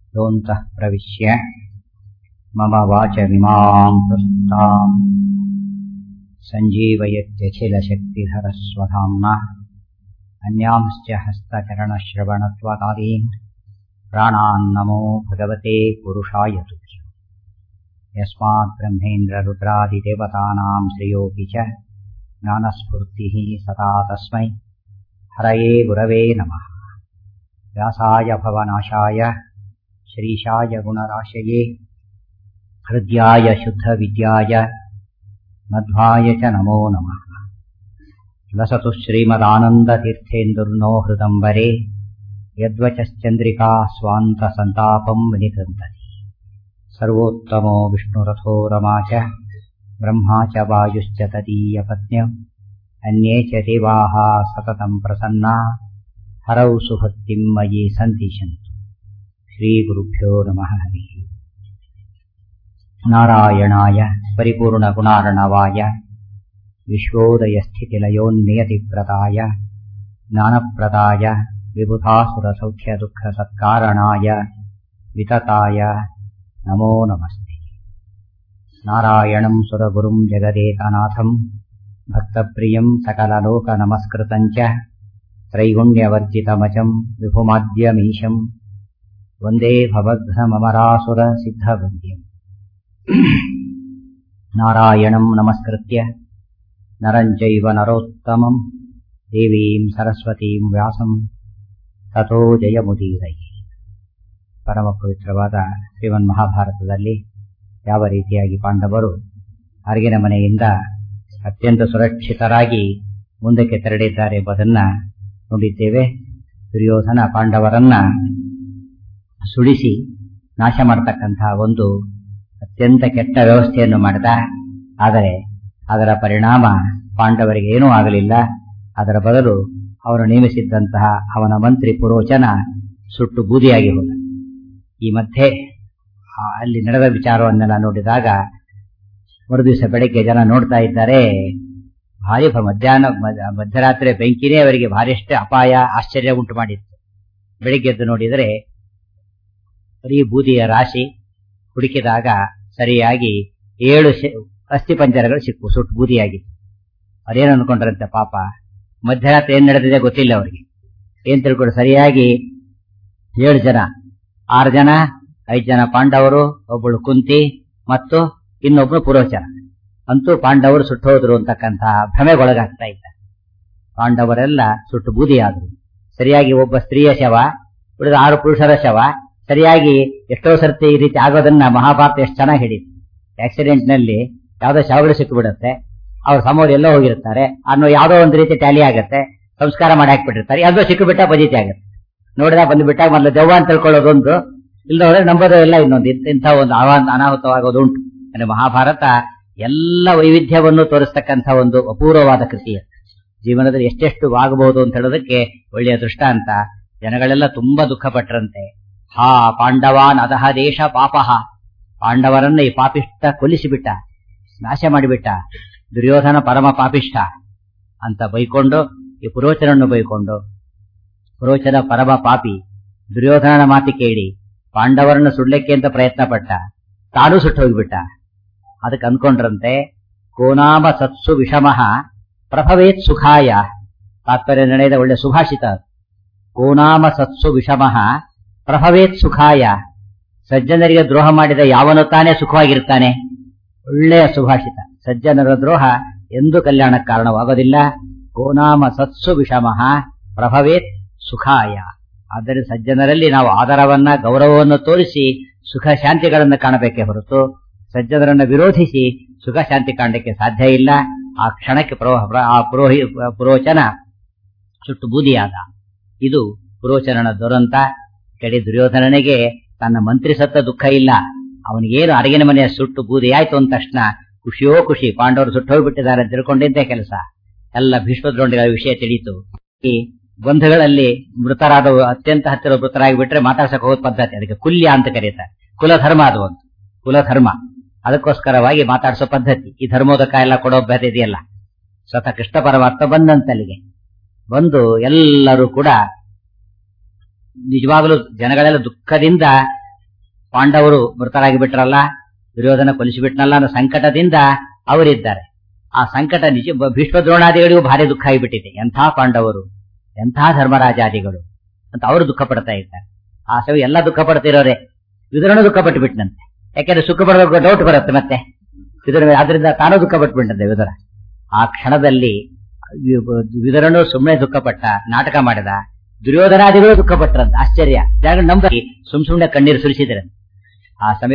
योऽन्तः प्रविश्य मम वाचमिमाम् प्रस्ताम् सञ्जीवयत्यखिलशक्तिधरस्वधाम्ना अन्यांश्च हस्तचरणश्रवणत्वकालीन् प्राणान्नमो भगवते पुरुषाय तुभ्यम् यस्मात् ब्रह्मेन्द्ररुद्रादिदेवतानाम् श्रेयोऽपि च ज्ञानस्फूर्तिः सदा तस्मै हरये गुरवे नमः व्यासाय भवनाशाय श्रीशाय गुणराशये हृद्याय शुद्धविद्याय मध्वाय च नमो नमः लसतु श्रीमदानन्दतीर्थेन्दुर्नो हृदम्बरे यद्वचश्चन्द्रिका स्वान्तसन्तापम् विनिकृन्तति सर्वोत्तमो विष्णुरथो रमा च ब्रह्मा च वायुश्च तदीयपत्न्य अन्ये च देवाः सततम् प्रसन्ना हरौ सुभक्तिम् मयि सन्तिशन्तु श्रीगुरुभ्यो नमः हरिः नारायणाय परिपूर्णगुणार्णवाय विश्वोदयस्थितिलयोन्नियतिप्रदाय ज्ञानप्रदाय विबुधासुरसौख्यदुःखसत्कारणाय वितताय नमो नमस्ते नारायणम् सुरगुरुम् जगदेकनाथम् भक्तप्रियम् सकललोकनमस्कृतम् च त्रैगुण्यवर्जितमजम् विभुमाद्यमीशम् वन्दे भवघ्नमरासुरसिद्धवन्द्यम् नारायणम् नमस्कृत्य नरम् चैव नरोत्तमम् देवीम् सरस्वतीम् ವ್ಯಾಸಂ ತಥೋ ಜಯಮುದೀರೈ ಪರಮ ಪವಿತ್ರವಾದ ಶ್ರೀಮನ್ ಮಹಾಭಾರತದಲ್ಲಿ ಯಾವ ರೀತಿಯಾಗಿ ಪಾಂಡವರು ಅರಗಿನ ಮನೆಯಿಂದ ಅತ್ಯಂತ ಸುರಕ್ಷಿತರಾಗಿ ಮುಂದಕ್ಕೆ ತೆರಳಿದ್ದಾರೆ ಎಂಬುದನ್ನ ನೋಡಿದ್ದೇವೆ ದುರ್ಯೋಧನ ಪಾಂಡವರನ್ನ ಸುಳಿಸಿ ನಾಶ ಮಾಡತಕ್ಕಂತಹ ಒಂದು ಅತ್ಯಂತ ಕೆಟ್ಟ ವ್ಯವಸ್ಥೆಯನ್ನು ಮಾಡಿದ ಆದರೆ ಅದರ ಪರಿಣಾಮ ಪಾಂಡವರಿಗೆ ಏನೂ ಆಗಲಿಲ್ಲ ಅದರ ಬದಲು ಅವರು ನೇಮಿಸಿದ್ದಂತಹ ಅವನ ಮಂತ್ರಿ ಪುರೋಚನ ಸುಟ್ಟು ಬೂದಿಯಾಗಿ ಹೋದ ಈ ಮಧ್ಯೆ ಅಲ್ಲಿ ನಡೆದ ವಿಚಾರವನ್ನೆಲ್ಲ ನೋಡಿದಾಗ ಮರುದಿವಸ ಬೆಳಗ್ಗೆ ಜನ ನೋಡ್ತಾ ಇದ್ದಾರೆ ಭಾರಿ ಮಧ್ಯಾಹ್ನ ಮಧ್ಯರಾತ್ರಿ ಬೆಂಕಿನೇ ಅವರಿಗೆ ಭಾರಿಷ್ಟು ಅಪಾಯ ಆಶ್ಚರ್ಯ ಉಂಟು ಮಾಡಿತ್ತು ಬೆಳಿಗ್ಗೆದ್ದು ನೋಡಿದರೆ ಬರೀ ಬೂದಿಯ ರಾಶಿ ಹುಡುಕಿದಾಗ ಸರಿಯಾಗಿ ಏಳು ಅಸ್ಥಿ ಪಂಜರಗಳು ಸಿಕ್ಕು ಸುಟ್ಟು ಬೂದಿಯಾಗಿತ್ತು ಅವ್ರೇನು ಅನ್ಕೊಂಡ್ರಂತೆ ಪಾಪ ಮಧ್ಯರಾತ್ರಿ ಏನ್ ನಡೆದಿದೆ ಗೊತ್ತಿಲ್ಲ ಅವರಿಗೆ ಏನ್ ತಿಳ್ಕೊಂಡು ಸರಿಯಾಗಿ ಏಳು ಜನ ಆರು ಜನ ಐದು ಜನ ಪಾಂಡವರು ಒಬ್ಬಳು ಕುಂತಿ ಮತ್ತು ಇನ್ನೊಬ್ಳು ಪುರೋಚನ ಅಂತೂ ಪಾಂಡವರು ಸುಟ್ಟೋದ್ರು ಅಂತಕ್ಕಂಥ ಭ್ರಮೆಗೊಳಗಾಗ್ತಾ ಇದ್ದ ಪಾಂಡವರೆಲ್ಲ ಸುಟ್ಟು ಬೂದಿಯಾದ್ರು ಸರಿಯಾಗಿ ಒಬ್ಬ ಸ್ತ್ರೀಯ ಶವ ಉಳಿದ ಆರು ಪುರುಷರ ಶವ ಸರಿಯಾಗಿ ಎಷ್ಟೋ ಸರ್ತಿ ಈ ರೀತಿ ಆಗೋದನ್ನ ಮಹಾಭಾರತ ಎಷ್ಟು ಚೆನ್ನಾಗಿ ಹಿಡಿತು ಆಕ್ಸಿಡೆಂಟ್ ನಲ್ಲಿ ಯಾವ್ದೋ ಶವಗಳು ಸಿಕ್ಕಿಬಿಡುತ್ತೆ ಅವ್ರ ಸಮೋರು ಎಲ್ಲೋ ಹೋಗಿರ್ತಾರೆ ಅನ್ನೋ ಯಾವ್ದೋ ಒಂದು ರೀತಿ ಟ್ಯಾಲಿ ಆಗುತ್ತೆ ಸಂಸ್ಕಾರ ಮಾಡಿ ಹಾಕ್ಬಿಟ್ಟಿರ್ತಾರೆ ಯಾವ್ದೋ ಸಿಕ್ಕಿಬಿಟ್ಟ ಬಜಿತಿ ಆಗುತ್ತೆ ನೋಡಿದ ಬಂದ್ಬಿಟ್ಟಾಗ ಮೊದಲು ದೆವ್ವ ಅಂತ ತಿಳ್ಕೊಳ್ಳೋದೊಂದು ಇಲ್ಲ ಹೋದ್ರೆ ನಂಬೋದು ಎಲ್ಲ ಇನ್ನೊಂದು ಇಂಥ ಒಂದು ಅನಾಹುತವಾಗೋದು ಉಂಟು ಅಂದ್ರೆ ಮಹಾಭಾರತ ಎಲ್ಲ ವೈವಿಧ್ಯವನ್ನು ತೋರಿಸ್ತಕ್ಕಂಥ ಒಂದು ಅಪೂರ್ವವಾದ ಕೃತಿ ಜೀವನದಲ್ಲಿ ಎಷ್ಟೆಷ್ಟು ಆಗಬಹುದು ಅಂತ ಹೇಳೋದಕ್ಕೆ ಒಳ್ಳೆಯ ದೃಷ್ಟಾಂತ ಜನಗಳೆಲ್ಲ ತುಂಬಾ ದುಃಖ ಪಟ್ರಂತೆ ಹಾ ಪಾಂಡವಾನ್ ಅದಹ ದೇಶ ಪಾಪಹ ಪಾಂಡವರನ್ನ ಈ ಪಾಪಿಷ್ಟ ಕೊಲಿಸಿಬಿಟ್ಟ ನಾಶ ಮಾಡಿಬಿಟ್ಟ ದುರ್ಯೋಧನ ಪರಮ ಪಾಪಿಷ್ಟ ಅಂತ ಬೈಕೊಂಡು ಈ ಪುರೋಚನನ್ನು ಬೈಕೊಂಡು ಪುರೋಚನ ಪರಮ ಪಾಪಿ ದುರ್ಯೋಧನನ ಮಾತಿ ಕೇಳಿ ಪಾಂಡವರನ್ನು ಸುಡ್ಲಿಕ್ಕೆ ಅಂತ ಪ್ರಯತ್ನ ಪಟ್ಟ ತಾನೂ ಸುಟ್ಟು ಹೋಗ್ಬಿಟ್ಟ ಅದಕ್ಕೆ ಅನ್ಕೊಂಡ್ರಂತೆ ಕೋನಾಮ ಸತ್ಸು ವಿಷಮಃ ಪ್ರಭವೇತ್ ಸುಖಾಯ ತಾತ್ಪರ್ಯ ನಡೆದ ಒಳ್ಳೆ ಸುಭಾಷಿತ ಕೋನಾಮ ಸತ್ಸು ವಿಷಮಃ ಪ್ರಭವೇತ್ ಸುಖಾಯ ಸಜ್ಜನರಿಗೆ ದ್ರೋಹ ಮಾಡಿದ ಯಾವನು ತಾನೇ ಸುಖವಾಗಿರ್ತಾನೆ ಒಳ್ಳೆಯ ಸುಭಾಷಿತ ಸಜ್ಜನರ ದ್ರೋಹ ಎಂದು ಕಲ್ಯಾಣಕ್ಕೆ ಕಾರಣವಾಗೋದಿಲ್ಲ ಗೋನಾಮ ಸತ್ಸು ವಿಷಮಃ ಪ್ರಭವೇತ್ ಸುಖಾಯ ಆದ್ದರಿಂದ ಸಜ್ಜನರಲ್ಲಿ ನಾವು ಆಧಾರವನ್ನ ಗೌರವವನ್ನು ತೋರಿಸಿ ಸುಖ ಶಾಂತಿಗಳನ್ನು ಕಾಣಬೇಕೇ ಹೊರತು ಸಜ್ಜನರನ್ನು ವಿರೋಧಿಸಿ ಸುಖ ಶಾಂತಿ ಕಾಣಲಿಕ್ಕೆ ಸಾಧ್ಯ ಇಲ್ಲ ಆ ಕ್ಷಣಕ್ಕೆ ಆ ಪುರೋಹಿ ಪುರೋಚನ ಸುಟ್ಟು ಬೂದಿಯಾದ ಇದು ಪುರೋಚನನ ದುರಂತ ಕಡೆ ದುರ್ಯೋಧನನಿಗೆ ತನ್ನ ಮಂತ್ರಿ ಸತ್ತ ದುಃಖ ಇಲ್ಲ ಅವನಿಗೇನು ಅರಗಿನ ಮನೆಯ ಸುಟ್ಟು ಬೂದಿ ಆಯ್ತು ಅಂದ ತಕ್ಷಣ ಖುಷಿಯೋ ಖುಷಿ ಪಾಂಡವರು ಸುಟ್ಟು ಹೋಗ್ಬಿಟ್ಟಿದ್ದಾರೆ ಅಂತ ತಿಳ್ಕೊಂಡಿದ್ದೇ ಕೆಲಸ ಎಲ್ಲ ಭೀಷ್ಮದ್ರೋಣಿಗಳ ವಿಷಯ ತಿಳಿಯಿತು ಈ ಬಂಧುಗಳಲ್ಲಿ ಮೃತರಾದ ಅತ್ಯಂತ ಹತ್ತಿರ ಮೃತರಾಗಿಬಿಟ್ರೆ ಮಾತಾಡ್ಸಕ್ ಹೋಗೋದ್ ಪದ್ಧತಿ ಅದಕ್ಕೆ ಕುಲ್ಯ ಅಂತ ಕರೀತಾರೆ ಕುಲಧರ್ಮ ಅದು ಒಂದು ಕುಲಧರ್ಮ ಅದಕ್ಕೋಸ್ಕರವಾಗಿ ಮಾತಾಡಿಸೋ ಪದ್ಧತಿ ಈ ಧರ್ಮೋದಕ ಎಲ್ಲ ಕೊಡೋ ಪದ್ಧತಿ ಇದೆಯಲ್ಲ ಸ್ವತಃ ಕೃಷ್ಣ ಪರಮಾತ್ಮ ಬಂದಂತಲ್ಲಿಗೆ ಬಂದು ಎಲ್ಲರೂ ಕೂಡ ನಿಜವಾಗಲೂ ಜನಗಳೆಲ್ಲ ದುಃಖದಿಂದ ಪಾಂಡವರು ಮೃತರಾಗಿ ಬಿಟ್ರಲ್ಲ ದುರ್ಯೋಧನ ಕೊಲಿಸಿಬಿಟ್ನಲ್ಲ ಅನ್ನೋ ಸಂಕಟದಿಂದ ಅವರಿದ್ದಾರೆ ಆ ಸಂಕಟ ನಿಜ ಭೀಷ್ಮ ದ್ರೋಣಾದಿಗಳಿಗೂ ಭಾರಿ ದುಃಖ ಆಗಿಬಿಟ್ಟಿದೆ ಎಂಥ ಪಾಂಡವರು ಎಂಥ ಧರ್ಮರಾಜಾದಿಗಳು ಅಂತ ಅವರು ದುಃಖ ಪಡ್ತಾ ಇದ್ದಾರೆ ಆ ಸವಿ ಎಲ್ಲ ದುಃಖ ಪಡ್ತಿರೋರೆ ವಿದುರನು ದುಃಖ ಪಟ್ಟು ಬಿಟ್ಟನಂತೆ ಯಾಕೆಂದ್ರೆ ಸುಖ ಪಡಬೇಕು ಡೌಟ್ ಬರುತ್ತೆ ಮತ್ತೆ ವಿದುರ ಅದರಿಂದ ತಾನೂ ದುಃಖ ಪಟ್ಬಿಟ್ಟಂತೆ ವಿದುರ ಆ ಕ್ಷಣದಲ್ಲಿ ವಿದುರನು ಸುಮ್ಮನೆ ದುಃಖಪಟ್ಟ ನಾಟಕ ಮಾಡಿದ ದುರ್ಯೋಧನಾದಿಗಳು ದುಃಖಪಟ್ಟರಂತ ಆಶ್ಚರ್ಯ ಜನ ನಂಬಿ ಸುಮ್ ಸುಮ್ನೆ ಕಣ್ಣೀರು ಸುರಿಸಿದ್ರೆ ಆ ಸಮಯ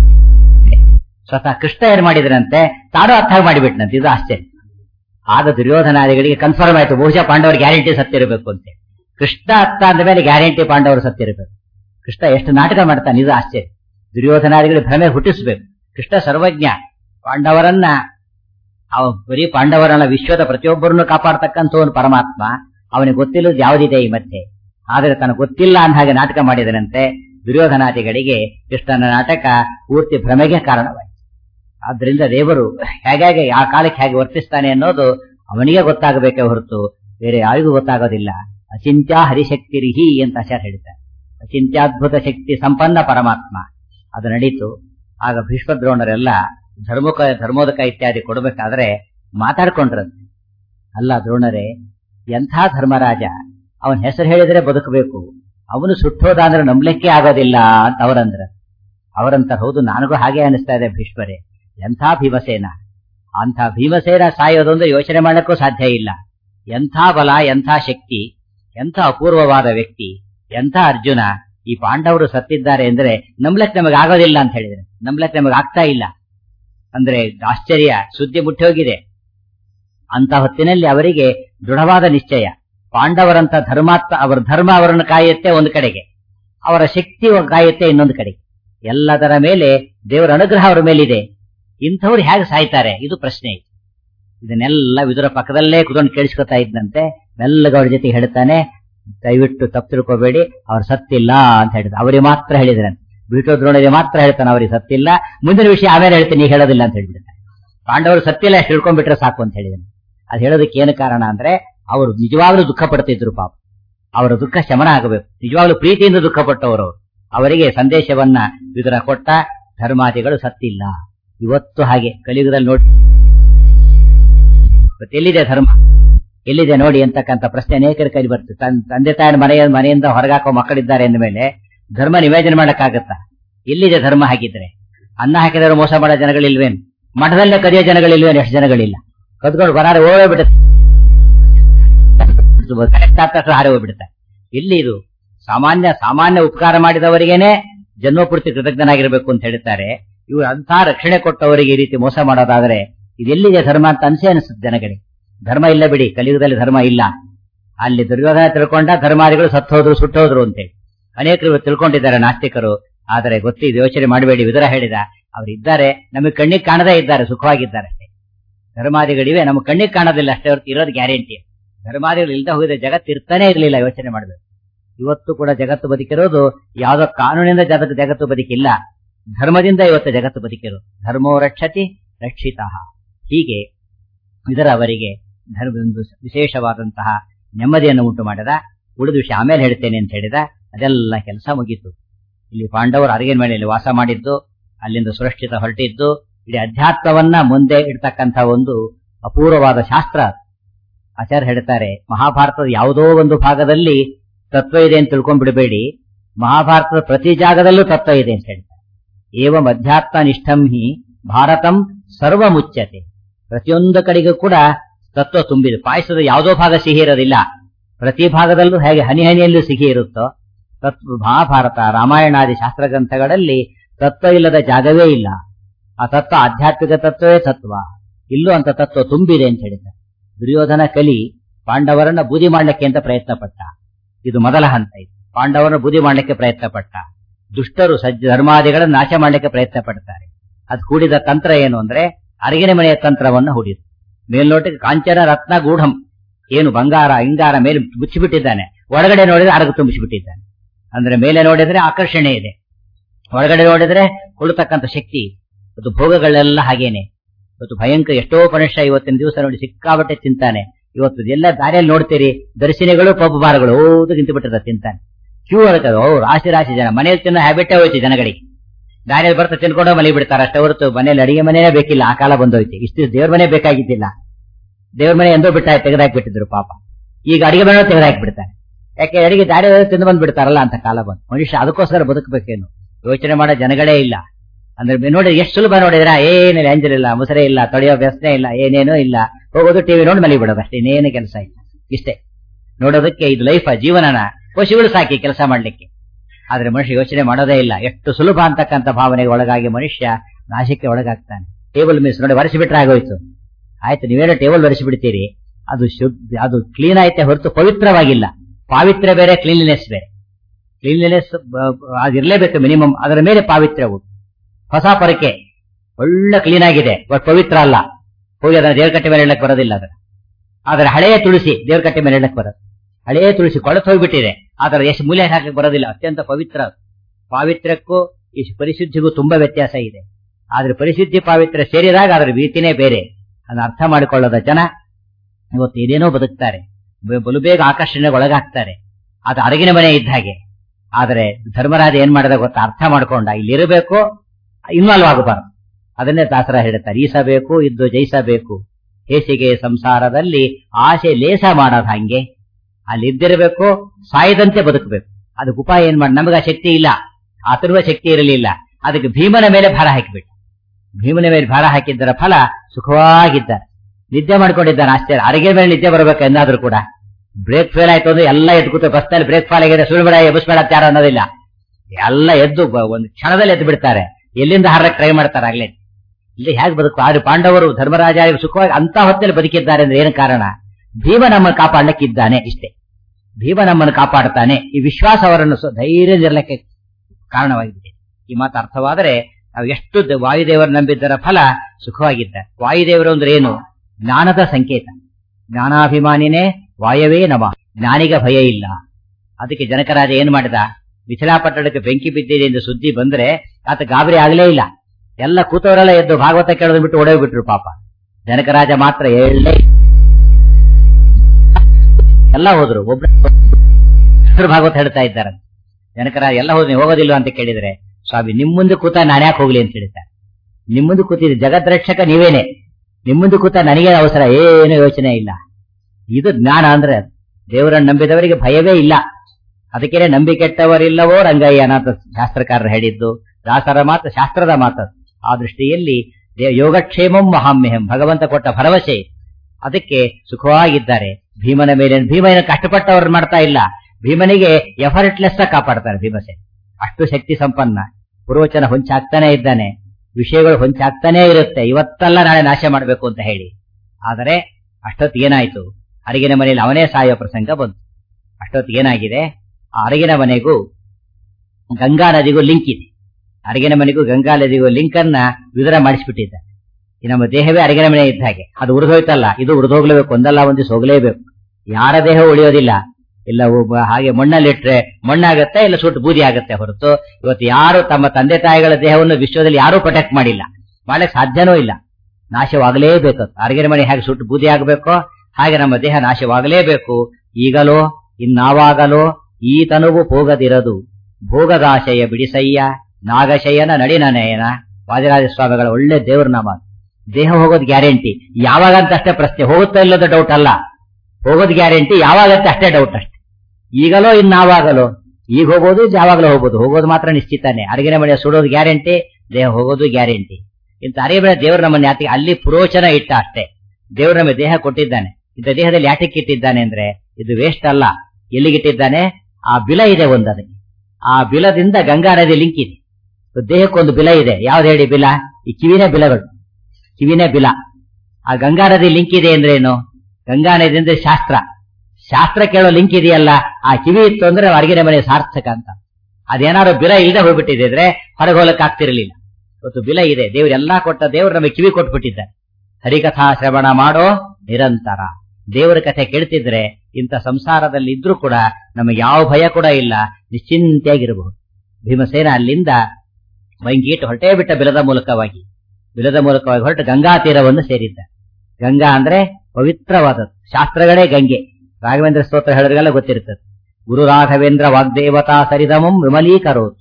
ಸ್ವತಃ ಕೃಷ್ಣ ಏನ್ ಮಾಡಿದ್ರಂತೆ ತಾನು ಅರ್ಥ ಮಾಡಿಬಿಟ್ನಂತೆ ಇದು ಆಶ್ಚರ್ಯ ಆಗ ದುರ್ಯೋಧನಾದಿಗಳಿಗೆ ಕನ್ಫರ್ಮ್ ಆಯ್ತು ಬಹುಶಃ ಪಾಂಡವರು ಗ್ಯಾರಂಟಿ ಸತ್ತಿರಬೇಕು ಅಂತ ಕೃಷ್ಣ ಅರ್ಥ ಅಂದ ಮೇಲೆ ಗ್ಯಾರಂಟಿ ಪಾಂಡವರು ಸತ್ತಿರಬೇಕು ಕೃಷ್ಣ ಎಷ್ಟು ನಾಟಕ ಮಾಡ್ತಾನೆ ಇದು ಆಶ್ಚರ್ಯ ದುರ್ಯೋಧನಾದಿಗಳಿಗೆ ಭ್ರಮೆ ಹುಟ್ಟಿಸ್ಬೇಕು ಕೃಷ್ಣ ಸರ್ವಜ್ಞ ಪಾಂಡವರನ್ನ ಅವ ಬರೀ ಪಾಂಡವರನ್ನ ವಿಶ್ವದ ಪ್ರತಿಯೊಬ್ಬರನ್ನು ಕಾಪಾಡ್ತಕ್ಕಂಥವನು ಪರಮಾತ್ಮ ಅವನಿಗೆ ಗೊತ್ತಿಲ್ಲದ ಯಾವುದಿದೆ ಈ ಮಧ್ಯೆ ಆದರೆ ತನಗೆ ಗೊತ್ತಿಲ್ಲ ಅಂದ ಹಾಗೆ ನಾಟಕ ಮಾಡಿದರಂತೆ ದುರ್ಯೋಧನಾದಿಗಳಿಗೆ ಕೃಷ್ಣನ ನಾಟಕ ಪೂರ್ತಿ ಭ್ರಮೆಗೆ ಕಾರಣವಾಯಿತು ಆದ್ರಿಂದ ದೇವರು ಹೇಗಾಗಿ ಆ ಕಾಲಕ್ಕೆ ಹೇಗೆ ವರ್ತಿಸ್ತಾನೆ ಅನ್ನೋದು ಅವನಿಗೆ ಗೊತ್ತಾಗಬೇಕೇ ಹೊರತು ಬೇರೆ ಯಾರಿಗೂ ಗೊತ್ತಾಗೋದಿಲ್ಲ ಅಚಿಂತ್ಯ ಹರಿಶಕ್ತಿರಿಹಿ ಅಂತ ಆಚಾರ ಹೇಳ್ತಾರೆ ಅಚಿಂತ್ಯಾದ್ಭುತ ಶಕ್ತಿ ಸಂಪನ್ನ ಪರಮಾತ್ಮ ಅದು ನಡೀತು ಆಗ ಭೀಷ್ಮದ್ರೋಣರೆಲ್ಲ ಧರ್ಮಕ ಧರ್ಮೋದಕ ಇತ್ಯಾದಿ ಕೊಡಬೇಕಾದ್ರೆ ಮಾತಾಡ್ಕೊಂಡ್ರಂತೆ ಅಲ್ಲ ದ್ರೋಣರೇ ಎಂಥ ಧರ್ಮರಾಜ ಅವನ ಹೆಸರು ಹೇಳಿದ್ರೆ ಬದುಕಬೇಕು ಅವನು ಸುಟ್ಟೋದ ಅಂದ್ರೆ ನಂಬಲಿಕ್ಕೆ ಆಗೋದಿಲ್ಲ ಅಂತ ಅವರಂದ್ರ ಅವರಂತ ಹೌದು ನನಗೂ ಹಾಗೆ ಅನಿಸ್ತಾ ಇದೆ ಭೀಷ್ಮರೇ ಎಂಥ ಭೀಮಸೇನ ಅಂಥ ಭೀಮಸೇನ ಸಾಯೋದೊಂದು ಯೋಚನೆ ಮಾಡಕ್ಕೂ ಸಾಧ್ಯ ಇಲ್ಲ ಎಂಥ ಬಲ ಎಂಥ ಶಕ್ತಿ ಎಂಥ ಅಪೂರ್ವವಾದ ವ್ಯಕ್ತಿ ಎಂಥ ಅರ್ಜುನ ಈ ಪಾಂಡವರು ಸತ್ತಿದ್ದಾರೆ ಅಂದ್ರೆ ನಂಬ್ಲಕ್ ನಮಗೆ ಆಗೋದಿಲ್ಲ ಅಂತ ಹೇಳಿದ್ರೆ ನಂಬ್ಲಕ್ ನಮಗೆ ಆಗ್ತಾ ಇಲ್ಲ ಅಂದ್ರೆ ಆಶ್ಚರ್ಯ ಸುದ್ದಿ ಮುಟ್ಟೋಗಿದೆ ಅಂತ ಹೊತ್ತಿನಲ್ಲಿ ಅವರಿಗೆ ದೃಢವಾದ ನಿಶ್ಚಯ ಪಾಂಡವರಂತ ಧರ್ಮಾತ್ಮ ಅವರ ಧರ್ಮ ಅವರನ್ನು ಕಾಯುತ್ತೆ ಒಂದು ಕಡೆಗೆ ಅವರ ಶಕ್ತಿ ಕಾಯುತ್ತೆ ಇನ್ನೊಂದು ಕಡೆಗೆ ಎಲ್ಲದರ ಮೇಲೆ ದೇವರ ಅನುಗ್ರಹ ಅವರ ಮೇಲಿದೆ ಇಂಥವ್ರು ಹೇಗೆ ಸಾಯ್ತಾರೆ ಇದು ಪ್ರಶ್ನೆ ಇದನ್ನೆಲ್ಲ ವಿದುರ ಪಕ್ಕದಲ್ಲೇ ಕುತ್ಕೊಂಡು ಕೇಳಿಸ್ಕೊತಾ ಇದ್ದಂತೆ ಮೆಲ್ಲಗ ಅವ್ರ ಜೊತೆ ಹೇಳ್ತಾನೆ ದಯವಿಟ್ಟು ತಪ್ಪು ತಿಳ್ಕೋಬೇಡಿ ಅವ್ರು ಸತ್ತಿಲ್ಲ ಅಂತ ಹೇಳಿದ್ರು ಅವರಿಗೆ ಮಾತ್ರ ಹೇಳಿದ್ರಂತೆ ಬೀಟೋದ್ರೋಣಿಗೆ ಮಾತ್ರ ಹೇಳ್ತಾನೆ ಅವ್ರಿಗೆ ಸತ್ತಿಲ್ಲ ಮುಂದಿನ ವಿಷಯ ಆಮೇಲೆ ಹೇಳ್ತೀನಿ ನೀ ಹೇಳೋದಿಲ್ಲ ಅಂತ ಹೇಳಿದ್ರೆ ಪಾಂಡವರು ಸತ್ತಿಲ್ಲ ಅಷ್ಟು ಹಿಡ್ಕೊಂಡ್ಬಿಟ್ರೆ ಸಾಕು ಅಂತ ಹೇಳಿದನು ಅದು ಹೇಳೋದಕ್ಕೆ ಏನು ಕಾರಣ ಅಂದ್ರೆ ಅವರು ನಿಜವಾಗ್ಲೂ ದುಃಖ ಪಡ್ತಿದ್ರು ಪಾಪ ಅವರ ದುಃಖ ಶಮನ ಆಗಬೇಕು ನಿಜವಾಗ್ಲೂ ಪ್ರೀತಿಯಿಂದ ದುಃಖ ಪಟ್ಟವರು ಅವರಿಗೆ ಸಂದೇಶವನ್ನ ವಿದುರ ಕೊಟ್ಟ ಧರ್ಮಾದಿಗಳು ಸತ್ತಿಲ್ಲ ಇವತ್ತು ಹಾಗೆ ಕಲಿಯುಗದಲ್ಲಿ ನೋಡಿ ಎಲ್ಲಿದೆ ಧರ್ಮ ಎಲ್ಲಿದೆ ನೋಡಿ ಅಂತಕ್ಕಂಥ ಪ್ರಶ್ನೆ ಅನೇಕರ ಕೈ ಬರ್ತದೆ ತಂದೆ ತಾಯಿನ ಮನೆಯ ಮನೆಯಿಂದ ಹೊರಗಾಕೋ ಮಕ್ಕಳಿದ್ದಾರೆ ಅಂದ ಮೇಲೆ ಧರ್ಮ ನಿವೇದನೆ ಮಾಡಕ್ಕಾಗತ್ತಾ ಎಲ್ಲಿದೆ ಧರ್ಮ ಹಾಕಿದ್ರೆ ಅನ್ನ ಹಾಕಿದವರು ಮೋಸ ಮಾಡೋ ಜನಗಳಿಲ್ವೇನು ಮಠದಲ್ಲೇ ಕದಿಯೋ ಜನಗಳಿಲ್ವೇನು ಎಷ್ಟು ಜನಗಳಿಲ್ಲ ಕದ್ಕೊಂಡು ಬರಾರೆ ಓಡೇ ಬಿಡುತ್ತೆ ಕರೆಕ್ಟ್ ಆದ ತಕ್ಷಣ ಹಾರಿ ಹೋಗ್ಬಿಡುತ್ತೆ ಎಲ್ಲಿ ಇದು ಸಾಮಾನ್ಯ ಸಾಮಾನ್ಯ ಉಪಕಾರ ಮಾಡಿದವರಿಗೇನೆ ಜನ್ಮಪೂರ್ತಿ ಕೃತಜ್ಞನಾಗಿರ್ಬೇಕು ಅಂತ ಹೇಳ್ತಾರೆ ಇವರು ಅಂಥ ರಕ್ಷಣೆ ಕೊಟ್ಟವರಿಗೆ ಈ ರೀತಿ ಮೋಸ ಮಾಡೋದಾದ್ರೆ ಇದೆಲ್ಲಿದೆ ಧರ್ಮ ಅಂತ ಅನ್ಸೆ ಅನಿಸುತ್ತೆ ಜನಗಳಿಗೆ ಧರ್ಮ ಇಲ್ಲ ಬಿಡಿ ಕಲಿಯುಗದಲ್ಲಿ ಧರ್ಮ ಇಲ್ಲ ಅಲ್ಲಿ ದುರ್ಯೋಧನ ತಿಳ್ಕೊಂಡ ಧರ್ಮಾದಿಗಳು ಸತ್ತೋದ್ರು ಸುಟ್ಟೋದ್ರು ಅಂತೇಳಿ ಅನೇಕರು ತಿಳ್ಕೊಂಡಿದ್ದಾರೆ ನಾಸ್ತಿಕರು ಆದರೆ ಗೊತ್ತಿದೆ ಯೋಚನೆ ಮಾಡಬೇಡಿ ವಿದುರ ಹೇಳಿದ ಅವ್ರು ಇದ್ದಾರೆ ನಮಗೆ ಕಣ್ಣಿಗೆ ಕಾಣದೇ ಇದ್ದಾರೆ ಸುಖವಾಗಿದ್ದಾರೆ ಅಷ್ಟೇ ಧರ್ಮಾದಿಗಳಿವೆ ನಮ್ಮ ಕಣ್ಣಿಗೆ ಕಾಣೋದಿಲ್ಲ ಅಷ್ಟೇ ಹೊರತು ಇರೋದು ಗ್ಯಾರಂಟಿ ಧರ್ಮಾದಿಗಳು ಇಲ್ಲದೆ ಹೋಗಿದ್ರೆ ಜಗತ್ತು ಇರ್ತಾನೆ ಇರಲಿಲ್ಲ ಯೋಚನೆ ಮಾಡಬೇಕು ಇವತ್ತು ಕೂಡ ಜಗತ್ತು ಬದುಕಿರೋದು ಯಾವುದೋ ಕಾನೂನಿಂದ ಜಗತ್ತು ಜಗತ್ತು ಬದುಕಿಲ್ಲ ಧರ್ಮದಿಂದ ಇವತ್ತು ಜಗತ್ತು ಬದುಕಿರೋದು ಧರ್ಮೋ ರಕ್ಷತಿ ರಕ್ಷಿತ ಹೀಗೆ ಇದರ ಅವರಿಗೆ ಧರ್ಮದೊಂದು ವಿಶೇಷವಾದಂತಹ ನೆಮ್ಮದಿಯನ್ನು ಉಂಟು ಮಾಡಿದ ಉಳಿದ ವಿಷಯ ಆಮೇಲೆ ಹೇಳ್ತೇನೆ ಅಂತ ಹೇಳಿದ ಅದೆಲ್ಲ ಕೆಲಸ ಮುಗೀತು ಇಲ್ಲಿ ಪಾಂಡವರು ಅರಗಿನ ಮನೆಯಲ್ಲಿ ವಾಸ ಮಾಡಿದ್ದು ಅಲ್ಲಿಂದ ಸುರಕ್ಷಿತ ಹೊರಟಿದ್ದು ಇಡೀ ಅಧ್ಯಾತ್ಮವನ್ನ ಮುಂದೆ ಇಡ್ತಕ್ಕಂಥ ಒಂದು ಅಪೂರ್ವವಾದ ಶಾಸ್ತ್ರ ಆಚಾರ್ಯ ಹೇಳ್ತಾರೆ ಮಹಾಭಾರತದ ಯಾವುದೋ ಒಂದು ಭಾಗದಲ್ಲಿ ತತ್ವ ಇದೆ ಅಂತ ತಿಳ್ಕೊಂಡ್ಬಿಡಬೇಡಿ ಮಹಾಭಾರತದ ಪ್ರತಿ ಜಾಗದಲ್ಲೂ ತತ್ವ ಇದೆ ಅಂತ ಹೇಳ್ತಾರೆ ಏವಂ ಅಧ್ಯಾತ್ಮ ನಿಷ್ಠಂ ಹಿ ಭಾರತಂ ಸರ್ವ ಮುಚ್ಚತೆ ಪ್ರತಿಯೊಂದು ಕಡೆಗೂ ಕೂಡ ತತ್ವ ತುಂಬಿದೆ ಪಾಯಸದ ಯಾವುದೋ ಭಾಗ ಸಿಹಿ ಇರೋದಿಲ್ಲ ಪ್ರತಿ ಭಾಗದಲ್ಲೂ ಹೇಗೆ ಹನಿ ಹನಿಯಲ್ಲೂ ಸಿಹಿ ಇರುತ್ತೋ ತತ್ವ ಮಹಾಭಾರತ ರಾಮಾಯಣಾದಿ ಶಾಸ್ತ್ರ ಗ್ರಂಥಗಳಲ್ಲಿ ತತ್ವ ಇಲ್ಲದ ಜಾಗವೇ ಇಲ್ಲ ಆ ತತ್ವ ಆಧ್ಯಾತ್ಮಿಕ ತತ್ವವೇ ತತ್ವ ಇಲ್ಲೂ ಅಂತ ತತ್ವ ತುಂಬಿದೆ ಅಂತ ಹೇಳಿದ್ದಾರೆ ದುರ್ಯೋಧನ ಕಲಿ ಪಾಂಡವರನ್ನ ಬೂದಿ ಮಾಡ್ಲಿಕ್ಕೆ ಅಂತ ಪ್ರಯತ್ನ ಪಟ್ಟ ಇದು ಮೊದಲ ಹಂತ ಇದು ಪಾಂಡವರನ್ನ ಬೂದಿ ಮಾಡ್ಲಿಕ್ಕೆ ಪ್ರಯತ್ನ ಪಟ್ಟ ದುಷ್ಟರು ಸಜ್ಜ ಧರ್ಮಾದಿಗಳನ್ನು ನಾಶ ಮಾಡ್ಲಿಕ್ಕೆ ಪ್ರಯತ್ನ ಪಡ್ತಾರೆ ಅದು ಕೂಡಿದ ತಂತ್ರ ಏನು ಅಂದ್ರೆ ಅರಗಿನ ಮನೆಯ ತಂತ್ರವನ್ನು ಹೂಡಿತು ಮೇಲ್ನೋಟಕ್ಕೆ ಕಾಂಚನ ರತ್ನ ಗೂಢಂ ಏನು ಬಂಗಾರ ಇಂಗಾರ ಮೇಲೆ ಮುಚ್ಚಿಬಿಟ್ಟಿದ್ದಾನೆ ಒಳಗಡೆ ನೋಡಿದ್ರೆ ಅರಗು ತುಂಬಿಸಿಬಿಟ್ಟಿದ್ದಾನೆ ಅಂದ್ರೆ ಮೇಲೆ ನೋಡಿದ್ರೆ ಆಕರ್ಷಣೆ ಇದೆ ಒಳಗಡೆ ನೋಡಿದ್ರೆ ಕೊಡತಕ್ಕಂಥ ಶಕ್ತಿ ಅದು ಭೋಗಗಳೆಲ್ಲ ಹಾಗೇನೆ ಇವತ್ತು ಭಯಂಕರ ಎಷ್ಟೋ ಮನುಷ್ಯ ಇವತ್ತಿನ ದಿವಸ ನೋಡಿ ಸಿಕ್ಕಾಬಟ್ಟೆ ತಿಂತಾನೆ ಇವತ್ತು ಎಲ್ಲ ದಾರಿಯಲ್ಲಿ ನೋಡ್ತೀರಿ ದರ್ಶಿನಿಗಳು ಪಬ್ ಬಾರ್ಗಳು ಓದು ನಿಂತು ಬಿಟ್ಟಿರ್ತಾರೆ ತಿಂತಾನೆ ಕ್ಯೂ ಅದಕ್ಕೆ ಓ ರಾಶಿ ರಾಶಿ ಜನ ಮನೆಯಲ್ಲಿ ತಿನ್ನೋ ಹ್ಯಾಬಿಟೇ ಹೋಯ್ತು ಜನಗಳಿಗೆ ದಾರಿಯಲ್ಲಿ ಬರ್ತಾ ತಿನ್ಕೊಂಡು ಮನೆ ಬಿಡ್ತಾರೆ ಅಷ್ಟೇ ಹೊರತು ಮನೇಲಿ ಅಡಿಗೆ ಮನೆನೇ ಬೇಕಿಲ್ಲ ಆ ಕಾಲ ಬಂದೋಯ್ತು ಇಷ್ಟು ದೇವ್ರ ಮನೆ ಬೇಕಾಗಿದ್ದಿಲ್ಲ ದೇವ್ರ ಮನೆ ಎಂದೋ ಬಿಟ್ಟ ತೆಗೆದಾಕ್ಬಿಟ್ಟಿದ್ರು ಪಾಪ ಈಗ ಅಡಿಗೆ ಮನೆ ತೆಗೆದಾಕ್ಬಿಡ್ತಾರೆ ಯಾಕೆ ಅಡಿಗೆ ದಾರಿ ತಿಂದು ಬಂದ್ ಬಿಡ್ತಾರಲ್ಲ ಅಂತ ಕಾಲ ಬಂದು ಮನುಷ್ಯ ಅದಕ್ಕೋಸ್ಕರ ಬದುಕಬೇಕೇನು ಯೋಚನೆ ಮಾಡೋ ಜನಗಳೇ ಇಲ್ಲ ಅಂದ್ರೆ ನೋಡಿ ಎಷ್ಟು ಸುಲಭ ನೋಡಿದ್ರ ಏನಿಲ್ಲ ಎಂಜಲಿಲ್ಲ ಮುಸರೆ ಇಲ್ಲ ತೊಳೆಯೋ ವ್ಯಸನೆ ಇಲ್ಲ ಏನೇನೋ ಇಲ್ಲ ಹೋಗೋದು ಟಿವಿ ನೋಡಿ ಮಲಿ ಬಿಡೋದು ಅಷ್ಟೇ ಇನ್ನೇನು ಕೆಲಸ ಇಲ್ಲ ಇಷ್ಟೇ ನೋಡೋದಕ್ಕೆ ಇದು ಲೈಫ್ ಜೀವನನ ಪಶುಗಳು ಸಾಕಿ ಕೆಲಸ ಮಾಡ್ಲಿಕ್ಕೆ ಆದ್ರೆ ಮನುಷ್ಯ ಯೋಚನೆ ಮಾಡೋದೇ ಇಲ್ಲ ಎಷ್ಟು ಸುಲಭ ಅಂತಕ್ಕಂಥ ಭಾವನೆಗೆ ಒಳಗಾಗಿ ಮನುಷ್ಯ ನಾಶಕ್ಕೆ ಒಳಗಾಗ್ತಾನೆ ಟೇಬಲ್ ಮಿಸ್ ನೋಡಿ ಒರೆಸಿಬಿಟ್ರೆ ಆಗೋಯ್ತು ಆಯ್ತು ನೀವೇನೋ ಟೇಬಲ್ ಒರೆಸಿಬಿಡ್ತೀರಿ ಅದು ಶುದ್ಧ ಅದು ಕ್ಲೀನ್ ಆಯ್ತೆ ಹೊರತು ಪವಿತ್ರವಾಗಿಲ್ಲ ಪಾವಿತ್ರ್ಯ ಬೇರೆ ಕ್ಲೀನ್ಲಿನೆಸ್ ಬೇರೆ ಕ್ಲೀನ್ಲಿನೆಸ್ ಅದಿರ್ಲೇಬೇಕು ಮಿನಿಮಮ್ ಅದರ ಮೇಲೆ ಪಾವಿತ್ರ್ಯ ಉಂಟು ಹೊಸ ಪೊರಕೆ ಒಳ್ಳೆ ಕ್ಲೀನ್ ಆಗಿದೆ ಬಟ್ ಪವಿತ್ರ ಅಲ್ಲ ಹೋಗಿ ಅದನ್ನ ದೇವ್ರ ಕಟ್ಟೆ ಮೇಲೆ ಇಡಕ್ ಬರೋದಿಲ್ಲ ಅದರ ಆದ್ರೆ ಹಳೆಯ ತುಳಸಿ ದೇವ್ರ ಕಟ್ಟೆ ಮೇಲೆ ಇಡಕ್ ಬರೋದು ಹಳೆಯ ತುಳಸಿ ಕೊಳತು ಹೋಗ್ಬಿಟ್ಟಿದೆ ಆದ್ರೆ ಎಷ್ಟು ಮೂಲೆ ಹಾಕಕ್ ಬರೋದಿಲ್ಲ ಅತ್ಯಂತ ಪವಿತ್ರ ಅದು. ಪಾವಿತ್ರ್ಯಕ್ಕೂ ಈ ಪರಿಶುದ್ಧಿಗೂ ತುಂಬಾ ವ್ಯತ್ಯಾಸ ಇದೆ ಆದ್ರೆ ಪರಿಶುದ್ಧಿ ಪಾವಿತ್ರ್ಯ ಸೇರಿದಾಗ ಅದರ ರೀತಿನೇ ಬೇರೆ ಅದನ್ನ ಅರ್ಥ ಮಾಡಿಕೊಳ್ಳದ ಜನ ಇವತ್ತು ಏನೇನೋ ಬದುಕ್ತಾರೆ ಬ- ಬಲು ಬೇಗ ಆಕರ್ಷಣೆಗೆ ಒಳಗಾಗ್ತಾರೆ ಅದು ಅರಗಿನ ಮನೆ ಇದ್ದ ಹಾಗೆ ಆದರೆ ಧರ್ಮರಾಜ ಏನ್ ಮಾಡಿದ ಗೊತ್ತಾ ಅರ್ಥ ಮಾಡ್ಕೊಂಡ ಇಲ್ಲಿರಬೇಕು ಇನ್ವಾಲ್ವ್ ಆಗಬಾರದು ಅದನ್ನೇ ದಾಸರ ಹೇಳ್ತಾರೆ ಈಸಬೇಕು ಇದ್ದು ಜಯಿಸಬೇಕು ಹೇಸಿಗೆ ಸಂಸಾರದಲ್ಲಿ ಆಸೆ ಲೇಸ ಮಾಡೋದು ಹಂಗೆ ಅಲ್ಲಿ ಇದ್ದಿರಬೇಕು ಸಾಯದಂತೆ ಬದುಕಬೇಕು ಅದಕ್ಕೆ ಉಪಾಯ ಏನ್ ಮಾಡಿ ನಮಗೆ ಆ ಶಕ್ತಿ ಇಲ್ಲ ಆತರುವ ಶಕ್ತಿ ಇರಲಿಲ್ಲ ಅದಕ್ಕೆ ಭೀಮನ ಮೇಲೆ ಭಾರ ಹಾಕಿಬಿಟ್ಟು ಭೀಮನ ಮೇಲೆ ಭಾರ ಹಾಕಿದ್ದರ ಫಲ ಸುಖವಾಗಿದ್ದಾರೆ ನಿದ್ದೆ ಮಾಡ್ಕೊಂಡಿದ್ದಾನೆ ಆಶ್ಚರ್ಯ ಅಡಿಗೆ ಮೇಲೆ ನಿದ್ದೆ ಬರ್ಬೇಕು ಎಂದಾದ್ರೂ ಕೂಡ ಬ್ರೇಕ್ ಫೇಲ್ ಆಯ್ತು ಅಂದ್ರೆ ಎಲ್ಲ ಎದ್ದು ಕೂತು ಬಸ್ನಲ್ಲಿ ಬ್ರೇಕ್ ಫೇಲ್ ಆಗಿದೆ ಸುಳ್ಬೇಡ ಎಬ್ಬಿಸ್ಬೇಡ ಅಂತ ಯಾರು ಅನ್ನೋದಿಲ್ಲ ಎಲ್ಲ ಎದ್ದು ಬ- ಒಂದು ಕ್ಷಣದಲ್ಲಿ ಎದ್ದು ಬಿಡ್ತಾರೆ ಎಲ್ಲಿಂದ ಹಾರಕ್ ಟ್ರೈ ಮಾಡ್ತಾರೆ ಆಗ್ಲೇ ಇಲ್ಲಿ ಹೇಗೆ ಬದುಕು ಆದ್ರೆ ಪಾಂಡವರು ಧರ್ಮರಾಜ ಇವ್ರು ಸುಖವಾಗಿ ಅಂತ ಹೊತ್ತಲ್ಲಿ ಬದುಕಿದ್ದಾರೆ ಅಂದ್ರೆ ಏನು ಕಾರಣ ಭೀಮ ನಮ್ಮನ್ನು ಕಾಪಾಡ್ಲಿಕ್ಕಿದ್ದಾನೆ ಇಷ್ಟೇ ಭೀಮ ನಮ್ಮನ್ನು ಕಾಪಾಡ್ತಾನೆ ಈ ವಿಶ್ವಾಸ ಅವರನ್ನು ಸ್ವ- ಧೈರ್ಯದಿರ್ಲಿಕ್ಕೆ ಕಾರಣವಾಗಿದೆ ಈ ಮಾತು ಅರ್ಥವಾದರೆ ನಾವು ಎಷ್ಟು ದ- ವಾಯುದೇವರು ನಂಬಿದ್ದರ ಫಲ ಸುಖವಾಗಿದ್ದಾರೆ ವಾಯುದೇವರು ಅಂದ್ರೆ ಏನು ಜ್ಞಾನದ ಸಂಕೇತ ಜ್ಞಾನಾಭಿಮಾನಿನೇ ವಾಯವೇ ನಮ ಜ್ಞಾನಿಗ ಭಯ ಇಲ್ಲ ಅದಕ್ಕೆ ಜನಕರಾಜ ಏನ್ ಮಾಡಿದ ವಿಠಲಾಪಟ್ಟಣಕ್ಕೆ ಬೆಂಕಿ ಬಿದ್ದಿದೆ ಎಂದು ಸುದ್ದಿ ಬಂದ್ರೆ ಆತ ಗಾಬರಿ ಆಗಲೇ ಇಲ್ಲ ಎಲ್ಲ ಕೂತವರೆಲ್ಲ ಎದ್ದು ಭಾಗವತ ಕೇಳೋದು ಬಿಟ್ಟು ಓಡೋಗ್ಬಿಟ್ರು ಪಾಪ ಜನಕರಾಜ ಮಾತ್ರ ಎಳ್ಳೆ ಎಲ್ಲ ಹೋದ್ರು ಒಬ್ರು ಭಾಗವತ ಹೇಳ್ತಾ ಇದ್ದಾರೆ ಜನಕರಾಜ ಎಲ್ಲ ಹೋದ್ ನೀವು ಹೋಗೋದಿಲ್ವ ಅಂತ ಕೇಳಿದ್ರೆ ಸ್ವಾಮಿ ನಿಮ್ ಮುಂದೆ ಕೂತ ನಾನ್ಯಾಕೆ ಹೋಗ್ಲಿ ಅಂತ ಹೇಳ್ತಾರೆ ನಿಮ್ ಮುಂದೆ ಕೂತಿದ್ರೆ ಜಗದ್ರಕ್ಷಕ ನೀವೇನೆ ನಿಮ್ ಮುಂದೆ ಕೂತ ನನಗೆ ಅವಸರ ಏನು ಯೋಚನೆ ಇಲ್ಲ ಇದು ಜ್ಞಾನ ಅಂದ್ರೆ ಅದು. ದೇವರನ್ನು ನಂಬಿದವರಿಗೆ ಭಯವೇ ಇಲ್ಲ ಅದಕ್ಕೇನೆ ನಂಬಿಕೆಟ್ಟವರಿಲ್ಲವೋ ರಂಗಯ್ಯ ಅನಾಥ ಶಾಸ್ತ್ರಕಾರರು ಹೇಳಿದ್ದು ದಾಸರ ಮಾತು ಶಾಸ್ತ್ರದ ಮಾತು ಆ ದೃಷ್ಟಿಯಲ್ಲಿ ದೇ- ಯೋಗಕ್ಷೇಮಂ ಮಹಾಮ್ಯಹಂ ಭಗವಂತ ಕೊಟ್ಟ ಭರವಸೆ ಅದಕ್ಕೆ ಸುಖವಾಗಿದ್ದಾರೆ ಭೀಮನ ಮೇಲೆ ಭೀಮನ ಕಷ್ಟಪಟ್ಟವ್ರು ಮಾಡ್ತಾ ಇಲ್ಲ ಭೀಮನಿಗೆ ಎಫರ್ಟ್ಲೆಸ್ ಕಾಪಾಡ್ತಾರೆ ಭೀಮಸೆ ಅಷ್ಟು ಶಕ್ತಿ ಸಂಪನ್ನ ಪೂರ್ವಚನ ಹೊಂಚಾಗ್ತಾನೆ ಇದ್ದಾನೆ ವಿಷಯಗಳು ಹೊಂಚಾಗ್ತಾನೆ ಇರುತ್ತೆ ಇವತ್ತಲ್ಲ ನಾಳೆ ನಾಶ ಮಾಡಬೇಕು ಅಂತ ಹೇಳಿ ಆದರೆ ಅಷ್ಟೊತ್ತಿಗೆ ಏನಾಯ್ತು ಅರಿಗಿನ ಮನೆಯಲ್ಲಿ ಅವನೇ ಸಾಯೋ ಪ್ರಸಂಗ ಬಂತು ಅಷ್ಟೊತ್ತಿಗೆ ಏನಾಗಿದೆ ಆ ಅರಗಿನ ಮನೆಗೂ ಗಂಗಾ ನದಿಗೂ ಲಿಂಕ್ ಇದೆ ಅರಗಿನ ಮನೆಗೂ ಗಂಗಾ ನದಿಗೂ ಲಿಂಕ್ ಅನ್ನ ವಿವರ ಮಾಡಿಸ್ಬಿಟ್ಟಿದ್ದ ಈ ನಮ್ಮ ದೇಹವೇ ಅರಗಿನ ಮನೆ ಇದ್ದ ಹಾಗೆ ಅದು ಉರಿದೋಯ್ತಲ್ಲ ಇದು ಉರಿದೋಗ್ಲೇಬೇಕು ಒಂದಲ್ಲ ಒಂದು ದಿವಸ ಹೋಗ್ಲೇಬೇಕು ಯಾರ ದೇಹ ಉಳಿಯೋದಿಲ್ಲ ಇಲ್ಲ ಒಬ್ಬ ಹಾಗೆ ಮಣ್ಣಲ್ಲಿಟ್ರೆ ಮಣ್ಣಾಗತ್ತೆ ಇಲ್ಲ ಸುಟ್ಟು ಬೂದಿ ಆಗತ್ತೆ ಹೊರತು ಇವತ್ತು ಯಾರು ತಮ್ಮ ತಂದೆ ತಾಯಿಗಳ ದೇಹವನ್ನು ವಿಶ್ವದಲ್ಲಿ ಯಾರೂ ಪ್ರೊಟೆಕ್ಟ್ ಮಾಡಿಲ್ಲ ಮಾಡ್ಲಿಕ್ಕೆ ಸಾಧ್ಯನೂ ಇಲ್ಲ ನಾಶವಾಗಲೇಬೇಕು ಅದು. ಅರಗಿನ ಮನೆ ಹೇಗೆ ಸುಟ್ಟು ಬೂದಿ ಆಗಬೇಕೋ ಹಾಗೆ ನಮ್ಮ ದೇಹ ನಾಶವಾಗಲೇಬೇಕು ಈಗಲೋ ಇನ್ನಾವಾಗಲೋ ಈ ತನುವು ಹೋಗದಿರದು ಭೋಗದಾಶಯ ಬಿಡಿಸಯ್ಯ ನಾಗಶಯನ ನಡಿನನಯನ ವಾದಿರಾಜ ಸ್ವಾಮಿಗಳ ಒಳ್ಳೆ ದೇವ್ರ ನಾಮ ಅದು. ದೇಹ ಹೋಗೋದು ಗ್ಯಾರಂಟಿ ಯಾವಾಗ ಅಂತ ಅಷ್ಟೇ ಪ್ರಶ್ನೆ ಹೋಗುತ್ತಾ ಇಲ್ಲದ ಡೌಟ್ ಅಲ್ಲ ಹೋಗೋದು ಗ್ಯಾರಂಟಿ ಯಾವಾಗಂತ ಅಷ್ಟೇ ಡೌಟ್ ಅಷ್ಟೇ ಈಗಲೋ ಇನ್ನಾವಾಗಲೋ ಈಗ ಹೋಗೋದು ಯಾವಾಗಲೂ ಹೋಗೋದು ಹೋಗೋದು ಮಾತ್ರ ನಿಶ್ಚಿತಾನೆ ಅರಗಿನ ಮನೆ ಸುಡೋದು ಗ್ಯಾರಂಟಿ ದೇಹ ಹೋಗೋದು ಗ್ಯಾರಂಟಿ ಇಂತ ಅರಿಯ ಬೆಳೆ ದೇವರು ನಮ್ಮನ್ನ ಯಾತಿಗೆ ಅಲ್ಲಿ ಪುರೋಚನ ಇಟ್ಟ ಅಷ್ಟೇ ದೇವರು ನಮಗೆ ದೇಹ ಕೊಟ್ಟಿದ್ದಾನೆ ಇಂಥ ದೇಹದಲ್ಲಿ ಯಾಟಕ್ಕೆ ಇಟ್ಟಿದ್ದಾನೆ ಅಂದ್ರೆ ಇದು ವೇಸ್ಟ್ ಅಲ್ಲ ಎಲ್ಲಿಗಿಟ್ಟಿದ್ದಾನೆ ಆ ಬಿಲ ಇದೆ ಒಂದು ಅದಕ್ಕೆ ಆ ಬಿಲದಿಂದ ಗಂಗಾ ನದಿ ಲಿಂಕ್ ಇದೆ ದೇಹಕ್ಕೊಂದು ಬಿಲ ಇದೆ ಯಾವ್ದು ಹೇಳಿ ಬಿಲ ಈ ಕಿವಿನೇ ಬಿಲಗಳು ಕಿವಿನೇ ಬಿಲ ಆ ಗಂಗಾ ನದಿ ಲಿಂಕ್ ಇದೆ ಅಂದ್ರೆ ಏನು ಗಂಗಾ ನದಿ ಅಂದ್ರೆ ಶಾಸ್ತ್ರ ಶಾಸ್ತ್ರ ಕೇಳೋ ಲಿಂಕ್ ಇದೆಯಲ್ಲ ಆ ಕಿವಿ ಇತ್ತು ಅಂದ್ರೆ ಅರಗಿನ ಮನೆ ಸಾರ್ಥಕ ಅಂತ ಅದೇನಾದ್ರು ಬಿಲ ಇಲ್ಲದೆ ಹೋಗ್ಬಿಟ್ಟಿದೆ ಅಂದ್ರೆ ಹೊರಗೆ ಹೋಗಕ್ ಆಗ್ತಿರ್ಲಿಲ್ಲ ಇವತ್ತು ಬಿಲ ಇದೆ ದೇವ್ರು ಎಲ್ಲಾ ಕೊಟ್ಟ ದೇವ್ರು ನಮಗೆ ಕಿವಿ ಕೊಟ್ಬಿಟ್ಟಿದ್ದಾರೆ ಹರಿಕಥಾ ಶ್ರವಣ ಮಾಡೋ ನಿರಂತರ ದೇವರ ಕಥೆ ಕೇಳ್ತಿದ್ರೆ ಇಂಥ ಸಂಸಾರದಲ್ಲಿ ಇದ್ರೂ ಕೂಡ ನಮಗೆ ಯಾವ ಭಯ ಕೂಡ ಇಲ್ಲ ನಿಶ್ಚಿಂತೆಯಾಗಿರಬಹುದು ಭೀಮಸೇನ ಅಲ್ಲಿಂದ ಬಂಗೀಟು ಹೊರಟೇ ಬಿಟ್ಟ ಬಿಲದ ಮೂಲಕವಾಗಿ ಬಿಲದ ಮೂಲಕವಾಗಿ ಹೊರಟು ಗಂಗಾ ತೀರವನ್ನು ಸೇರಿದ್ದ ಗಂಗಾ ಅಂದ್ರೆ ಪವಿತ್ರವಾದದ್ದು ಶಾಸ್ತ್ರಗಳೇ ಗಂಗೆ ರಾಘವೇಂದ್ರ ಸ್ತೋತ್ರ ಹೇಳಿದ್ರೆಲ್ಲ ಗೊತ್ತಿರ್ತದೆ ಗುರು ರಾಘವೇಂದ್ರ ವಾಗ್ದೇವತಾ ಸರಿದಮಂ ವಿಮಲೀಕರೋದು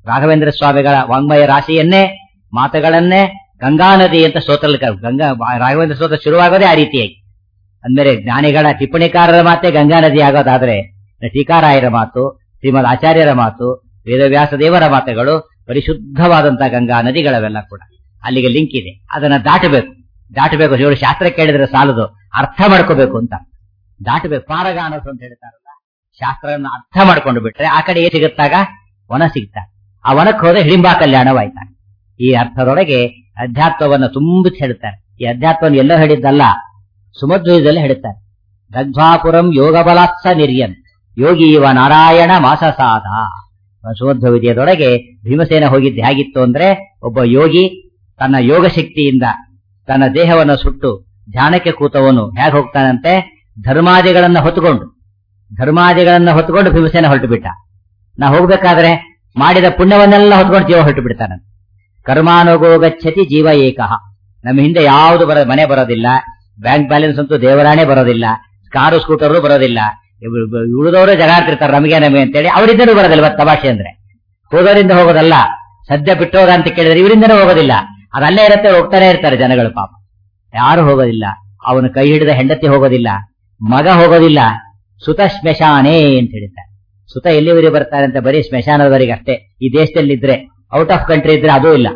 ರಾಘವೇಂದ್ರ ಸ್ವಾಮಿಗಳ ವಾಂಗ್ಮಯ ರಾಶಿಯನ್ನೇ ಮಾತುಗಳನ್ನೇ ಗಂಗಾ ನದಿ ಅಂತ ಸ್ತೋತ್ರದಲ್ಲಿ ಕರ್- ಗಂಗಾ ರಾಘವೇಂದ್ರ ಸ್ತೋತ್ರ ಶುರುವಾಗೋದೇ ಆ ರೀತಿಯಾಗಿ ಅಂದ್ಮೇಲೆ ಜ್ಞಾನಿಗಳ ಟಿಪ್ಪಣಿಕಾರರ ಮಾತೆ ಗಂಗಾ ನದಿ ಆಗೋದಾದ್ರೆ ಟೀಕಾರಾಯರ ಮಾತು ಶ್ರೀಮದ್ ಆಚಾರ್ಯರ ಮಾತು ವೇದವ್ಯಾಸ ದೇವರ ಮಾತುಗಳು ಪರಿಶುದ್ಧವಾದಂತಹ ಗಂಗಾ ನದಿಗಳವೆಲ್ಲ ಕೂಡ ಅಲ್ಲಿಗೆ ಲಿಂಕ್ ಇದೆ ಅದನ್ನ ದಾಟಬೇಕು ದಾಟಬೇಕು ಇವರು ಶಾಸ್ತ್ರ ಕೇಳಿದ್ರೆ ಸಾಲದು ಅರ್ಥ ಮಾಡ್ಕೋಬೇಕು ಅಂತ ದಾಟಬೇಕು ಪಾರಗಾನಸ್ ಅಂತ ಹೇಳ್ತಾರಲ್ಲ ಶಾಸ್ತ್ರವನ್ನು ಅರ್ಥ ಮಾಡ್ಕೊಂಡು ಬಿಟ್ರೆ ಆ ಕಡೆ ಏನ್ ಸಿಗುತ್ತಾಗ ವನ ಸಿಗ್ತಾ ಆ ವನಕ್ಕೆ ಹೋದ್ರೆ ಹಿಡಿಂಬಾ ಕಲ್ಯಾಣವಾಯ್ತಾಗ ಈ ಅರ್ಥದೊಳಗೆ ಅಧ್ಯಾತ್ಮವನ್ನು ತುಂಬಿಸಿ ಹೇಳ್ತಾರೆ ಈ ಅಧ್ಯಾತ್ಮವನ್ನು ಎಲ್ಲೋ ಹೇಳಿದ್ದಲ್ಲ ಸುಮಧ್ವಯದಲ್ಲಿ ಹೇಳ್ತಾರೆ ದಗ್ಧ್ವಾಪುರಂ ಯೋಗ ಬಲಾತ್ಸ ನಿರ್ಯನ್ ಯೋಗಿ ಇವ ನಾರಾಯಣ ಮಾಸಸಾದ ಸುಮಧ್ವ ವಿಜಯದೊಳಗೆ ಭೀಮಸೇನ ಹೋಗಿದ್ದು ಹೇಗಿತ್ತು ಅಂದ್ರೆ ಒಬ್ಬ ಯೋಗಿ ತನ್ನ ಯೋಗ ಶಕ್ತಿಯಿಂದ ತನ್ನ ದೇಹವನ್ನು ಸುಟ್ಟು ಧ್ಯಾನಕ್ಕೆ ಕೂತವನು ಹೇಗೆ ಹೋಗ್ತಾನಂತೆ ಧರ್ಮಾದಿಗಳನ್ನ ಹೊತ್ತುಕೊಂಡು ಧರ್ಮಾದಿಗಳನ್ನ ಹೊತ್ತುಕೊಂಡು ಭೀಮಸೇನ ಹೊರಟು ಬಿಟ್ಟ ನಾ ಹೋಗ್ಬೇಕಾದ್ರೆ ಮಾಡಿದ ಪುಣ್ಯವನ್ನೆಲ್ಲ ಹೊತ್ಕೊಂಡು ಜೀವ ಹೊರಟು ಬಿಡ್ತಾನಂತೆ ಕರ್ಮಾನುಗೋ ಗಚ್ಚತಿ ಜೀವ ಏಕಃ ನಮ್ಮ ಹಿಂದೆ ಯಾವುದು ಬರ ಮನೆ ಬರೋದಿಲ್ಲ ಬ್ಯಾಂಕ್ ಬ್ಯಾಲೆನ್ಸ್ ಅಂತೂ ದೇವರಾಣೆ ಬರೋದಿಲ್ಲ ಕಾರು ಸ್ಕೂಟರು ಬರೋದಿಲ್ಲ ಉಳಿದವರು ಜಗಾಡ್ತಿರ್ತಾರೆ ನಮಗೆ ನಮಗೆ ಅಂತೇಳಿ ಅವರಿಂದನೂ ಬರೋದಿಲ್ಲ ಇವತ್ತು ತಮಾಷೆ ಅಂದ್ರೆ ಹೋಗೋರಿಂದ ಹೋಗೋದಲ್ಲ ಸದ್ಯ ಬಿಟ್ಟು ಹೋಗ ಅಂತ ಕೇಳಿದ್ರೆ ಇವರಿಂದನೂ ಹೋಗೋದಿಲ್ಲ ಅದಲ್ಲೇ ಇರುತ್ತೆ ಅವ್ರು ಹೋಗ್ತಾನೆ ಇರ್ತಾರೆ ಜನಗಳು ಪಾಪ ಯಾರು ಹೋಗೋದಿಲ್ಲ ಅವನು ಕೈ ಹಿಡಿದ ಹೆಂಡತಿ ಹೋಗೋದಿಲ್ಲ ಮಗ ಹೋಗೋದಿಲ್ಲ ಸುತ ಸ್ಮಶಾನೇ ಅಂತ ಹೇಳ್ತಾರೆ ಸುತ ಎಲ್ಲಿವರೆಗೆ ಬರ್ತಾರೆ ಅಂತ ಬರೀ ಸ್ಮಶಾನದವರೆಗೆ ಅಷ್ಟೇ ಈ ದೇಶದಲ್ಲಿದ್ರೆ ಔಟ್ ಆಫ್ ಕಂಟ್ರಿ ಇದ್ರೆ ಅದೂ ಇಲ್ಲ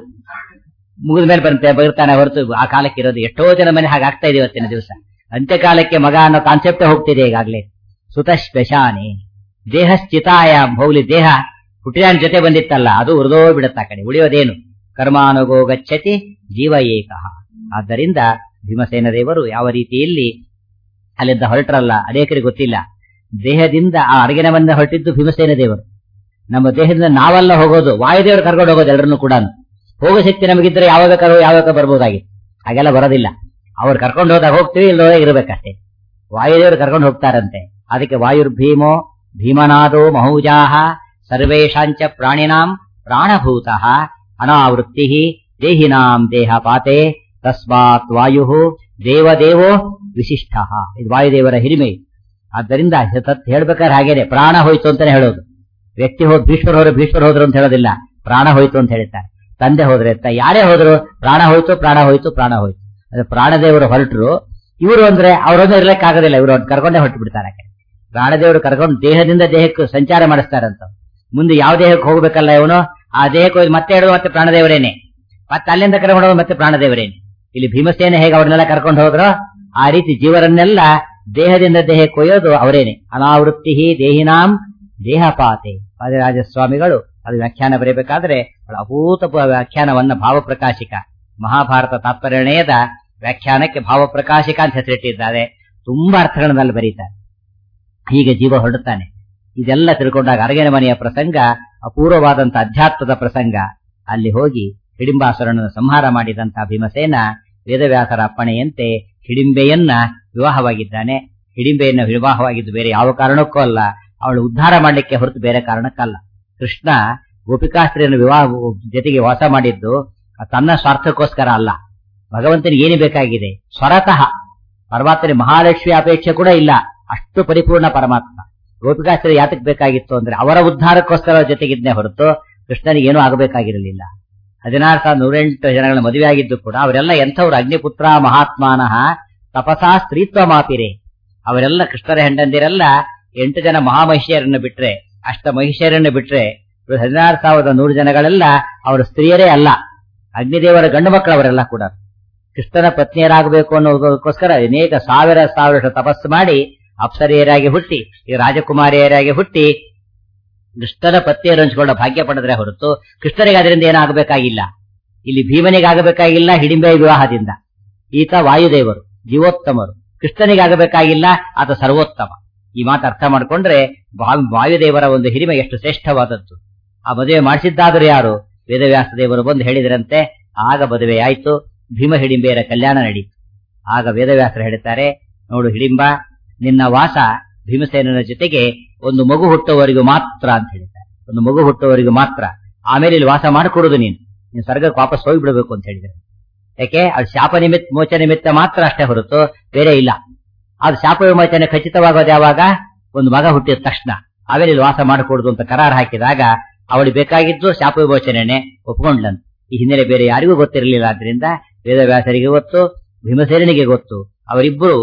ಮುಗಿದ ಮೇಲೆ ಬಂತೆ ಬರ್ತಾನೆ ಹೊರತು ಆ ಕಾಲಕ್ಕೆ ಇರೋದು ಎಷ್ಟೋ ಜನ ಮನೆ ಹಾಗಾಗ್ತಾ ಇದೆ ಇವತ್ತಿನ ದಿವಸ ಅಂತ್ಯಕಾಲಕ್ಕೆ ಮಗ ಅನ್ನೋ ಕಾನ್ಸೆಪ್ಟೇ ಹೋಗ್ತಿದೆ ಈಗಾಗ್ಲೇ ಸುತ ಸ್ಪೆಶಾನೆ ದೇಹ ಸ್ಥಿತಾಯ ಮೌಲಿ ದೇಹ ಹುಟ್ಟಿದ ಜೊತೆ ಬಂದಿತ್ತಲ್ಲ ಅದು ಉರಿದೋ ಬಿಡುತ್ತಾ ಕಡೆ ಉಳಿಯೋದೇನು ಕರ್ಮಾನುಗೋ ಗಚ್ಚತಿ ಜೀವ ಏಕಃ ಆದ್ದರಿಂದ ಭೀಮಸೇನ ದೇವರು ಯಾವ ರೀತಿಯಲ್ಲಿ ಅಲ್ಲಿಂದ ಹೊರಟ್ರಲ್ಲ ಅನೇಕರಿಗೆ ಗೊತ್ತಿಲ್ಲ ದೇಹದಿಂದ ಆ ಅಡಗಿನವನ್ನ ಹೊರಟಿದ್ದು ಭೀಮಸೇನ ದೇವರು ನಮ್ಮ ದೇಹದಿಂದ ನಾವೆಲ್ಲ ಹೋಗೋದು ವಾಯುದೇವರು ಕರ್ಕೊಂಡು ಹೋಗೋದು ಎಲ್ಲರನ್ನು ಕೂಡ ಹೋಗೋ ಶಕ್ತಿ ನಮಗಿದ್ರೆ ಯಾವಾಗ ಬೇಕಾದ್ರೂ ಯಾವಾಗ ಬರ್ಬೋದಾಗಿತ್ತು ಹಾಗೆಲ್ಲ ಬರೋದಿಲ್ಲ ಅವ್ರು ಕರ್ಕೊಂಡು ಹೋದಾಗ ಹೋಗ್ತೀವಿ ಇಲ್ಲೋದಾಗ ಇರಬೇಕಷ್ಟೇ ವಾಯುದೇವರು ಕರ್ಕೊಂಡು ಹೋಗ್ತಾರಂತೆ ಅದಕ್ಕೆ ವಾಯುರ್ಭೀಮೋ ಭೀಮನಾದೋ ಮಹೌಜಾಹ ಸರ್ವೇಶಾಂಚ ಪ್ರಾಣಿನಾಂ ಪ್ರಾಣಭೂತಃ ಅನಾವೃತ್ತಿ ದೇಹಿನಾಂ ದೇಹ ಪಾತೆ ತಸ್ಮಾತ್ ವಾಯು ದೇವದೇವೋ ವಿಶಿಷ್ಟ ಇದು ವಾಯುದೇವರ ಹಿರಿಮೆ ಆದ್ದರಿಂದ ತತ್ ಹೇಳ್ಬೇಕಾದ್ರೆ ಹಾಗೇನೆ ಪ್ರಾಣ ಹೋಯ್ತು ಅಂತಾನೆ ಹೇಳೋದು ವ್ಯಕ್ತಿ ಹೋದ್ ಭೀಷ್ಮರ್ ಹೋದ್ರೆ ಭೀಷ್ಮರ್ ಹೋದ್ರು ಅಂತ ಹೇಳೋದಿಲ್ಲ ಪ್ರಾಣ ಹೋಯ್ತು ಅಂತ ಹೇಳ್ತಾರೆ ತಂದೆ ಹೋದ್ರೆ ಅಂತ ಯಾರೇ ಹೋದ್ರು ಪ್ರಾಣ ಹೋಯ್ತು ಪ್ರಾಣ ಹೋಯ್ತು ಪ್ರಾಣ ಹೋಯ್ತು ಅದು ಪ್ರಾಣದೇವರು ಹೊರಟರು ಇವರು ಅಂದ್ರೆ ಅವರೊಂದು ಇರ್ಲಿಕ್ಕೆ ಆಗೋದಿಲ್ಲ ಇವರು ಕರ್ಕೊಂಡೇ ಹೊರಟು ಬಿಡ್ತಾರೆ ಪ್ರಾಣದೇವರು ಕರ್ಕೊಂಡು ದೇಹದಿಂದ ದೇಹಕ್ಕೆ ಸಂಚಾರ ಮಾಡಿಸ್ತಾರಂತ ಮುಂದೆ ಯಾವ ದೇಹಕ್ಕೆ ಹೋಗ್ಬೇಕಲ್ಲ ಇವನು ಆ ದೇಹಕ್ಕೆ ಹೋಗಿ ಮತ್ತೆ ಹೇಳೋದು ಮತ್ತೆ ಪ್ರಾಣದೇವರೇನೆ ಮತ್ತೆ ಅಲ್ಲಿಂದ ಕರ್ಕೊಂಡು ಹೋಗೋದು ಮತ್ತೆ ಪ್ರಾಣದೇವರೇನೆ ಇಲ್ಲಿ ಭೀಮಸೇನ ಹೇಗೆ ಅವ್ರನ್ನೆಲ್ಲ ಕರ್ಕೊಂಡು ಹೋದ್ರೋ ಆ ರೀತಿ ಜೀವರನ್ನೆಲ್ಲ ದೇಹದಿಂದ ದೇಹಕ್ಕೆ ಒಯ್ಯೋದು ಅವರೇನೆ ಅನಾವೃತ್ತಿ ದೇಹಿನಾಂ ದೇಹಪಾತೆ ಪಾದರಾಜ ಸ್ವಾಮಿಗಳು ಅದು ವ್ಯಾಖ್ಯಾನ ಬರೀಬೇಕಾದ್ರೆ ಬಹಳ ಅಭೂತಪೂರ್ವ ವ್ಯಾಖ್ಯಾನವನ್ನ ಭಾವಪ್ರಕಾಶಿಕ ಮಹಾಭಾರತ ತಾತ್ಪರ್ಯಣಯದ ವ್ಯಾಖ್ಯಾನಕ್ಕೆ ಭಾವಪ್ರಕಾಶಿಕ ಅಂತ ಹೆಸರಿಟ್ಟಿದ್ದಾರೆ ತುಂಬಾ ಅರ್ಥಗಳನ್ನಲ್ಲಿ ಬರೀತಾರೆ ಹೀಗೆ ಜೀವ ಹೊರಡುತ್ತಾನೆ ಇದೆಲ್ಲ ತಿಳ್ಕೊಂಡಾಗ ಅರಗಿನ ಮನೆಯ ಪ್ರಸಂಗ ಅಪೂರ್ವವಾದಂತ ಅಧ್ಯಾತ್ಮದ ಪ್ರಸಂಗ ಅಲ್ಲಿ ಹೋಗಿ ಹಿಡಿಂಬಾಸುರನನ್ನು ಸಂಹಾರ ಮಾಡಿದಂತ ಭೀಮಸೇನ ವೇದವ್ಯಾಸರ ಅಪ್ಪಣೆಯಂತೆ ಹಿಡಿಂಬೆಯನ್ನ ವಿವಾಹವಾಗಿದ್ದಾನೆ ಹಿಡಿಂಬೆಯನ್ನ ವಿವಾಹವಾಗಿದ್ದು ಬೇರೆ ಯಾವ ಕಾರಣಕ್ಕೂ ಅಲ್ಲ ಅವಳು ಉದ್ಧಾರ ಮಾಡಲಿಕ್ಕೆ ಹೊರತು ಬೇರೆ ಕಾರಣಕ್ಕಲ್ಲ ಕೃಷ್ಣ ಗೋಪಿಕಾಸ್ತ್ರೀಯನ್ನು ವಿವಾಹ ಜೊತೆಗೆ ವಾಸ ಮಾಡಿದ್ದು ತನ್ನ ಸ್ವಾರ್ಥಕ್ಕೋಸ್ಕರ ಅಲ್ಲ ಭಗವಂತನಿಗೆ ಏನು ಬೇಕಾಗಿದೆ ಸ್ವರತಃ ಪರಮಾತ್ಮನ ಮಹಾಲಕ್ಷ್ಮಿ ಅಪೇಕ್ಷೆ ಕೂಡ ಇಲ್ಲ ಅಷ್ಟು ಪರಿಪೂರ್ಣ ಪರಮಾತ್ಮ ಗೋಪಿಕಾಸ್ತ್ರೀ ಯಾತಕ್ ಬೇಕಾಗಿತ್ತು ಅಂದ್ರೆ ಅವರ ಉದ್ಧಾರಕ್ಕೋಸ್ಕರ ಜೊತೆಗಿದ್ನೇ ಹೊರತು ಕೃಷ್ಣನಿಗೆ ಏನೂ ಆಗಬೇಕಾಗಿರಲಿಲ್ಲ ಹದಿನಾರು ಸಾವಿರದ ನೂರೆಂಟು ಜನಗಳ ಮದುವೆ ಆಗಿದ್ದು ಕೂಡ ಅವರೆಲ್ಲ ಎಂಥವ್ರು ಅಗ್ನಿಪುತ್ರ ಮಹಾತ್ಮಾನಃ ತಪಸಾ ಸ್ತ್ರೀತ್ವ ಮಾಪಿರೆ ಅವರೆಲ್ಲ ಕೃಷ್ಣರ ಹೆಂಡಂದಿರೆಲ್ಲ ಎಂಟು ಜನ ಮಹಾಮಹಿಷಿಯರನ್ನು ಬಿಟ್ರೆ ಅಷ್ಟ ಮಹಿಷಿಯರನ್ನು ಬಿಟ್ರೆ ಹದಿನಾರು ಸಾವಿರದ ನೂರು ಜನಗಳೆಲ್ಲ ಅವರ ಸ್ತ್ರೀಯರೇ ಅಲ್ಲ ಅಗ್ನಿದೇವರ ಗಂಡು ಮಕ್ಕಳು ಅವರೆಲ್ಲ ಕೂಡ ಕೃಷ್ಣನ ಪತ್ನಿಯರಾಗಬೇಕು ಅನ್ನೋದಕ್ಕೋಸ್ಕರ ಅನೇಕ ಸಾವಿರ ಸಾವಿರ ತಪಸ್ಸು ಮಾಡಿ ಅಪ್ಸರಿಯರಾಗಿ ಹುಟ್ಟಿ ಈ ರಾಜಕುಮಾರಿಯರಾಗಿ ಹುಟ್ಟಿ ಕೃಷ್ಣನ ಪತ್ನಿಯರು ಹಂಚಿಕೊಂಡ ಭಾಗ್ಯ ಪಡೆದ್ರೆ ಹೊರತು ಕೃಷ್ಣನಿಗೆ ಅದರಿಂದ ಏನಾಗಬೇಕಾಗಿಲ್ಲ ಇಲ್ಲಿ ಭೀಮನಿಗಾಗಬೇಕಾಗಿಲ್ಲ ಹಿಡಿಂಬೆ ವಿವಾಹದಿಂದ ಈತ ವಾಯುದೇವರು ಜೀವೋತ್ತಮರು ಕೃಷ್ಣನಿಗಾಗಬೇಕಾಗಿಲ್ಲ ಆತ ಸರ್ವೋತ್ತಮ ಈ ಮಾತು ಅರ್ಥ ಮಾಡ್ಕೊಂಡ್ರೆ ವಾಯುದೇವರ ಒಂದು ಹಿರಿಮೆ ಎಷ್ಟು ಶ್ರೇಷ್ಠವಾದದ್ದು ಆ ಮದುವೆ ಮಾಡಿಸಿದ್ದಾದರೂ ಯಾರು ವೇದವ್ಯಾಸ ದೇವರು ಬಂದು ಹೇಳಿದ್ರಂತೆ ಆಗ ಮದುವೆ ಆಯ್ತು ಭೀಮ ಹಿಡಿಂಬೆಯರ ಕಲ್ಯಾಣ ನಡೀತು ಆಗ ವೇದವ್ಯಾಸರು ಹೇಳ್ತಾರೆ ನೋಡು ಹಿಡಿಂಬ ನಿನ್ನ ವಾಸ ಭೀಮಸೇನನ ಜೊತೆಗೆ ಒಂದು ಮಗು ಹುಟ್ಟುವವರೆಗೂ ಮಾತ್ರ ಅಂತ ಹೇಳ್ತಾರೆ ಒಂದು ಮಗು ಹುಟ್ಟುವವರೆಗೂ ಮಾತ್ರ ಆಮೇಲೆ ಇಲ್ಲಿ ವಾಸ ಮಾಡಿಕೊಡುದು ನೀನು ನೀನು ಸ್ವರ್ಗಕ್ಕೆ ವಾಪಸ್ ಹೋಗಿಬಿಡಬೇಕು ಅಂತ ಹೇಳಿದ್ರೆ ಯಾಕೆ ಅದು ಶಾಪ ನಿಮಿತ್ತ ಮೋಚ ನಿಮಿತ್ತ ಮಾತ್ರ ಅಷ್ಟೇ ಹೊರತು ಬೇರೆ ಇಲ್ಲ ಅದು ಶಾಪ ವಿಮೋಚನೆ ಖಚಿತವಾಗೋದು ಯಾವಾಗ ಒಂದು ಮಗ ಹುಟ್ಟಿದ ತಕ್ಷಣ ಆಮೇಲೆ ಇಲ್ಲಿ ವಾಸ ಮಾಡಿಕೊಡುದು ಅಂತ ಕರಾರ್ ಹಾಕಿದಾಗ ಅವಳು ಬೇಕಾಗಿದ್ದು ಶಾಪ ವಿಮೋಚನೆ ಒಪ್ಕೊಂಡ್ಲಂತ ಈ ಹಿನ್ನೆಲೆ ಬೇರೆ ಯಾರಿಗೂ ಗೊತ್ತಿರಲಿಲ್ಲ ಆದ್ರಿಂದ ವೇದವ್ಯಾಸರಿಗೆ ಗೊತ್ತು ಭೀಮಸೇನಿಗೆ ಗೊತ್ತು ಅವರಿಬ್ಬರು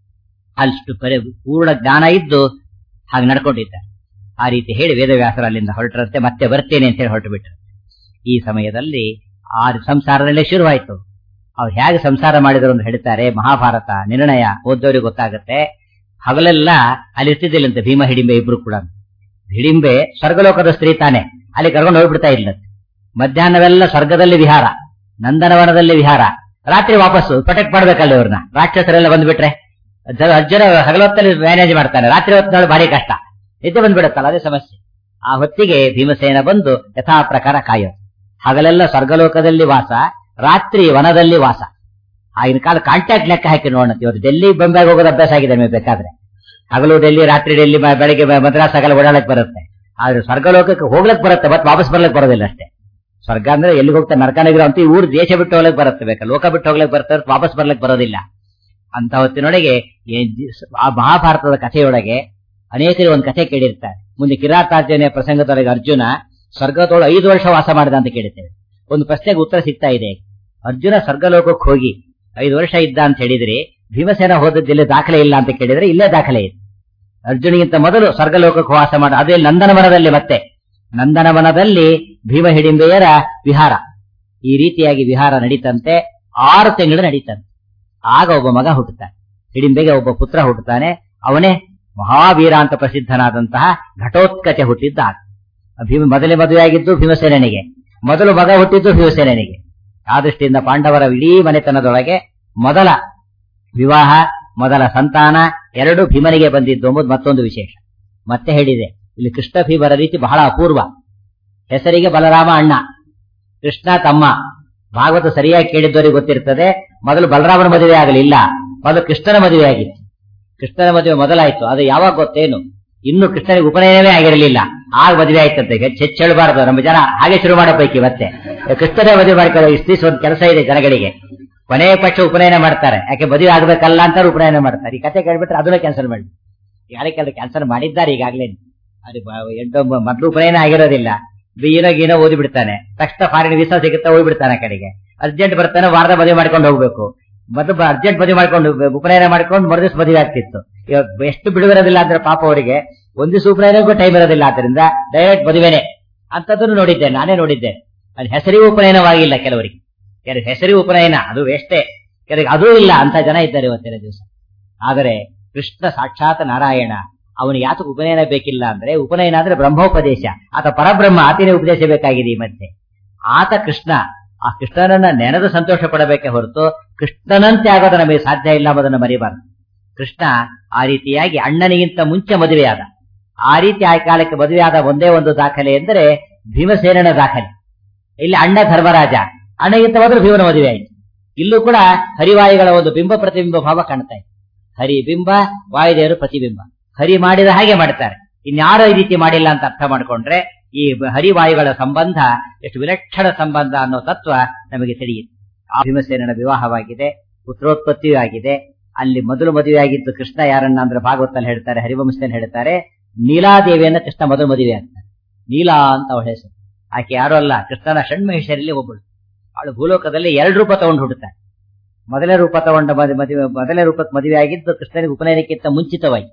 ಅಷ್ಟು ಪರಿ ಪೂರ್ಣ ಜ್ಞಾನ ಇದ್ದು ಹಾಗೆ ನಡ್ಕೊಂಡಿದ್ದಾರೆ ಆ ರೀತಿ ಹೇಳಿ ವೇದವ್ಯಾಸರು ಅಲ್ಲಿಂದ ಹೊರಟರಂತೆ ಮತ್ತೆ ಬರ್ತೇನೆ ಅಂತ ಹೇಳಿ ಹೊರಟು ಬಿಟ್ರು ಈ ಸಮಯದಲ್ಲಿ ಆ ಸಂಸಾರದಲ್ಲೇ ಶುರುವಾಯ್ತು ಅವ್ರು ಹೇಗೆ ಸಂಸಾರ ಮಾಡಿದ್ರು ಅಂತ ಹೇಳ್ತಾರೆ ಮಹಾಭಾರತ ನಿರ್ಣಯ ಓದೋರಿಗೆ ಗೊತ್ತಾಗುತ್ತೆ ಹಗಲೆಲ್ಲ ಅಲ್ಲಿ ಇರ್ತಿದ್ದಿಲ್ಲಂತೆ ಭೀಮ ಹಿಡಿಂಬೆ ಇಬ್ರು ಕೂಡ ಹಿಡಿಂಬೆ ಸ್ವರ್ಗಲೋಕದ ಸ್ತ್ರೀ ತಾನೆ ಅಲ್ಲಿ ಕರ್ಕೊಂಡು ಹೋಗ್ಬಿಡ್ತಾ ಇಲ್ಲ ಮಧ್ಯಾಹ್ನವೆಲ್ಲ ಸ್ವರ್ಗದಲ್ಲಿ ವಿಹಾರ ನಂದನವನದಲ್ಲಿ ವಿಹಾರ ರಾತ್ರಿ ವಾಪಸ್ಸು ಪ್ರೊಟೆಕ್ಟ್ ಮಾಡ್ಬೇಕಲ್ಲ ಇವ್ರನ್ನ ರಾಕ್ಷಸರೆಲ್ಲ ಬಂದ್ಬಿಟ್ರೆ ಜ- ಅರ್ಜುನ ಹಗಲೊತ್ತಲ್ಲಿ ಮ್ಯಾನೇಜ್ ಮಾಡ್ತಾನೆ ರಾತ್ರಿ ಹೊತ್ತಿನೊಳಗೆ ಭಾರಿ ಕಷ್ಟ ನಿದ್ದೆ ಬಂದ್ಬಿಡುತ್ತಲ್ಲ ಅದೇ ಸಮಸ್ಯೆ ಆ ಹೊತ್ತಿಗೆ ಭೀಮಸೇನ ಬಂದು ಯಥಾ ಪ್ರಕಾರ ಕಾಯೋದು ಹಗಲೆಲ್ಲ ಸ್ವರ್ಗಲೋಕದಲ್ಲಿ ವಾಸ ರಾತ್ರಿ ವನದಲ್ಲಿ ವಾಸ ಆಗಿನ ಕಾಲ ಕಾಂಟ್ಯಾಕ್ಟ್ ಲೆಕ್ಕ ಹಾಕಿ ನೋಡೋಣ ಇವರು ಡೆಲ್ಲಿ ಬೊಂಬೆಗೆ ಹೋಗೋದು ಅಭ್ಯಾಸ ಆಗಿದೆ ನಿಮಗೆ ಬೇಕಾದ್ರೆ ಹಗಲು ಡೆಲ್ಲಿ ರಾತ್ರಿ ಡೆಲ್ಲಿ ಮ- ಬೆಳಿಗ್ಗೆ ಮ- ಮದ್ರಾಸ್ ಆಗಲ್ಲ ಓಡಾಡಕ್ ಬರುತ್ತೆ ಆದ್ರೆ ಸ್ವರ್ಗಲೋಕಕ್ಕೆ ಹೋಗ್ಲಕ್ ಬರುತ್ತೆ ಬಟ್ ವಾಪಸ್ ಬರ್ಲಕ್ ಬರೋದಿಲ್ಲ ಅಷ್ಟೇ ಸ್ವರ್ಗ ಅಂದ್ರೆ ಎಲ್ಲಿಗೆ ಹೋಗ್ತಾ ನರಕನಗರ ಅಂತ ಈ ಊರು ದೇಶ ಬಿಟ್ಟು ಹೋಗ್ಲಕ್ ಬರುತ್ತೆ ಬೇಕಾ ಲೋಕ ಬಿಟ್ಟು ಹೋಗ್ಲಕ್ ಬರುತ್ತೆ ಹೊರ್ತು ವಾಪಸ್ ಬರ್ಲಕ್ ಬರೋದಿಲ್ಲ ಅಂತ ಹೊತ್ತಿನೊಳಗೆ ಈ ಜಿ- ಆ ಮಹಾಭಾರತದ ಕಥೆಯೊಳಗೆ ಅನೇಕರು ಒಂದು ಕಥೆ ಕೇಳಿರ್ತಾರೆ ಮುಂದೆ ಕಿರಾತಾರ್ಜನೆಯ ಪ್ರಸಂಗದೊಳಗೆ ಅರ್ಜುನ ಸ್ವರ್ಗದೊಳಗೆ ಐದು ವರ್ಷ ವಾಸ ಮಾಡಿದ ಅಂತ ಕೇಳಿದ್ದೇವೆ ಒಂದು ಪ್ರಶ್ನೆಗೆ ಉತ್ತರ ಸಿಗ್ತಾ ಇದೆ ಅರ್ಜುನ ಸ್ವರ್ಗಲೋಕಕ್ಕೆ ಹೋಗಿ ಐದು ವರ್ಷ ಇದ್ದ ಅಂತ ಹೇಳಿದ್ರೆ ಭೀಮಸೇನ ಹೋದದ್ದಿಲ್ಲಿ ದಾಖಲೆ ಇಲ್ಲ ಅಂತ ಕೇಳಿದ್ರೆ ಇಲ್ಲೇ ದಾಖಲೆ ಇದೆ ಅರ್ಜುನಿಗಿಂತ ಮೊದಲು ಸ್ವರ್ಗಲೋಕಕ್ಕೆ ವಾಸ ಮಾಡ ಅದೇ ನಂದನವನದಲ್ಲಿ ಮತ್ತೆ ನಂದನವನದಲ್ಲಿ ಭೀಮ ಹಿಡಿಂಬೆಯರ ವಿಹಾರ ಈ ರೀತಿಯಾಗಿ ವಿಹಾರ ನಡೀತಂತೆ ಆರು ತಿಂಗಳು ನಡೀತಂತೆ ಆಗ ಒಬ್ಬ ಮಗ ಹುಟ್ಟುತ್ತಾನೆ ಹಿಡಿಂಬೆಗೆ ಒಬ್ಬ ಪುತ್ರ ಹುಟ್ಟುತ್ತಾನೆ ಅವನೇ ಮಹಾವೀರ ಅಂತ ಪ್ರಸಿದ್ಧನಾದಂತಹ ಘಟೋತ್ಕಚ ಹುಟ್ಟಿದ್ದ ಆಗ. ಭೀಮ ಮೊದಲೇ ಮದುವೆಯಾಗಿದ್ದು ಭೀಮಸೇನಿಗೆ ಮೊದಲು ಮಗ ಹುಟ್ಟಿದ್ದು ಭೀಮಸೇನಿಗೆ ಆ ದೃಷ್ಟಿಯಿಂದ ಪಾಂಡವರ ಇಡೀ ಮನೆತನದೊಳಗೆ ಮೊದಲ ವಿವಾಹ ಮೊದಲ ಸಂತಾನ ಎರಡು ಭೀಮನಿಗೆ ಬಂದಿದ್ದು ಎಂಬುದು ಮತ್ತೊಂದು ವಿಶೇಷ ಮತ್ತೆ ಹೇಳಿದೆ ಇಲ್ಲಿ ಕೃಷ್ಣ ಭೀಮರ ರೀತಿ ಬಹಳ ಅಪೂರ್ವ ಹೆಸರಿಗೆ ಬಲರಾಮ ಅಣ್ಣ ಕೃಷ್ಣ ತಮ್ಮ ಭಾಗವತ ಸರಿಯಾಗಿ ಕೇಳಿದ್ದವರಿಗೆ ಗೊತ್ತಿರ್ತದೆ ಮೊದಲು ಬಲರಾಮನ ಮದುವೆ ಆಗಲಿಲ್ಲ ಮೊದಲು ಕೃಷ್ಣನ ಮದುವೆ ಆಗಿತ್ತು ಕೃಷ್ಣನ ಮದುವೆ ಮೊದಲಾಯ್ತು ಅದು ಯಾವಾಗ ಗೊತ್ತೇನು ಇನ್ನು ಕೃಷ್ಣನಿಗೆ ಉಪನಯನವೇ ಆಗಿರಲಿಲ್ಲ ಆಗ ಮದುವೆ ಆಯ್ತಂತೆ ಹೆಚ್ಚೆಳಬಾರದು ನಮ್ಮ ಜನ ಹಾಗೆ ಶುರು ಮಾಡೋ ಪೈಕಿ ಮತ್ತೆ ಕೃಷ್ಣನೇ ಮದುವೆ ಮಾಡ್ಕೊಳ್ಳೋ ಇಷ್ಟಿಸ್ ಒಂದು ಕೆಲಸ ಇದೆ ಜನಗಳಿಗೆ ಕೊನೆಯ ಪಕ್ಷ ಉಪನಯನ ಮಾಡ್ತಾರೆ ಯಾಕೆ ಮದುವೆ ಆಗ್ಬೇಕಲ್ಲ ಅಂತ ಉಪನಯನ ಮಾಡ್ತಾರೆ ಈ ಕತೆ ಕೇಳ್ಬಿಟ್ರೆ ಅದನ್ನ ಕ್ಯಾನ್ಸಲ್ ಮಾಡಿ ಯಾರಕ್ಕೆಲ್ಲ ಕ್ಯಾನ್ಸಲ್ ಮಾಡಿದ್ದಾರೆ ಈಗಾಗಲೇ ಅದು ಬ- ಎಂಟು ಮೊದಲು ಉಪನಯನ ಆಗಿರೋದಿಲ್ಲ ಏನೋ ಏನೋ ಓದಿ ಬಿಡ್ತಾನೆ ತಕ್ಷಣ ಫಾರಿನ್ ವೀಸಾ ಸಿಗುತ್ತಾ ಹೋಗ್ಬಿಡ್ತಾನೆ ಆ ಕಡೆಗೆ ಅರ್ಜೆಂಟ್ ಬರ್ತಾನೆ ವಾರದ ಮದುವೆ ಮಾಡ್ಕೊಂಡು ಹೋಗ್ಬೇಕು ಮೊದಲು ಅರ್ಜೆಂಟ್ ಮದುವೆ ಮಾಡ್ಕೊಂಡು ಉಪನಯನ ಮಾಡ್ಕೊಂಡು ಮರುದಿವ್ಸ ಮದುವೆ ಆಗ್ತಿತ್ತು ಇವಾಗ ಎಷ್ಟು ಬಿಡುವಿರೋದಿಲ್ಲ ಅಂದ್ರೆ ಪಾಪ ಅವರಿಗೆ ಒಂದ್ ದಿವಸ ಉಪನಯನಕ್ಕೂ ಟೈಮ್ ಇರೋದಿಲ್ಲ ಆದ್ರಿಂದ ಡೈರೆಕ್ಟ್ ಮದುವೆನೆ ಅಂತದನ್ನು ನೋಡಿದ್ದೆ ನಾನೇ ನೋಡಿದ್ದೆ ಅದು ಹೆಸರಿಗೂ ಉಪನಯನವಾಗಿಲ್ಲ ಕೆಲವರಿಗೆ ಕೆಲವು ಹೆಸರಿಗೂ ಉಪನಯನ ಅದು ವೇಷ್ಟೇ ಕೆಲವರಿಗೆ ಅದೂ ಇಲ್ಲ ಅಂತ ಜನ ಇದ್ದಾರೆ ಇವತ್ತಿನ ದಿವಸ ಆದರೆ ಕೃಷ್ಣ ಸಾಕ್ಷಾತ್ ನಾರಾಯಣ ಅವನು ಯಾತಕ್ಕೆ ಉಪನಯನ ಬೇಕಿಲ್ಲ ಅಂದ್ರೆ ಉಪನಯನ ಅಂದ್ರೆ ಬ್ರಹ್ಮೋಪದೇಶ ಆತ ಪರಬ್ರಹ್ಮ ಆತನೇ ಉಪದೇಶ ಬೇಕಾಗಿದೆ ಈ ಮಧ್ಯೆ ಆತ ಕೃಷ್ಣ ಆ ಕೃಷ್ಣನನ್ನ ನೆನೆದು ಸಂತೋಷ ಪಡಬೇಕೆ ಹೊರತು ಕೃಷ್ಣನಂತೆ ಆಗೋದು ನಮಗೆ ಸಾಧ್ಯ ಇಲ್ಲ ಎಂಬುದನ್ನು ಮರಿಬಾರದು ಕೃಷ್ಣ ಆ ರೀತಿಯಾಗಿ ಅಣ್ಣನಿಗಿಂತ ಮುಂಚೆ ಮದುವೆಯಾದ ಆ ರೀತಿ ಆ ಕಾಲಕ್ಕೆ ಮದುವೆಯಾದ ಒಂದೇ ಒಂದು ದಾಖಲೆ ಎಂದರೆ ಭೀಮಸೇನನ ದಾಖಲೆ ಇಲ್ಲಿ ಅಣ್ಣ ಧರ್ಮರಾಜ ಅಣ್ಣಗಿಂತ ಮೊದಲು ಭೀಮನ ಮದುವೆ ಆಯಿತು ಇಲ್ಲೂ ಕೂಡ ಹರಿವಾಯುಗಳ ಒಂದು ಬಿಂಬ ಪ್ರತಿಬಿಂಬ ಭಾವ ಕಾಣ್ತಾ ಇದೆ ಹರಿ ಬಿಂಬ ವಾಯುದೇವರು ಪ್ರತಿಬಿಂಬ ಹರಿ ಮಾಡಿದ ಹಾಗೆ ಮಾಡ್ತಾರೆ ಇನ್ಯಾರೋ ಈ ರೀತಿ ಮಾಡಿಲ್ಲ ಅಂತ ಅರ್ಥ ಮಾಡ್ಕೊಂಡ್ರೆ ಈ ಬ- ಹರಿವಾಯುಗಳ ಸಂಬಂಧ ಎಷ್ಟು ವಿಲಕ್ಷಣ ಸಂಬಂಧ ಅನ್ನೋ ತತ್ವ ನಮಗೆ ತಿಳಿಯುತ್ತೆ ಆ ಭೀಮಸೇನನ ವಿವಾಹವಾಗಿದೆ ಪುತ್ರೋತ್ಪತ್ತಿಯೂ ಆಗಿದೆ ಅಲ್ಲಿ ಮೊದಲು ಮದುವೆಯಾಗಿದ್ದು ಕೃಷ್ಣ ಯಾರನ್ನ ಅಂದ್ರೆ ಭಾಗವತಲ್ಲಿ ಹೇಳ್ತಾರೆ ಹರಿವಂಶದಲ್ಲಿ ಹೇಳ್ತಾರೆ ನೀಲಾದೇವಿಯನ್ನ ಕೃಷ್ಣ ಮೊದಲು ಮದುವೆ ಆಗ್ತಾನೆ ನೀಲಾ ಅಂತ ಅವಳ ಹೆಸರು ಆಕೆ ಯಾರು ಅಲ್ಲ ಕೃಷ್ಣನ ಷಣ್ಮಹೇಶ್ವರಲ್ಲಿ ಒಬ್ಬಳು ಅವಳು ಭೂಲೋಕದಲ್ಲಿ ಎರಡು ರೂಪ ತಗೊಂಡು ಹುಟ್ಟುತ್ತಾಳೆ ಮೊದಲನೇ ರೂಪ ತಗೊಂಡ ಮದ್- ಮದುವೆ ಮೊದಲನೇ ರೂಪಕ್ಕೆ ಮದುವೆ ಆಗಿದ್ದು ಕೃಷ್ಣನಿಗೆ ಉಪನಯನಕ್ಕಿಂತ ಮುಂಚಿತವಾಗಿ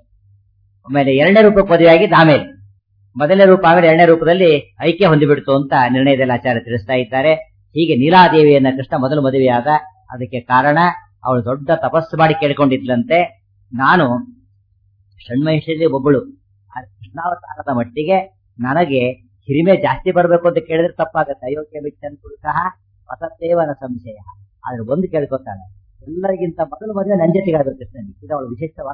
ಆಮೇಲೆ ಎರಡನೇ ರೂಪಕ್ಕೆ ಮದುವೆ ಆಗಿದ್ದು ಆಮೇಲೆ ಮೊದಲನೇ ರೂಪ ಆಮೇಲೆ ಎರಡನೇ ರೂಪದಲ್ಲಿ ಐಕ್ಯ ಹೊಂದಿಬಿಡ್ತು ಅಂತ ನಿರ್ಣಯದಲ್ಲಿ ಆಚಾರ್ಯ ತಿಳಿಸ್ತಾ ಇದ್ದಾರೆ ಹೀಗೆ ನೀಲಾದೇವಿಯನ್ನ ಕೃಷ್ಣ ಮೊದಲು ಮದುವೆಯಾದ ಅದಕ್ಕೆ ಕಾರಣ ಅವಳು ದೊಡ್ಡ ತಪಸ್ಸು ಮಾಡಿ ಕೇಳ್ಕೊಂಡಿದ್ಲಂತೆ ನಾನು ಷಣ್ಮಹೇಶ್ವರಿ ಒಬ್ಬಳು ಆ ಕೃಷ್ಣಾವತಾರದ ಮಟ್ಟಿಗೆ ನನಗೆ ಹಿರಿಮೆ ಜಾಸ್ತಿ ಬರಬೇಕು ಅಂತ ಕೇಳಿದ್ರೆ ತಪ್ಪಾಗತ್ತೆ ಅಯೋಗ್ಯ ಬಿಚ್ಚನ್ ಪುರುಷಃ ವಸತ್ತೇವನ ಸಂಶಯ ಆದ್ರೆ ಒಂದು ಕೇಳ್ಕೊತಾಳೆ ಎಲ್ಲರಿಗಿಂತ ಮೊದಲು ಮದುವೆ ನನ್ನ ಜೊತೆಗಾಗಬೇಕು ಕೃಷ್ಣನಿಗೆ ಇದು ಅವಳು ವಿಶೇಷವಾದ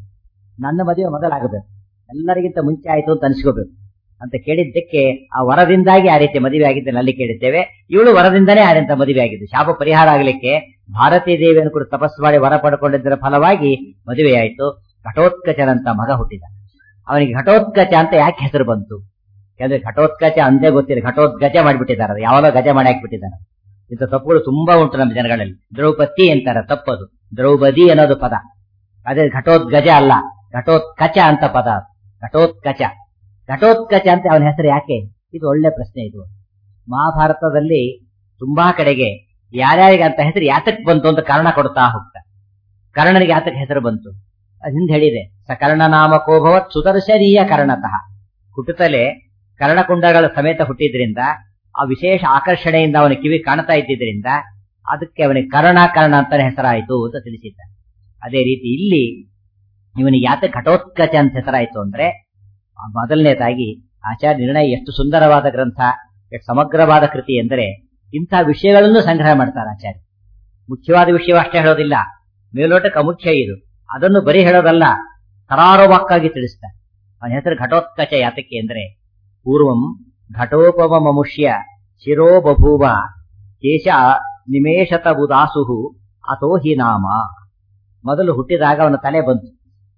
ನನ್ನ ಮದುವೆ ಮೊದಲಾಗಬೇಕು ಎಲ್ಲರಿಗಿಂತ ಮುಂಚೆ ಆಯ್ತು ಅಂತ ಅನ್ಸ್ಕೋಬೇಕು ಅಂತ ಕೇಳಿದ್ದಕ್ಕೆ ಆ ವರದಿಂದಾಗಿ ಆ ರೀತಿ ಮದುವೆ ಆಗಿದ್ದ ಅಲ್ಲಿ ಕೇಳಿದ್ದೇವೆ ಇವಳು ವರದಿಂದನೇ ಆ ರೀತಿ ಮದುವೆ ಆಗಿದ್ದು ಶಾಪ ಪರಿಹಾರ ಆಗಲಿಕ್ಕೆ ಭಾರತೀ ದೇವಿಯನ್ನು ಕೂಡ ತಪಸ್ಸು ಮಾಡಿ ವರ ಪಡ್ಕೊಂಡಿದ್ದರ ಫಲವಾಗಿ ಮದುವೆಯಾಯಿತು ಘಟೋತ್ಕಚನಂತ ಮಗ ಹುಟ್ಟಿದ ಅವನಿಗೆ ಘಟೋತ್ಕಚ ಅಂತ ಯಾಕೆ ಹೆಸರು ಬಂತು ಯಾಕಂದ್ರೆ ಘಟೋತ್ಕಚ ಅಂದೇ ಗೊತ್ತಿಲ್ಲ ಘಟೋತ್ಕಚ ಮಾಡಿಬಿಟ್ಟಿದ್ದಾರೆ ಅದು ಯಾವಾಗಲೋ ಗಜ ಮಾಡಿ ಹಾಕ್ಬಿಟ್ಟಿದ್ದಾರೆ ಇಂಥ ತಪ್ಪುಗಳು ತುಂಬಾ ಉಂಟು ನಮ್ಮ ಜನಗಳಲ್ಲಿ ದ್ರೌಪದಿ ಅಂತಾರೆ ತಪ್ಪದು ದ್ರೌಪದಿ ಅನ್ನೋದು ಪದ ಅದೇ ಘಟೋತ್ಗಜ ಅಲ್ಲ ಘಟೋತ್ಕಚ ಅಂತ ಪದ ಅದು. ಘಟೋತ್ಕಚ ಘಟೋತ್ಕಚ ಅಂತ ಅವನ ಹೆಸರು ಯಾಕೆ ಇದು ಒಳ್ಳೆ ಪ್ರಶ್ನೆ ಇದು ಮಹಾಭಾರತದಲ್ಲಿ ತುಂಬಾ ಕಡೆಗೆ ಯಾರ್ಯಾರಿಗೆ ಅಂತ ಹೆಸರು ಯಾತಕ್ ಬಂತು ಅಂತ ಕಾರಣ ಕೊಡ್ತಾ ಹೋಗ್ತಾರೆ ಕರ್ಣನಿಗೆ ಯಾತಕ್ ಹೆಸರು ಬಂತು ಅದ್ ಹಿಂದೆ ಹೇಳಿದೆ ಸಕರ್ಣ ನಾಮಕೋಭವತ್ ಸುದರ್ಶನೀಯ ಕರ್ಣತಃ ಹುಟ್ಟುತ್ತಲೇ ಕರ್ಣಕುಂಡಗಳ ಸಮೇತ ಹುಟ್ಟಿದ್ರಿಂದ ಆ ವಿಶೇಷ ಆಕರ್ಷಣೆಯಿಂದ ಅವನ ಕಿವಿ ಕಾಣ್ತಾ ಇದ್ದಿದ್ರಿಂದ ಅದಕ್ಕೆ ಅವನಿಗೆ ಕರ್ಣ ಕರ್ಣ ಅಂತಾನೆ ಹೆಸರಾಯಿತು ಅಂತ ತಿಳಿಸಿದ್ದ ಅದೇ ರೀತಿ ಇಲ್ಲಿ ಇವನಿಗೆ ಯಾತ ಘಟೋತ್ಕಚ ಅಂತ ಹೆಸರಾಯಿತು ಅಂದ್ರೆ ಆ ಮೊದಲನೇದಾಗಿ ಆಚಾರ್ಯ ನಿರ್ಣಯ ಎಷ್ಟು ಸುಂದರವಾದ ಗ್ರಂಥ ಎಷ್ಟು ಸಮಗ್ರವಾದ ಕೃತಿ ಎಂದರೆ ಇಂಥ ವಿಷಯಗಳನ್ನು ಸಂಗ್ರಹ ಮಾಡ್ತಾರೆ ಆಚಾರ್ಯ ಮುಖ್ಯವಾದ ವಿಷಯ ಅಷ್ಟೇ ಹೇಳೋದಿಲ್ಲ ಮೇಲೋಟಕ್ಕೆ ಅಮುಖ್ಯ ಇದು ಅದನ್ನು ಬರೀ ಹೇಳೋದಲ್ಲ ಕರಾರುವಾಕ್ಕಾಗಿ ತಿಳಿಸ್ತಾರೆ ಅವನ ಹೆಸರು ಘಟೋತ್ಕಚ ಯಾತಕ್ಕೆ ಅಂದ್ರೆ ಪೂರ್ವಂ ಘಟೋಪಮಮುಷ್ಯ ಶಿರೋ ಬಭೂವ ಕೇಶ ನಿಮೇಶತ ಉದಾಸುಹು ಅಥೋ ಹಿ ನಾಮ ಮೊದಲು ಹುಟ್ಟಿದಾಗ ಅವನ ತಲೆ ಬಂತು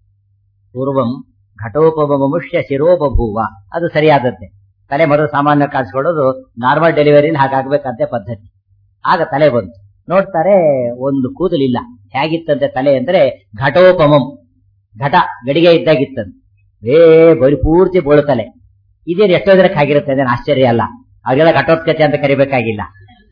ಪೂರ್ವಂ ಘಟೋಪಮಮುಷ್ಯ ಶಿರೋ ಬಭೂವ ಅದು ಸರಿಯಾದದ್ದೇ ತಲೆ ಮೊದಲು ಸಾಮಾನ್ಯ ಕಾಣಿಸ್ಕೊಳ್ಳೋದು ನಾರ್ಮಲ್ ಡೆಲಿವರಿಲಿ ಹಾಗಾಗ್ಬೇಕಂತೆ ಪದ್ಧತಿ ಆಗ ತಲೆ ಬಂತು ನೋಡ್ತಾರೆ ಒಂದು ಕೂದಲಿಲ್ಲ ಹೇಗಿತ್ತಂತೆ ತಲೆ ಅಂದ್ರೆ ಘಟೋಪಮಂ ಘಟ ಗಡಿಗೆ ಇದ್ದಾಗಿತ್ತಂತೆ ಏ ಬರಿ ಪೂರ್ತಿ ಬೋಳು ತಲೆ ಇದೇನು ಎಷ್ಟೋ ಜನಕ್ಕೆ ಆಗಿರುತ್ತೆ ಅದೇನು ಆಶ್ಚರ್ಯ ಅಲ್ಲ ಅವಾಗೆಲ್ಲ ಘಟೋತ್ಕಚೆ ಅಂತ ಕರಿಬೇಕಾಗಿಲ್ಲ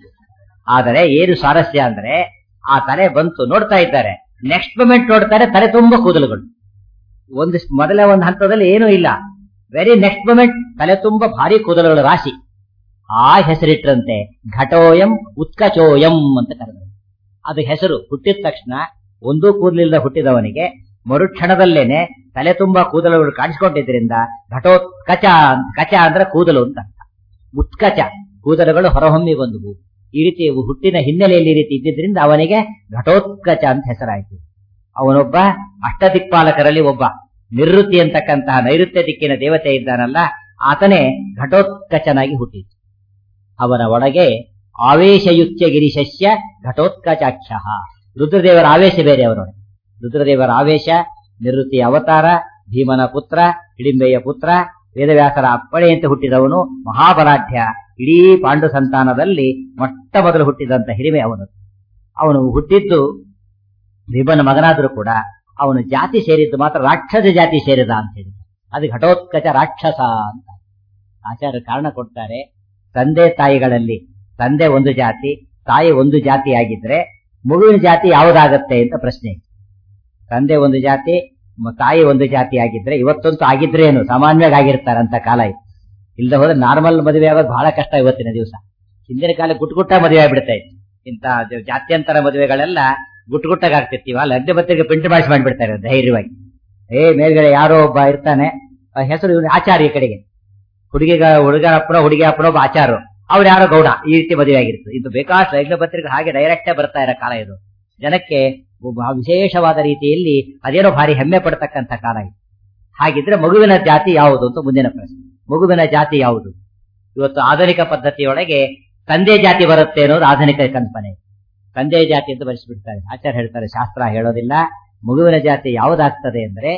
ಆದರೆ ಏನು ಸ್ವಾರಸ್ಯ ಅಂದ್ರೆ ಆ ತಲೆ ಬಂತು ನೋಡ್ತಾ ಇದ್ದಾರೆ ನೆಕ್ಸ್ಟ್ ಮೊಮೆಂಟ್ ನೋಡ್ತಾರೆ ತಲೆ ತುಂಬಾ ಕೂದಲುಗಳು ಒಂದು ಮೊದಲ ಒಂದು ಹಂತದಲ್ಲಿ ಏನೂ ಇಲ್ಲ ವೆರಿ ನೆಕ್ಸ್ಟ್ ಮೊಮೆಂಟ್ ತಲೆ ತುಂಬಾ ಭಾರಿ ಕೂದಲುಗಳ ರಾಶಿ ಆ ಹೆಸರಿಟ್ರಂತೆ ಘಟೋಯಂ ಉತ್ಕಚೋಯಂ ಅಂತ ಕರೆದರು ಅದು ಹೆಸರು ಹುಟ್ಟಿದ ತಕ್ಷಣ ಒಂದೂ ಕೂದಲಿಲ್ಲದ ಹುಟ್ಟಿದವನಿಗೆ ಮರುಕ್ಷಣದಲ್ಲೇನೆ ತಲೆ ತುಂಬಾ ಕೂದಲುಗಳು ಕಾಣಿಸ್ಕೊಂಡಿದ್ರಿಂದ ಘಟೋತ್ಕಚ ಕಚ ಅಂದ್ರೆ ಕೂದಲು ಅಂತ ಉತ್ಕಚ ಕೂದಲುಗಳು ಹೊರಹೊಮ್ಮಿ ಬಂದವು ಈ ರೀತಿ ಹುಟ್ಟಿನ ಹಿನ್ನೆಲೆಯಲ್ಲಿ ಈ ರೀತಿ ಇದ್ದಿದ್ರಿಂದ ಅವನಿಗೆ ಘಟೋತ್ಕಚ ಅಂತ ಹೆಸರಾಯಿತು ಅವನೊಬ್ಬ ಅಷ್ಟದಿಕ್ಪಾಲಕರಲ್ಲಿ ಒಬ್ಬ ನಿವೃತ್ತಿ ಅಂತಕ್ಕಂತಹ ನೈಋತ್ಯ ದಿಕ್ಕಿನ ದೇವತೆ ಇದ್ದಾನಲ್ಲ ಆತನೇ ಘಟೋತ್ಕಚನಾಗಿ ಹುಟ್ಟಿತು ಅವನ ಒಳಗೆ ಆವೇಶಯುಕ್ತ ಗಿರಿಶಸ್ಯ ಘಟೋತ್ಕಚಾಕ್ಷ ರುದ್ರದೇವರ ಆವೇಶ ಬೇರೆ ಅವರೊಳಗೆ ರುದ್ರದೇವರ ಆವೇಶ ನಿವೃತ್ತಿಯ ಅವತಾರ ಭೀಮನ ಪುತ್ರ ಹಿಡಿಂಬೆಯ ಪುತ್ರ ವೇದವ್ಯಾಸರ ಅಪ್ಪಣೆಯಂತೆ ಹುಟ್ಟಿದವನು ಮಹಾಬಲಾಢ್ಯ ಇಡೀ ಪಾಂಡು ಸಂತಾನದಲ್ಲಿ ಮೊಟ್ಟ ಮೊದಲು ಹುಟ್ಟಿದಂತ ಹಿರಿಮೆ ಅವನು ಅವನು ಹುಟ್ಟಿದ್ದು ಭೀಮನ ಮಗನಾದರೂ ಕೂಡ ಅವನು ಜಾತಿ ಸೇರಿದ್ದು ಮಾತ್ರ ರಾಕ್ಷಸ ಜಾತಿ ಸೇರಿದ ಅಂತ ಹೇಳಿ ಅದು ಘಟೋತ್ಕಚ ರಾಕ್ಷಸ ಅಂತ ಆಚಾರ್ಯ ಕಾರಣ ಕೊಡ್ತಾರೆ ತಂದೆ ತಾಯಿಗಳಲ್ಲಿ ತಂದೆ ಒಂದು ಜಾತಿ ತಾಯಿ ಒಂದು ಜಾತಿ ಆಗಿದ್ರೆ ಮಗುವಿನ ಜಾತಿ ಯಾವುದಾಗತ್ತೆ ಅಂತ ಪ್ರಶ್ನೆ ತಂದೆ ಒಂದು ಜಾತಿ ತಾಯಿ ಒಂದು ಜಾತಿ ಆಗಿದ್ರೆ ಇವತ್ತಂತೂ ಆಗಿದ್ರೆ ಏನು ಸಾಮಾನ್ಯವಾಗಿ ಆಗಿರ್ತಾರಂತ ಕಾಲ ಇದು ಇಲ್ಲದೆ ಹೋದ್ರೆ ನಾರ್ಮಲ್ ಮದುವೆ ಆಗೋದು ಬಹಳ ಕಷ್ಟ ಇವತ್ತಿನ ದಿವಸ ಹಿಂದಿನ ಕಾಲ ಗುಟ್ಗುಟ್ಟ ಮದುವೆ ಆಗ್ಬಿಡ್ತಾ ಇತ್ತು ಇಂತ ಜಾತ್ಯಂತರ ಮದುವೆಗಳೆಲ್ಲ ಗುಟ್ಗುಟ್ಟಾಗ ಆಗ್ತಿರ್ತೀವ ಲಗ್ನ ಪತ್ರಿಕೆ ಪ್ರಿಂಟ್ ಮಾಡಿಸಿ ಮಾಡ್ಬಿಡ್ತಾರೆ ಧೈರ್ಯವಾಗಿ ಏ ಮೇಲ್ಗಡೆ ಯಾರೋ ಒಬ್ಬ ಇರ್ತಾನೆ ಹೆಸರು ಇವನು ಆಚಾರ್ಯ ಕಡೆಗೆ ಹುಡುಗಿಗ ಹುಡುಗರ ಅಪ್ಪನೋ ಹುಡುಗಿ ಅಪ್ಪನೋ ಒಬ್ಬ ಆಚಾರ ಅವ್ರು ಯಾರೋ ಗೌಡ ಈ ರೀತಿ ಮದುವೆ ಆಗಿರ್ತದೆ ಇದು ಬೇಕಾಷ್ಟು ಲಗ್ನ ಪತ್ರಿಕೆ ಹಾಗೆ ಡೈರೆಕ್ಟೇ ಬರ್ತಾ ಇರೋ ಕಾಲ ಇದು ಜನಕ್ಕೆ ವಿಶೇಷವಾದ ರೀತಿಯಲ್ಲಿ ಅದೇನೋ ಭಾರಿ ಹೆಮ್ಮೆ ಪಡ್ತಕ್ಕಂಥ ಕಾಲ ಇದು ಹಾಗಿದ್ರೆ ಮಗುವಿನ ಜಾತಿ ಯಾವುದು ಅಂತ ಮುಂದಿನ ಪ್ರಶ್ನೆ ಮಗುವಿನ ಜಾತಿ ಯಾವುದು ಇವತ್ತು ಆಧುನಿಕ ಪದ್ಧತಿಯೊಳಗೆ ತಂದೆ ಜಾತಿ ಬರುತ್ತೆ ಅನ್ನೋದು ಆಧುನಿಕ ಕಲ್ಪನೆ ತಂದೆ ಜಾತಿ ಅಂತ ಬರೆಸಿಬಿಡ್ತಾರೆ ಆಚಾರ್ಯ ಹೇಳ್ತಾರೆ ಶಾಸ್ತ್ರ ಹೇಳೋದಿಲ್ಲ ಮಗುವಿನ ಜಾತಿ ಯಾವುದಾಗ್ತದೆ ಅಂದ್ರೆ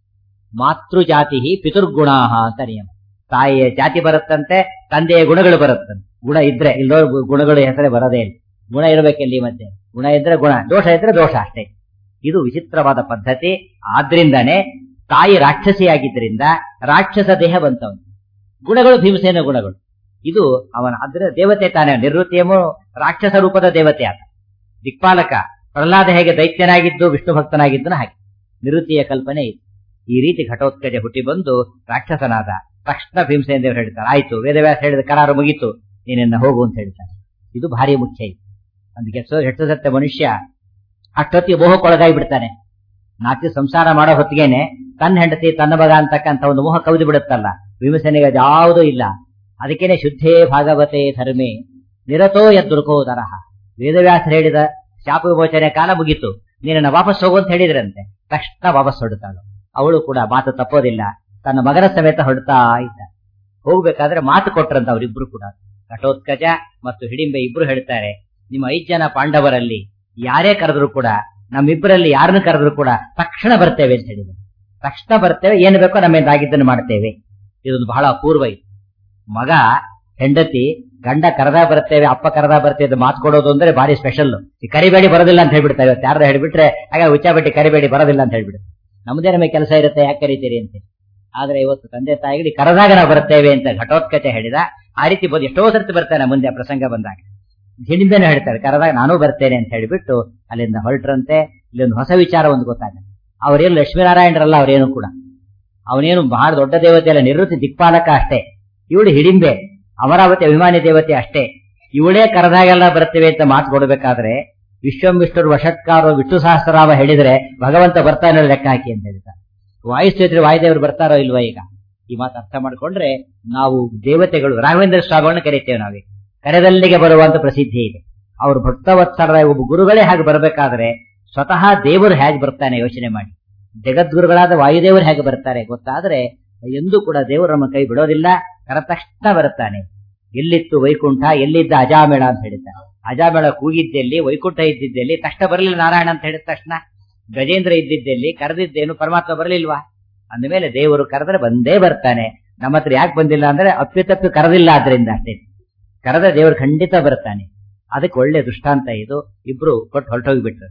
ಮಾತೃ ಜಾತಿ ಪಿತುರ್ಗುಣ ಅಂತ ನಿಯಮ ತಾಯಿಯ ಜಾತಿ ಬರುತ್ತಂತೆ ತಂದೆಯ ಗುಣಗಳು ಬರುತ್ತಂತೆ ಗುಣ ಇದ್ರೆ ಇಲ್ಲೋ ಗುಣಗಳು ಹೆಸರೇ ಬರೋದೇ ಇಲ್ಲ ಗುಣ ಇರಬೇಕಿಲ್ಲಿ ಮಧ್ಯೆ ಗುಣ ಇದ್ರೆ ಗುಣ ದೋಷ ಇದ್ರೆ ದೋಷ ಅಷ್ಟೇ ಇದು ವಿಚಿತ್ರವಾದ ಪದ್ಧತಿ ಆದ್ರಿಂದಾನೆ ತಾಯಿ ರಾಕ್ಷಸಿಯಾಗಿದ್ದರಿಂದ ರಾಕ್ಷಸ ದೇಹ ಬಂತವನು ಗುಣಗಳು ಭೀಮಸೇನ ಗುಣಗಳು ಇದು ಅವನ ಅಂದ್ರೆ ದೇವತೆ ತಾನೇ ನಿವೃತ್ತಿಯಮು ರಾಕ್ಷಸ ರೂಪದ ದೇವತೆ ಆತ ದಿಕ್ಪಾಲಕ ಪ್ರಹ್ಲಾದ ಹೇಗೆ ದೈತ್ಯನಾಗಿದ್ದು ವಿಷ್ಣು ಭಕ್ತನಾಗಿದ್ದನ ಹಾಗೆ ನಿವೃತ್ತಿಯ ಕಲ್ಪನೆ ಇದು ಈ ರೀತಿ ಘಟೋತ್ಕಜ ಹುಟ್ಟಿ ಬಂದು ರಾಕ್ಷಸನಾದ ತಕ್ಷಣ ಭೀಮಸೇನ ದೇವರು ಹೇಳ್ತಾರೆ ಆಯ್ತು ವೇದವ್ಯಾಸ ಹೇಳಿದ ಕರಾರು ಮುಗೀತು ನೀನೆನ್ನ ಹೋಗು ಅಂತ ಹೇಳ್ತಾರೆ ಇದು ಭಾರಿ ಮುಖ್ಯ ಇದು ಅದಕ್ಕೆ ಹೆಚ್ಚು ಸತ್ಯ ಮನುಷ್ಯ ಅಷ್ಟೊತ್ತಿಗೆ ಮೋಹಕ್ಕೊಳಗಾಗಿ ಬಿಡ್ತಾನೆ ನಾತಿ ಸಂಸಾರ ಮಾಡೋ ಹೊತ್ತಿಗೆನೆ ತನ್ನ ಹೆಂಡತಿ ತನ್ನ ಮಗ ಅಂತಕ್ಕಂಥ ಒಂದು ಮೋಹ ಕವಿದು ಬಿಡುತ್ತಲ್ಲ ಭೀಮಸೇನಿಗೆ ಯಾವುದೂ ಇಲ್ಲ ಅದಕ್ಕೇನೆ ಶುದ್ಧೇ ಭಾಗವತೆ ಧರ್ಮೇ ನಿರತೋ ಯದೃಕೋದರಹ ವೇದವ್ಯಾಸರು ಹೇಳಿದ ಶಾಪ ವಿಮೋಚನೆ ಕಾಲ ಮುಗೀತು ನೀನನ್ನ ವಾಪಸ್ ಹೋಗು ಅಂತ ಹೇಳಿದ್ರಂತೆ ತಕ್ಷಣ ವಾಪಸ್ ಹೊರಡ್ತಾಳು ಅವಳು ಕೂಡ ಮಾತು ತಪ್ಪೋದಿಲ್ಲ ತನ್ನ ಮಗನ ಸಮೇತ ಹೊರಡ್ತಾ ಇದ್ದ ಹೋಗ್ಬೇಕಾದ್ರೆ ಮಾತು ಕೊಟ್ರಂತ ಅವರಿಬ್ರು ಕೂಡ ಘಟೋತ್ಕಜ ಮತ್ತು ಹಿಡಿಂಬೆ ಇಬ್ರು ಹೇಳ್ತಾರೆ ನಿಮ್ಮ ಐದ್ ಜನ ಪಾಂಡವರಲ್ಲಿ ಯಾರೇ ಕರೆದ್ರು ಕೂಡ ನಮ್ಮಿಬ್ಬರಲ್ಲಿ ಯಾರನ್ನು ಕರೆದ್ರು ಕೂಡ ತಕ್ಷಣ ಬರ್ತೇವೆ ಅಂತ ಹೇಳಿದ್ರು ತಕ್ಷಣ ಬರ್ತೇವೆ ಏನು ಬೇಕೋ ನಮ್ಮಿಂದ ಆಗಿದ್ದನ್ನು ಮಾಡ್ತೇವೆ ಇದೊಂದು ಬಹಳ ಅಪೂರ್ವ ಇದು ಮಗ ಹೆಂಡತಿ ಗಂಡ ಕರೆದ ಬರ್ತೇವೆ ಅಪ್ಪ ಕರೆದ ಬರ್ತೇವೆ ಮಾತು ಕೊಡೋದು ಅಂದ್ರೆ ಭಾರಿ ಸ್ಪೆಷಲ್ ಈ ಕರಿಬೇಡಿ ಬರೋದಿಲ್ಲ ಅಂತ ಹೇಳ್ಬಿಡ್ತಾರೆ ಇವತ್ತು ಯಾರು ಹೇಳ್ಬಿಟ್ರೆ ಆಗ ಹುಚ್ಚಾಬಟ್ಟಿ ಕರಿಬೇಡಿ ಬರೋದಿಲ್ಲ ಅಂತ ಹೇಳ್ಬಿಡುತ್ತೆ ನಮ್ದೇ ನಮಗೆ ಕೆಲಸ ಇರುತ್ತೆ ಯಾಕೆ ಕರಿತೀರಿ ಅಂತ ಆದ್ರೆ ಇವತ್ತು ತಂದೆ ತಾಯಿಗಳಿಗೆ ಕರೆದಾಗ ನಾವು ಬರ್ತೇವೆ ಅಂತ ಘಟೋತ್ಕಚ ಹೇಳಿದ ಆ ರೀತಿ ಬೋದು ಎಷ್ಟೋ ಸರ್ತಿ ಬರ್ತಾನೆ ಮುಂದೆ ಆ ಪ್ರಸಂಗ ಬಂದಾಗ ಹಿಂದೆನೆ ಹೇಳ್ತಾರೆ ಕರೆದಾಗ ನಾನು ಬರ್ತೇನೆ ಅಂತ ಹೇಳಿಬಿಟ್ಟು ಅಲ್ಲಿಂದ ಹೊರಟ್ರಂತೆ ಇಲ್ಲೊಂದು ಹೊಸ ವಿಚಾರ ಒಂದು ಗೊತ್ತಾಗುತ್ತೆ ಅವರೇನು ಲಕ್ಷ್ಮೀನಾರಾಯಣರಲ್ಲ ಅವರೇನು ಕೂಡ ಅವನೇನು ಬಹಳ ದೊಡ್ಡ ದೇವತೆ ಅಲ್ಲ ನಿವೃತ್ತಿ ದಿಕ್ಪಾಲಕ ಅಷ್ಟೇ ಇವಳು ಹಿಡಿಂಬೆ ಅಮರಾವತಿ ಅಭಿಮಾನಿ ದೇವತೆ ಅಷ್ಟೇ ಇವಳೇ ಕರೆದಾಗೆಲ್ಲ ಬರ್ತೇವೆ ಅಂತ ಮಾತು ಕೊಡಬೇಕಾದ್ರೆ ವಿಶ್ವಂ ವಿಷ್ಣುರು ವಷಟ್ಕಾರೋ ವಿಷ್ಣು ಸಹಸ್ರರಾಮ ಹೇಳಿದ್ರೆ ಭಗವಂತ ಬರ್ತಾನೆ ಲೆಕ್ಕ ಹಾಕಿ ಅಂತ ಹೇಳ್ತಾರೆ ವಾಯುಸ್ತೇತ್ರಿ ವಾಯುದೇವರು ಬರ್ತಾರೋ ಇಲ್ವಾ ಈಗ ಈ ಮಾತು ಅರ್ಥ ಮಾಡ್ಕೊಂಡ್ರೆ ನಾವು ದೇವತೆಗಳು ರಾಘವೇಂದ್ರ ಸ್ವಾಮಿಗಳನ್ನ ಕರೀತೇವೆ ನಾವೀಗ ಕರೆದಲ್ಲಿಗೆ ಬರುವಂತ ಪ್ರಸಿದ್ಧಿ ಇದೆ ಅವರು ಭಕ್ತವತ್ಸರ ಒಬ್ಬ ಗುರುಗಳೇ ಹಾಗೆ ಬರಬೇಕಾದ್ರೆ ಸ್ವತಃ ದೇವರು ಹೇಗೆ ಬರ್ತಾನೆ ಯೋಚನೆ ಮಾಡಿ ಜಗದ್ಗುರುಗಳಾದ ವಾಯುದೇವರು ಹೇಗೆ ಬರ್ತಾರೆ ಗೊತ್ತಾದ್ರೆ ಎಂದೂ ಕೂಡ ದೇವರು ನಮ್ಮ ಕೈ ಬಿಡೋದಿಲ್ಲ ಕರ ತಕ್ಷಣ ಬರ್ತಾನೆ ಎಲ್ಲಿತ್ತು ವೈಕುಂಠ ಎಲ್ಲಿದ್ದ ಅಜಾಮೇಳ ಅಂತ ಹೇಳಿದ್ದಾರೆ ಅಜಾಮೇಳ ಕೂಗಿದ್ದೆಲ್ಲಿ ವೈಕುಂಠ ಇದ್ದಿದ್ದೆಲ್ಲಿ ತಕ್ಷಣ ಬರಲಿಲ್ಲ ನಾರಾಯಣ ಅಂತ ಹೇಳಿದ ತಕ್ಷಣ ಗಜೇಂದ್ರ ಇದ್ದಿದ್ದೆಲ್ಲಿ ಕರೆದಿದ್ದೇನು ಪರಮಾತ್ಮ ಬರಲಿಲ್ವಾ ಅಂದಮೇಲೆ ದೇವರು ಕರೆದ್ರೆ ಬಂದೇ ಬರ್ತಾನೆ ನಮ್ಮ ಹತ್ರ ಯಾಕೆ ಬಂದಿಲ್ಲ ಅಂದ್ರೆ ಅಪ್ಪಿತಪ್ಪಿ ಕರೆದಿಲ್ಲ ಆದ್ರಿಂದ ಅಷ್ಟೇ ಕರೆದ್ರೆ ದೇವರು ಖಂಡಿತ ಬರ್ತಾನೆ ಅದಕ್ಕೆ ಒಳ್ಳೆ ದೃಷ್ಟಾಂತ ಇದು ಇಬ್ರು ಕೊಟ್ಟು ಹೊರಟೋಗ್ಬಿಟ್ರು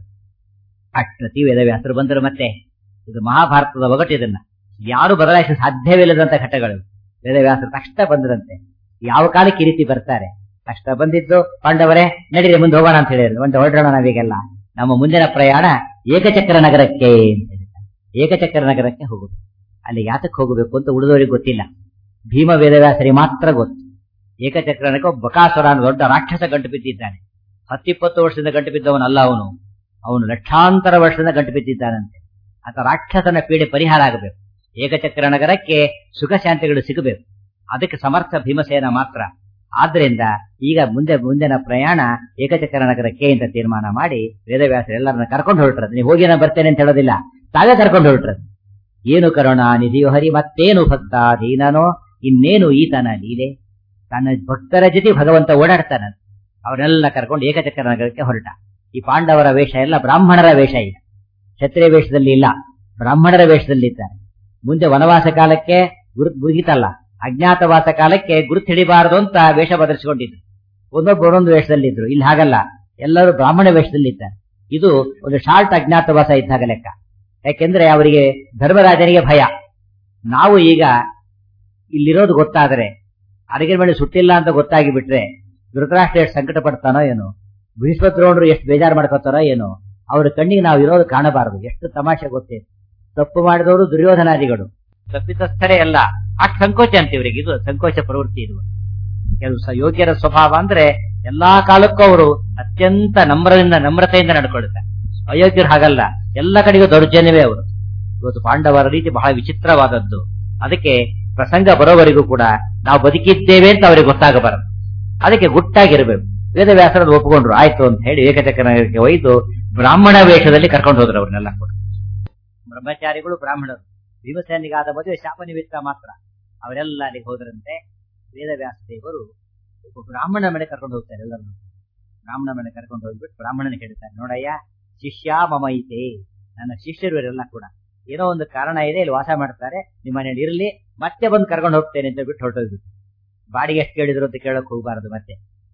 ಅಷ್ಟತಿ ವೇದವ್ಯಾಸರು ಬಂದರು ಮತ್ತೆ ಇದು ಮಹಾಭಾರತದ ಒಗಟು ಇದನ್ನ ಯಾರು ಬದಲಾಯಿಸ ಸಾಧ್ಯವಿಲ್ಲದಂತ ಘಟ್ಟಗಳು ವೇದವ್ಯಾಸರು ತಕ್ಷಣ ಬಂದ್ರಂತೆ ಯಾವ ಕಾಲಕ್ಕೆ ಈ ರೀತಿ ಬರ್ತಾರೆ ತಕ್ಷಣ ಬಂದಿದ್ದು ಪಾಂಡವರೇ ನಡೀರಿ ಮುಂದೆ ಹೋಗೋಣ ಅಂತ ಹೇಳಿದ್ರು ಒಂದು ಹೊರಡೋಣ ನಾವೀಗೆಲ್ಲ ನಮ್ಮ ಮುಂದಿನ ಪ್ರಯಾಣ ಏಕಚಕ್ರ ನಗರಕ್ಕೆ ಅಂತ ಹೇಳಿದ್ದಾರೆ ಏಕಚಕ್ರ ನಗರಕ್ಕೆ ಹೋಗುದು ಅಲ್ಲಿ ಯಾತಕ್ಕೆ ಹೋಗಬೇಕು ಅಂತ ಉಳಿದವರಿಗೆ ಗೊತ್ತಿಲ್ಲ ಭೀಮ ವೇದವ್ಯಾಸರಿಗೆ ಮಾತ್ರ ಗೊತ್ತು ಏಕಚಕ್ರನಕ್ಕೆ ಒಬ್ಬ ಬಕಾಸುರ ಅನ್ನೋ ದೊಡ್ಡ ರಾಕ್ಷಸ ಗಂಟು ಬಿದ್ದಿದ್ದಾನೆ ಹತ್ತಿಪ್ಪತ್ತು ವರ್ಷದಿಂದ ಗಂಟು ಬಿದ್ದವನಲ್ಲ ಅವನು ಅವನು ಲಕ್ಷಾಂತರ ವರ್ಷದಿಂದ ಗಂಟು ಬಿದ್ದಿದ್ದಾನಂತೆ ಆತ ರಾಕ್ಷಸನ ಪೀಡೆ ಪರಿಹಾರ ಆಗಬೇಕು ಏಕಚಕ್ರ ನಗರಕ್ಕೆ ಸುಖ ಶಾಂತಿಗಳು ಸಿಗಬೇಕು ಅದಕ್ಕೆ ಸಮರ್ಥ ಭೀಮಸೇನ ಮಾತ್ರ ಆದ್ರಿಂದ ಈಗ ಮುಂದೆ ಮುಂದಿನ ಪ್ರಯಾಣ ಏಕಚಕ್ರ ನಗರಕ್ಕೆ ಅಂತ ತೀರ್ಮಾನ ಮಾಡಿ ವೇದವ್ಯಾಸರು ಎಲ್ಲರನ್ನ ಕರ್ಕೊಂಡು ಹೊರಟ್ರದು ನೀವು ಹೋಗಿ ನಾನು ಬರ್ತೇನೆ ಅಂತ ಹೇಳೋದಿಲ್ಲ ತಾವೇ ಕರ್ಕೊಂಡು ಹೊರಟ್ರದು ಏನು ಕರುಣಾ ನಿಧಿಯೋ ಹರಿ ಮತ್ತೇನು ಭಕ್ತ ದೀನನೋ ಇನ್ನೇನು ಈತನ ಲೀಲೆ ತನ್ನ ಭಕ್ತರ ಜೊತೆ ಭಗವಂತ ಓಡಾಡ್ತಾನ ಅವರೆಲ್ಲ ಕರ್ಕೊಂಡು ಏಕಚಕ್ರ ನಗರಕ್ಕೆ ಹೊರಟ ಈ ಪಾಂಡವರ ವೇಷ ಎಲ್ಲ ಬ್ರಾಹ್ಮಣರ ವೇಷ ಈಗ ಕ್ಷತ್ರಿಯ ವೇಷದಲ್ಲಿ ಇಲ್ಲ ಬ್ರಾಹ್ಮಣರ ವೇಷದಲ್ಲಿ ಇದ್ದಾರೆ ಮುಂದೆ ವನವಾಸ ಕಾಲಕ್ಕೆ ಗುರು ಮುಗಿತಲ್ಲ ಅಜ್ಞಾತವಾಸ ಕಾಲಕ್ಕೆ ಗುರುತು ಹಿಡಿಬಾರದು ಅಂತ ವೇಷ ಬದಲಿಸಿಕೊಂಡಿದ್ರು ಒಂದೊಬ್ಬ ಒಂದೊಂದು ವೇಷದಲ್ಲಿದ್ರು ಇಲ್ಲಿ ಹಾಗಲ್ಲ ಎಲ್ಲರೂ ಬ್ರಾಹ್ಮಣ ವೇಷದಲ್ಲಿ ಇದ್ದಾರೆ ಇದು ಒಂದು ಶಾರ್ಟ್ ಅಜ್ಞಾತವಾಸ ಇದ್ದಾಗ ಲೆಕ್ಕ ಯಾಕೆಂದ್ರೆ ಅವರಿಗೆ ಧರ್ಮರಾಜನಿಗೆ ಭಯ ನಾವು ಈಗ ಇಲ್ಲಿರೋದು ಗೊತ್ತಾದರೆ ಅಡಿಗೆ ಮೇಲೆ ಸುಟ್ಟಿಲ್ಲ ಅಂತ ಗೊತ್ತಾಗಿ ಬಿಟ್ರೆ ಧೃತರಾಷ್ಟ್ರ ಎಷ್ಟು ಸಂಕಟ ಪಡ್ತಾನೋ ಏನೋ ಭೀಷ್ಮದ್ರೋಣರು ಎಷ್ಟು ಬೇಜಾರು ಮಾಡ್ಕೋತಾರೋ ಏನೋ ಅವ್ರ ಕಣ್ಣಿಗೆ ನಾವು ಇರೋದು ಕಾಣಬಾರದು ಎಷ್ಟು ತಮಾಷೆ ಗೊತ್ತೇ ತಪ್ಪು ಮಾಡಿದವರು ದುರ್ಯೋಧನಾದಿಗಳು ತಪ್ಪಿತಸ್ಥರೇ ಅಲ್ಲ ಅಷ್ಟು ಸಂಕೋಚ ಅಂತ ಇವರಿಗೆ ಇದು ಸಂಕೋಚ ಪ್ರವೃತ್ತಿ ಇದು ಕೆಲವು ಸ- ಯೋಗ್ಯರ ಸ್ವಭಾವ ಅಂದ್ರೆ ಎಲ್ಲಾ ಕಾಲಕ್ಕೂ ಅವರು ಅತ್ಯಂತ ನಮ್ರದಿಂದ ನಮ್ರತೆಯಿಂದ ನಡ್ಕೊಳ್ತಾರೆ ಅಯೋಗ್ಯರು ಹಾಗಲ್ಲ ಎಲ್ಲ ಕಡೆಗೂ ದೌರ್ಜನ್ಯವೇ ಅವರು ಇವತ್ತು ಪಾಂಡವರ ರೀತಿ ಬಹಳ ವಿಚಿತ್ರವಾದದ್ದು ಅದಕ್ಕೆ ಪ್ರಸಂಗ ಬರೋವರೆಗೂ ಕೂಡ ನಾವು ಬದುಕಿದ್ದೇವೆ ಅಂತ ಅವರಿಗೆ ಗೊತ್ತಾಗಬಾರದು ಅದಕ್ಕೆ ಗುಟ್ಟಾಗಿರ್ಬೇಕು ವೇದವ್ಯಾಸರದ್ದು ಒಪ್ಪಿಕೊಂಡ್ರು ಆಯ್ತು ಅಂತ ಹೇಳಿ ಏಕಚಕ್ರನಗರಕ್ಕೆ ಒಯ್ದು ಬ್ರಾಹ್ಮಣ ವೇಷದಲ್ಲಿ ಕರ್ಕೊಂಡು ಹೋದ್ರು ಅವ್ರನ್ನೆಲ್ಲ ಕೂಡ ಬ್ರಹ್ಮಚಾರಿಗಳು ಬ್ರಾಹ್ಮಣರು ಭೀಮಸೇನಿಗಾದ ಮದುವೆ ಶಾಪ ನಿಮಿತ್ತ ಮಾತ್ರ ಅವರೆಲ್ಲ ಅಲ್ಲಿಗೆ ಹೋದ್ರಂತೆ ವೇದವ್ಯಾಸ ದೇವರು ಒಬ್ಬ ಬ್ರಾಹ್ಮಣ ಮನೆ ಕರ್ಕೊಂಡು ಹೋಗ್ತಾರೆ ಎಲ್ಲರನ್ನು ಬ್ರಾಹ್ಮಣ ಮನೆ ಕರ್ಕೊಂಡು ಹೋಗ್ಬಿಟ್ಟು ಬ್ರಾಹ್ಮಣನಿಗೆ ಹೇಳ್ತಾರೆ ನೋಡಯ್ಯ ಶಿಷ್ಯ ಮಮೈತೆ ನನ್ನ ಶಿಷ್ಯರು ಇವರೆಲ್ಲ ಕೂಡ ಏನೋ ಒಂದು ಕಾರಣ ಇದೆ ಇಲ್ಲಿ ವಾಸ ಮಾಡ್ತಾರೆ ನಿಮ್ಮ ಮನೇಲಿ ಇರಲಿ ಮತ್ತೆ ಬಂದು ಕರ್ಕೊಂಡು ಹೋಗ್ತೇನೆ ಅಂತ ಬಿಟ್ಟು ಹೊರಟೋಗ್ಬಿಟ್ಟು ಬಾಡಿಗೆ ಎಷ್ಟು ಕೇಳಿದ್ರು ಅಂತ ಕೇಳಕ್ ಹೋಗಬಾರದು ಮತ್ತೆ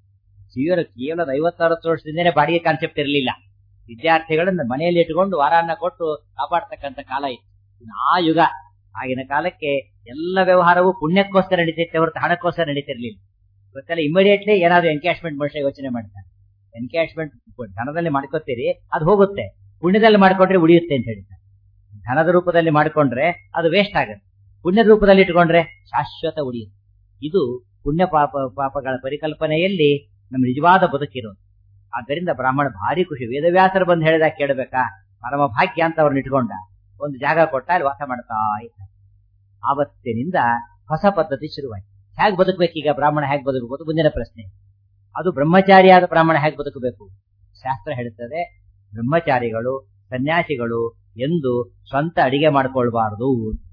ಇವರು ಕೇವಲ ಐವತ್ತಾರತ್ತು ವರ್ಷದಿಂದನೇ ಬಾಡಿಗೆ ಕಾನ್ಸೆಪ್ಟ್ ಇರಲಿಲ್ಲ ವಿದ್ಯಾರ್ಥಿಗಳನ್ನ ಮನೆಯಲ್ಲಿ ಇಟ್ಕೊಂಡು ವಾರಾನ್ನ ಕೊಟ್ಟು ಕಾಪಾಡ್ತಕ್ಕಂಥ ಕಾಲ ಇತ್ತು ಇನ್ನು ಆ ಯುಗ ಆಗಿನ ಕಾಲಕ್ಕೆ ಎಲ್ಲ ವ್ಯವಹಾರವು ಪುಣ್ಯಕ್ಕೋಸ್ಕರ ನಡೀತಿತ್ತೆ ಹೊರತು ಹಣಕ್ಕೋಸ್ಕರ ನಡೀತಿರ್ಲಿಲ್ಲ ಗೊತ್ತಲ್ಲ ಇಮಿಡಿಯೇಟ್ಲಿ ಏನಾದ್ರು ಎನ್ಕ್ಯಾಶ್ಮೆಂಟ್ ಮನುಷ್ಯ ಯೋಚನೆ ಮಾಡ್ತಾರೆ ಎನ್ಕ್ಯಾಶ್ಮೆಂಟ್ ಧನದಲ್ಲಿ ಮಾಡ್ಕೋತೀರಿ ಅದು ಹೋಗುತ್ತೆ ಪುಣ್ಯದಲ್ಲಿ ಮಾಡ್ಕೊಂಡ್ರೆ ಉಳಿಯುತ್ತೆ ಅಂತ ಹೇಳ್ತಾರೆ ಧನದ ರೂಪದಲ್ಲಿ ಮಾಡ್ಕೊಂಡ್ರೆ ಅದು ವೇಸ್ಟ್ ಆಗುತ್ತೆ ಪುಣ್ಯದ ರೂಪದಲ್ಲಿ ಇಟ್ಕೊಂಡ್ರೆ ಶಾಶ್ವತ ಉಳಿಯುತ್ತೆ ಇದು ಪುಣ್ಯ ಪಾಪ ಪಾಪಗಳ ಪರಿಕಲ್ಪನೆಯಲ್ಲಿ ನಮ್ಮ ನಿಜವಾದ ಬದುಕಿರೋದು ಆದ್ದರಿಂದ ಬ್ರಾಹ್ಮಣ ಭಾರಿ ಖುಷಿ ವೇದವ್ಯಾಸರು ಬಂದು ಹೇಳಿದಾಗ ಕೇಳಬೇಕಾ ಪರಮ ಭಾಗ್ಯ ಅಂತ ಅವ್ರನ್ನ ಇಟ್ಕೊಂಡ ಒಂದು ಜಾಗ ಕೊಟ್ಟ ಅಲ್ಲಿ ವಾಸ ಮಾಡ್ತಾ ಇದ್ದ ಆವತ್ತಿನಿಂದ ಹೊಸ ಪದ್ಧತಿ ಶುರುವಾಯ್ತು ಹೇಗೆ ಬದುಕಬೇಕೀಗ ಬ್ರಾಹ್ಮಣ ಹೇಗೆ ಬದುಕಬೇಕು ಮುಂದಿನ ಪ್ರಶ್ನೆ ಅದು ಬ್ರಹ್ಮಚಾರಿಯಾದ ಬ್ರಾಹ್ಮಣ ಹೇಗೆ ಬದುಕಬೇಕು ಶಾಸ್ತ್ರ ಹೇಳುತ್ತದೆ ಬ್ರಹ್ಮಚಾರಿಗಳು ಸನ್ಯಾಸಿಗಳು ಎಂದು ಸ್ವಂತ ಅಡಿಗೆ ಮಾಡ್ಕೊಳ್ಬಾರದು